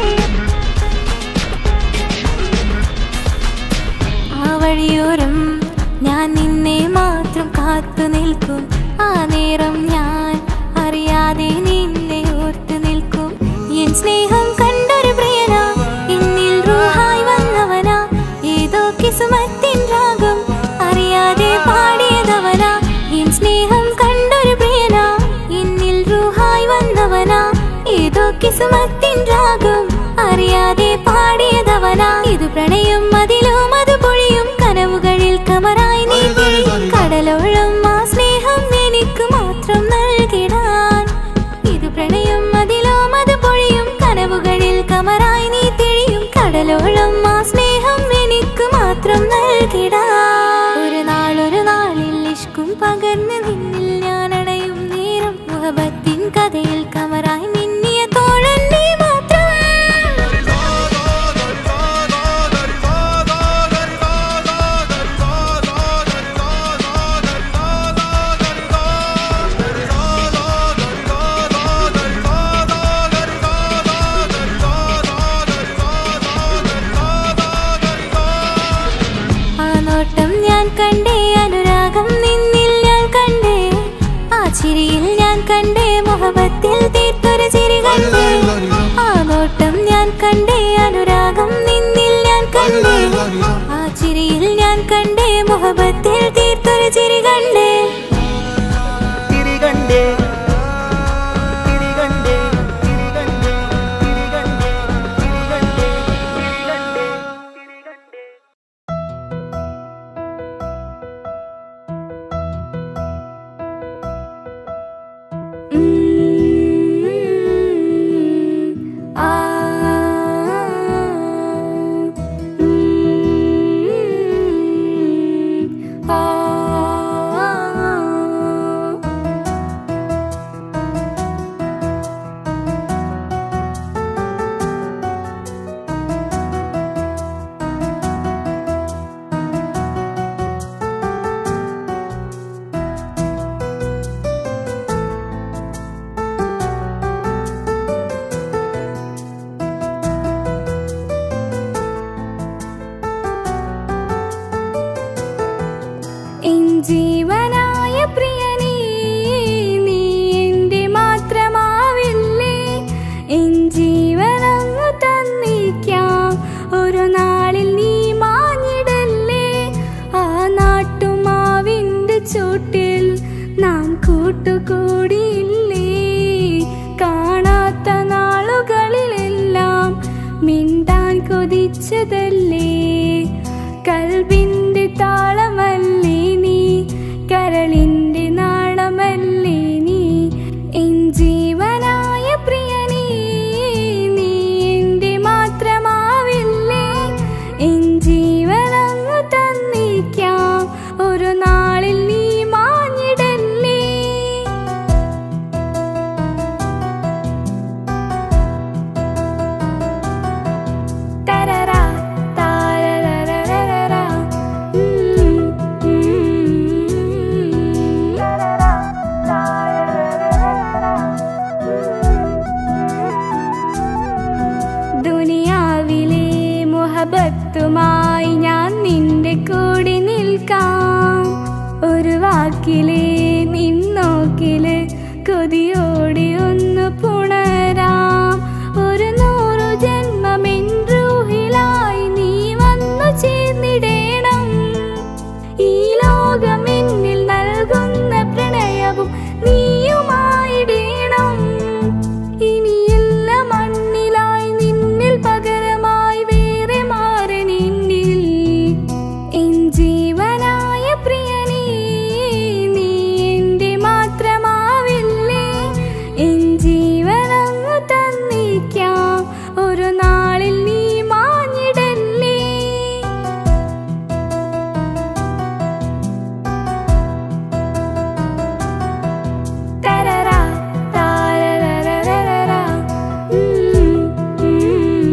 ആ വഴിയോരം ഞാൻ നിന്നെ മാത്രം കാത്തു നിൽക്കും ആ നേരം ഞാൻ അറിയാതെ നിന്നെ ഓർത്തു നിൽക്കും എൻ സ്നേഹം കണ്ടൊരു പ്രിയന എന്നിൽ റൂഹായി വന്നവനാ ഏതോ കിസുമത്തിൻ രാഗം അറിയാതെ പാടിയതവനാ എൻ സ്നേഹം കണ്ടൊരു പ്രിയന എന്നിൽ റൂഹായി വന്നവനാ ഏതോ കിസുമത്തിൻ രാഗം അറിയാതെ പാടിയതവനാ ഇത് പ്രണയം അതിലും അത് പൊഴിയും കനവുകളിൽ കമറായി നീ തിരിയും. കടലോളം ആ സ്നേഹം എനിക്ക് മാത്രം നൽകിടാൻ ഇത് പ്രണയം അതിലും അത് പൊഴിയും കനവുകളിൽ കമറായി നീ തിരിയും കടലോളം ആ സ്നേഹം എനിക്ക് മാത്രം നൽകിടാൻ ഒരു നാളൊരു നാളിൽ ഇഷ്കും പകർന്ന് നിന്നിൽ ഞാൻ അടയും നേരം മുഹബത്തിൻ കഥയിൽ കമറായി മിന്നിയ തോഴൻ നീ മാത്രം ആ നോട്ടം ഞാൻ കണ്ടേ അനുരാഗം നിന്നിൽ ഞാൻ കണ്ടേ ആ ചിരിയിൽ ഞാൻ കണ്ടേ മുഹബത്തിൽ തീർത്തൊരു ചിരി കണ്ടേ ആ നോട്ടം ഞാൻ കണ്ടേ അനുരാഗം നിന്നിൽ ഞാൻ കണ്ടേ ആ ചിരിയിൽ ഞാൻ കണ്ടേ മുഹബത്തിൽ തീർത്തൊരു ചിരി കണ്ടേ തിരികണ്ടേ തിരികണ്ടേ തിരികണ്ടേ തിരികണ്ടേ തിരികണ്ടേ തിരികണ്ടേ ആ ആ എൻ ജീവനായ പ്രിയനേ നീ എൻ്റെ മാത്രമാവില്ലേ എൻ ജീവനങ്ങ് തന്നിക്കാം ഒരു നാളിൽ നീ മാഞ്ഞിടല്ലേ ആ നാട്ടുമാവിൻ്റെ ചൂട്ടിൽ നാം കൂട്ടുകൂടിയില്ലേ കാണാത്ത നാളുകളിലെല്ലാം മിണ്ടാൻ കൊതിച്ചതല്ലേ കൽബിന്റെ താളമല്ലേ നീ കരളിന്റെ നാളമല്ലേ നീ എൻ ജീവനായ പ്രിയനേ നീ എൻ്റെ മാത്രമാവില്ലേ എൻ ജീവനങ്ങ് തന്നിക്കാം ഒരു നാളിൽ നീ മാഞ്ഞിടല്ലേ കൊതിയോടി ഒന്ന് പുണരാം ഒരു നൂറു ജന്മമെൻറൂഹിലായി നീ വന്നു ചേർന്നിടേണം ഈ ലോകം എന്നിൽ നൽകുന്ന പ്രണയവും നീയുമായിടേണം ഇനിയില്ല മണ്ണിലായി നിന്നിൽ പകരമായി വേറെ മാറി നിന്നിൽ എൻ ജീവനായ പ്രിയനീ നീ എൻ്റെ മാത്രമാവില്ലേ എൻ ജീവനങ്ങ് തന്നിക്കാം ഒരു നാളിൽ നീ മാഞ്ഞിടല്ലേ തരറാ, താരരരരരരാ. ഉം, ഉം.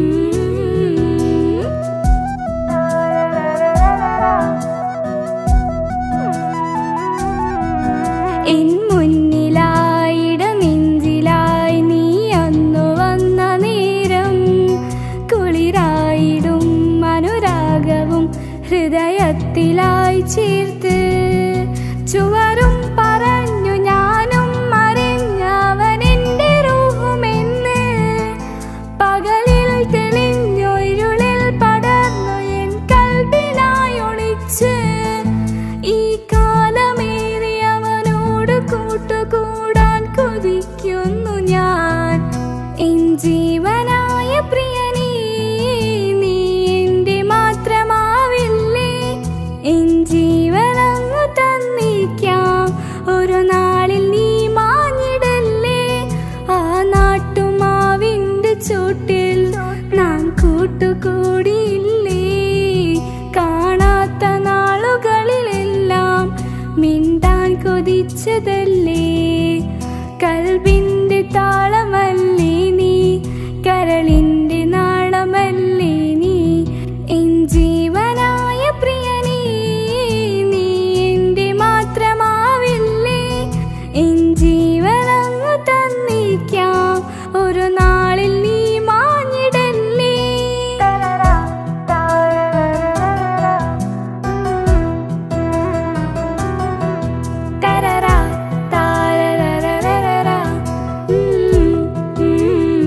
എൻ മുന്നിലായിട നെഞ്ചിലായി നീ അന്നു വന്ന നേരം കുളിരായിടും അനുരാഗവും ഹൃദയത്തിലായി ചേർത്ത് ചുവരും പറഞ്ഞു ഞാനും മറിഞ്ഞവനെന്റെ റൂഹുമെന്ന് പകലിൽ തെളിഞ്ഞു ഇരുളിൽ പടർന്നു എൻ കൽബിനായി ഒളിച്ച് ഈ കാലമേറി അവനോട് കൂട്ടുകൂടാൻ കൊതിക്കുന്നു ഞാൻ എൻ ജീവനായ പ്രിയനീ നീ എൻ്റെ മാത്രമാവില്ലേ എൻ ജീവനങ്ങ് തന്നിക്കാം ഒരു നാളിൽ നീ മാഞ്ഞിടല്ലേ ആ നാട്ടുമാവിൻ്റെ ചൂട്ടിൽ നാം കൂട്ടുകൂടിയില്ലേ കാണാത്ത നാളുകളിലെല്ലാം മിണ്ടാൻ കൊതിച്ചതല്ലേ കൽബിന്റെ താളമല്ലേ നീ കരളിന്റെ നാളമല്ലേ നീ എൻ ജീവനായ പ്രിയനീ നീ എൻ്റെ മാത്രമാവില്ലേ എൻ ജീവനങ്ങ് തന്നിക്കാം ഒരു നാളിൽ നീ മാഞ്ഞിടല്ലേ തരറാ, താരരരരരരാ. ഉം, ഉം.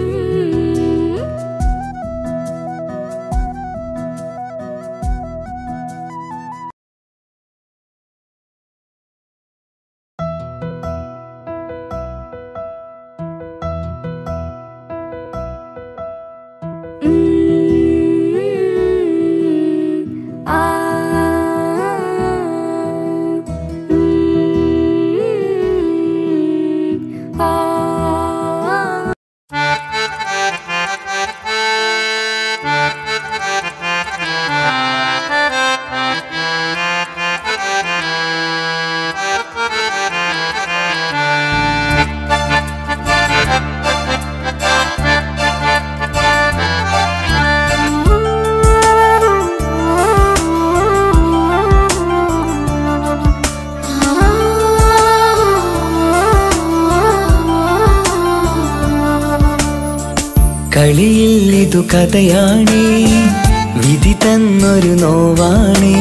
കളിയിൽ ഇതു കഥയാണേ വിധി തന്നൊരു നോവാണേ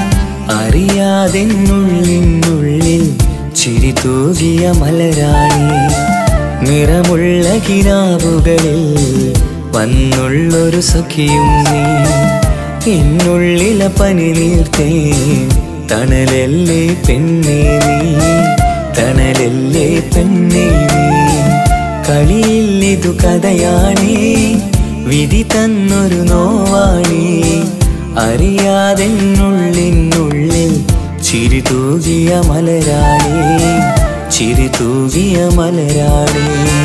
അറിയാതെന്നുള്ളിനുള്ളിൽ ചിരി തൂകിയ മലരാണി നിറമുള്ള കിനാവുകളിൽ വന്നുള്ളൊരു സഖിയും നീ എന്നുള്ളിലെ പനി നീർത്തേ തണലല്ലേ പെണ്ണേ നീ തണലല്ലേ പെണ്ണേ നീ കളിയിൽ ഇതു കഥയാണേ വിധി തന്നൊരു നോവാണേ അറിയാതെന്നുള്ളിനുള്ളിൽ ചിരി തൂകിയ മലരാണേ ചിരി തൂകിയ മലരാണേ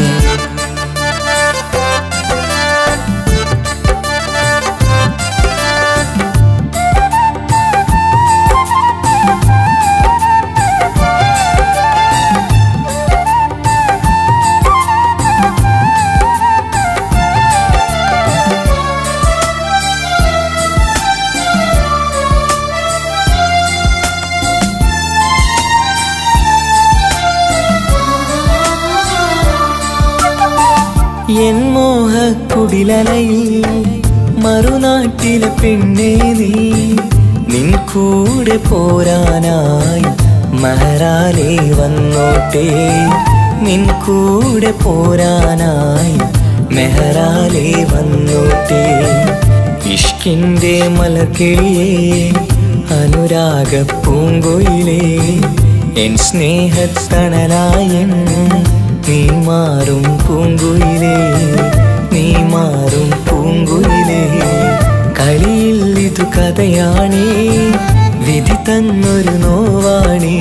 എൻ മോഹക്കുടിലലയിൽ മറുനാട്ടിലെ പെണ്ണേ നീ നിൻ കൂടെ പോരാനായി മഹരാലേ വന്നോട്ടെ നിൻ കൂടെ പോരാനായി മെഹറാലെ വന്നോട്ടേ ഇഷ്കിന്റെ മലക്കിളിയേ അനുരാഗ പൂങ്കൊയിലേ എൻ സ്നേഹത്തണലായൻ നീ മാറും പൂങ്കുയിലേ നീ മാറും പൂങ്കുയിലേ കളിയിൽ ഇതു കഥയാണേ വിധി തന്നൊരു നോവാണേ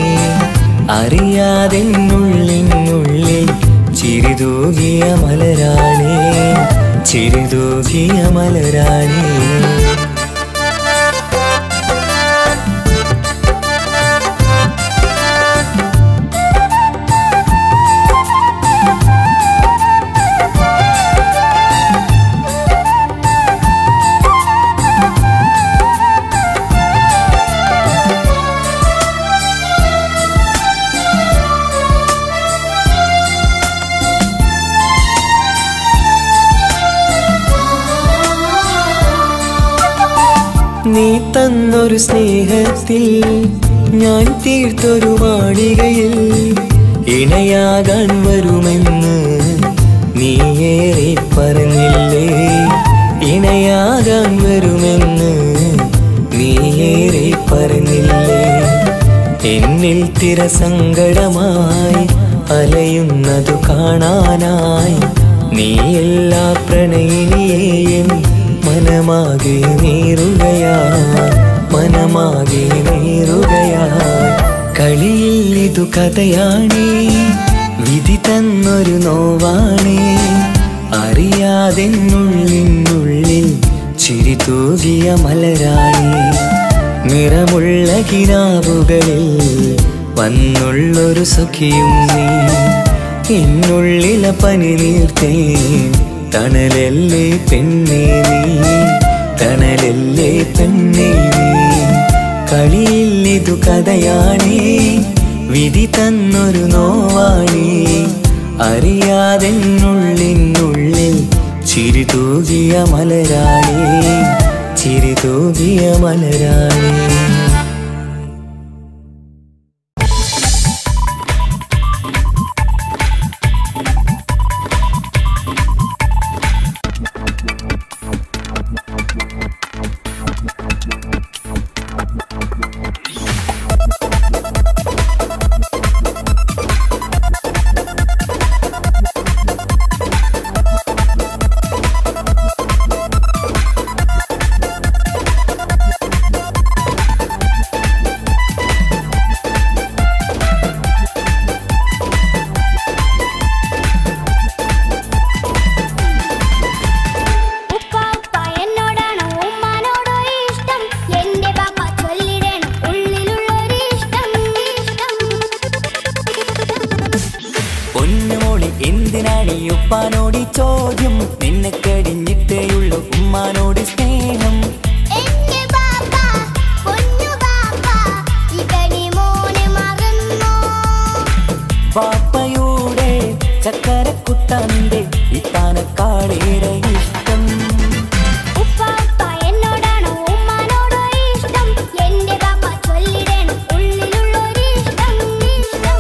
അറിയാതെന്നുള്ളിനുള്ളിൽ ചിരിതൂകിയ മലരാണേ ചിരിതൂകിയ മലരാണേ നീ തന്നൊരു സ്നേഹത്തിൽ ഞാൻ തീർത്തൊരു മാളികയിൽ ഇണയാകാൻ വരുമെന്ന് നീയേറെ പറഞ്ഞില്ലേ ഇണയാകാൻ വരുമെന്ന് നീയേറെ പറഞ്ഞില്ലേ എന്നിൽ തിരസങ്കടമായി അലയുന്നതു കാണാനായി നീ എല്ലാ പ്രണയിനിയെയും മനമാകെ നീറുകയാ മനമാകെ നീറുകയാ കളിയിൽ ഇതു കഥയാണേ വിധി തന്നൊരു നോവാണേ അറിയാതെന്നുള്ളിനുള്ളിൽ ചിരി തൂകിയ മലരാണി നിറമുള്ള കിനാവുകളിൽ വന്നുള്ളൊരു സുഖിയും നീ എന്നുള്ളില പനി നീർത്തേ തണലല്ലേ പെണ്ണേ നീ തണലല്ലേ പെണ്ണേ നീ കളിയിൽ ഇതു കഥയാണേ വിധി തന്നൊരു നോവാണേ അറിയാതെന്നുള്ളിനുള്ളിൽ ചിരി തൂകിയ മലരാണേ ചിരി തൂകിയ മലരാണേ ഉപ്പ ഉപ്പ എന്നോടാണോ ഉമ്മാനോടോ ഇഷ്ടം എന്റെ പാപ്പ ചൊല്ലിടണം ഉള്ളിലുള്ളൊരു ഇഷ്ടം ഇഷ്ടം പൊന്നുമോളി എന്തിനാണ് ഈ ഉപ്പാനോട് ഈ ചോദ്യം നിന്നെ കഴിഞ്ഞിട്ടേയുള്ളൂ ഉമ്മാനോട് സ്നേഹം എന്റെ പാപ്പ പൊന്നു പാപ്പ ഇതടി മോനെ മറന്നോ പാപ്പയുടെ ചക്കരക്കുട്ടന്റെ ഇത്താനക്കാടേറെ ഇഷ്ടം ഉപ്പ ഉപ്പ എന്നോടാണോ ഉമ്മാനോടോ ഇഷ്ടം എന്റെ പാപ്പ ചൊല്ലിടണം ഉള്ളിലുള്ളൊരു ഇഷ്ടം ഇഷ്ടം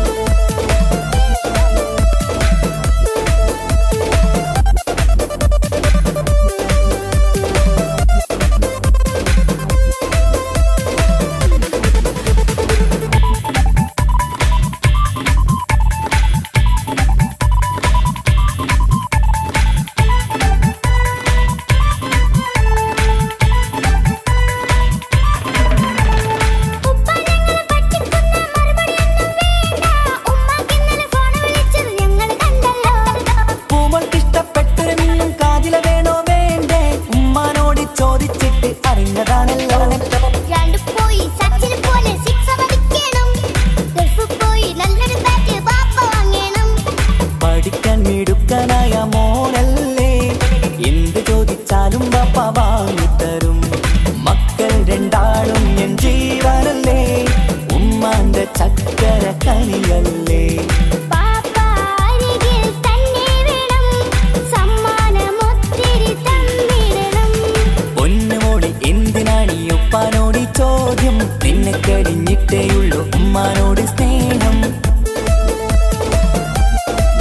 ഉപ്പ ഞങ്ങളെ പറ്റിക്കുന്ന മറുപടിയൊന്നും വേണ്ട ഉമ്മാക്കിന്നലെ ഫോൺ വിളിച്ചത് ഞങ്ങൾ കണ്ടല്ലോ പൂമൾക്ക് ഇഷ്ടപ്പെട്ടൊരു മിന്നും കാതില വേണോ വേണ്ടേ ഉമ്മാനോട് ചോദിച്ചിട്ട് അറിഞ്ഞതാണല്ലോ രണ്ട് പോയി സച്ചിന് പോലെ സിക്സ് അടിക്കണം ഗൾഫ് പോയി നല്ലൊരു ബാറ്റ് പാപ്പ വാങ്ങണം പഠിക്കാൻ മിടുക്കനായ മോനല്ലേ എന്ത് ചോദിച്ചാലും പപ്പ വാങ്ങിത്തരും മക്കൾ രണ്ടാളും എൻ ജീവനല്ലേ ഉമ്മാന്റെ ചക്കര കനിയല്ലേ പാപ്പ അരികിൽ തന്നെ വേണം സമ്മാനമൊത്തിരി തന്നിടണം പൊന്നുമോളി എന്തിനാണ് ഈ ഉപ്പാനോട് ഈ ചോദ്യം നിന്നെ കഴിഞ്ഞിട്ടേയുള്ളൂ ഉമ്മാനോട് സ്നേഹം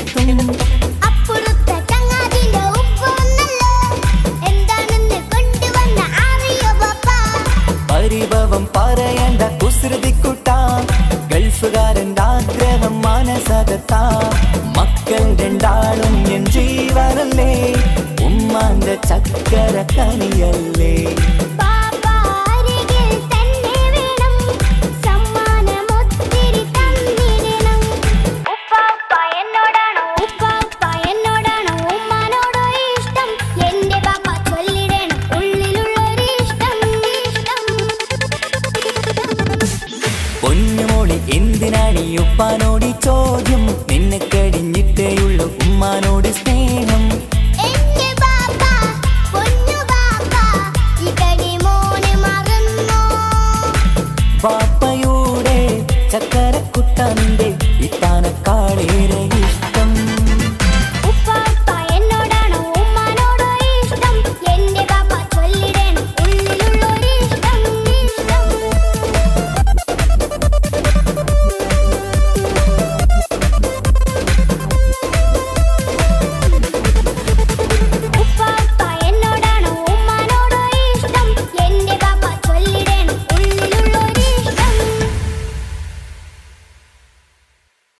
നിർത്തും അപ്പുറത്തെ ചങ്ങാതിന്റെ ഉപ്പ വന്നല്ലോ എന്താണെന്ന് കൊണ്ടുവന്ന അറിയോ പാപ്പ പരിഭവം പറയണ്ട കുസൃതിക്കുട്ട ഗൾഫുകാരൻ്റെ ആഗ്രഹം മനസകത്ത മക്കൾ രണ്ടാളും എൻ ജീവനല്ലേ ഉമ്മാന്റെ ചക്കര കനിയല്ലേ പാപ്പ അരികിൽ തന്നെ വേണം സമ്മാനമൊത്തിരി തന്നിടണം ഉപ്പാപ്പ എന്നോടാണോ ഉപ്പാപ്പ എന്നോടാണോ ഉമ്മാനോടോ ഇഷ്ടം എന്റെ പാപ്പ ചൊല്ലിടണം ഉള്ളിലുള്ളൊരു ഇഷ്ടം ഇഷ്ടം പൊന്നുമോളി എന്തിനാണ് ഈ ഉപ്പാനോട് ഈ ചോദ്യം നിന്നെ കഴിഞ്ഞിട്ടേയുള്ളൂ ഉമ്മാനോട് സ്നേഹം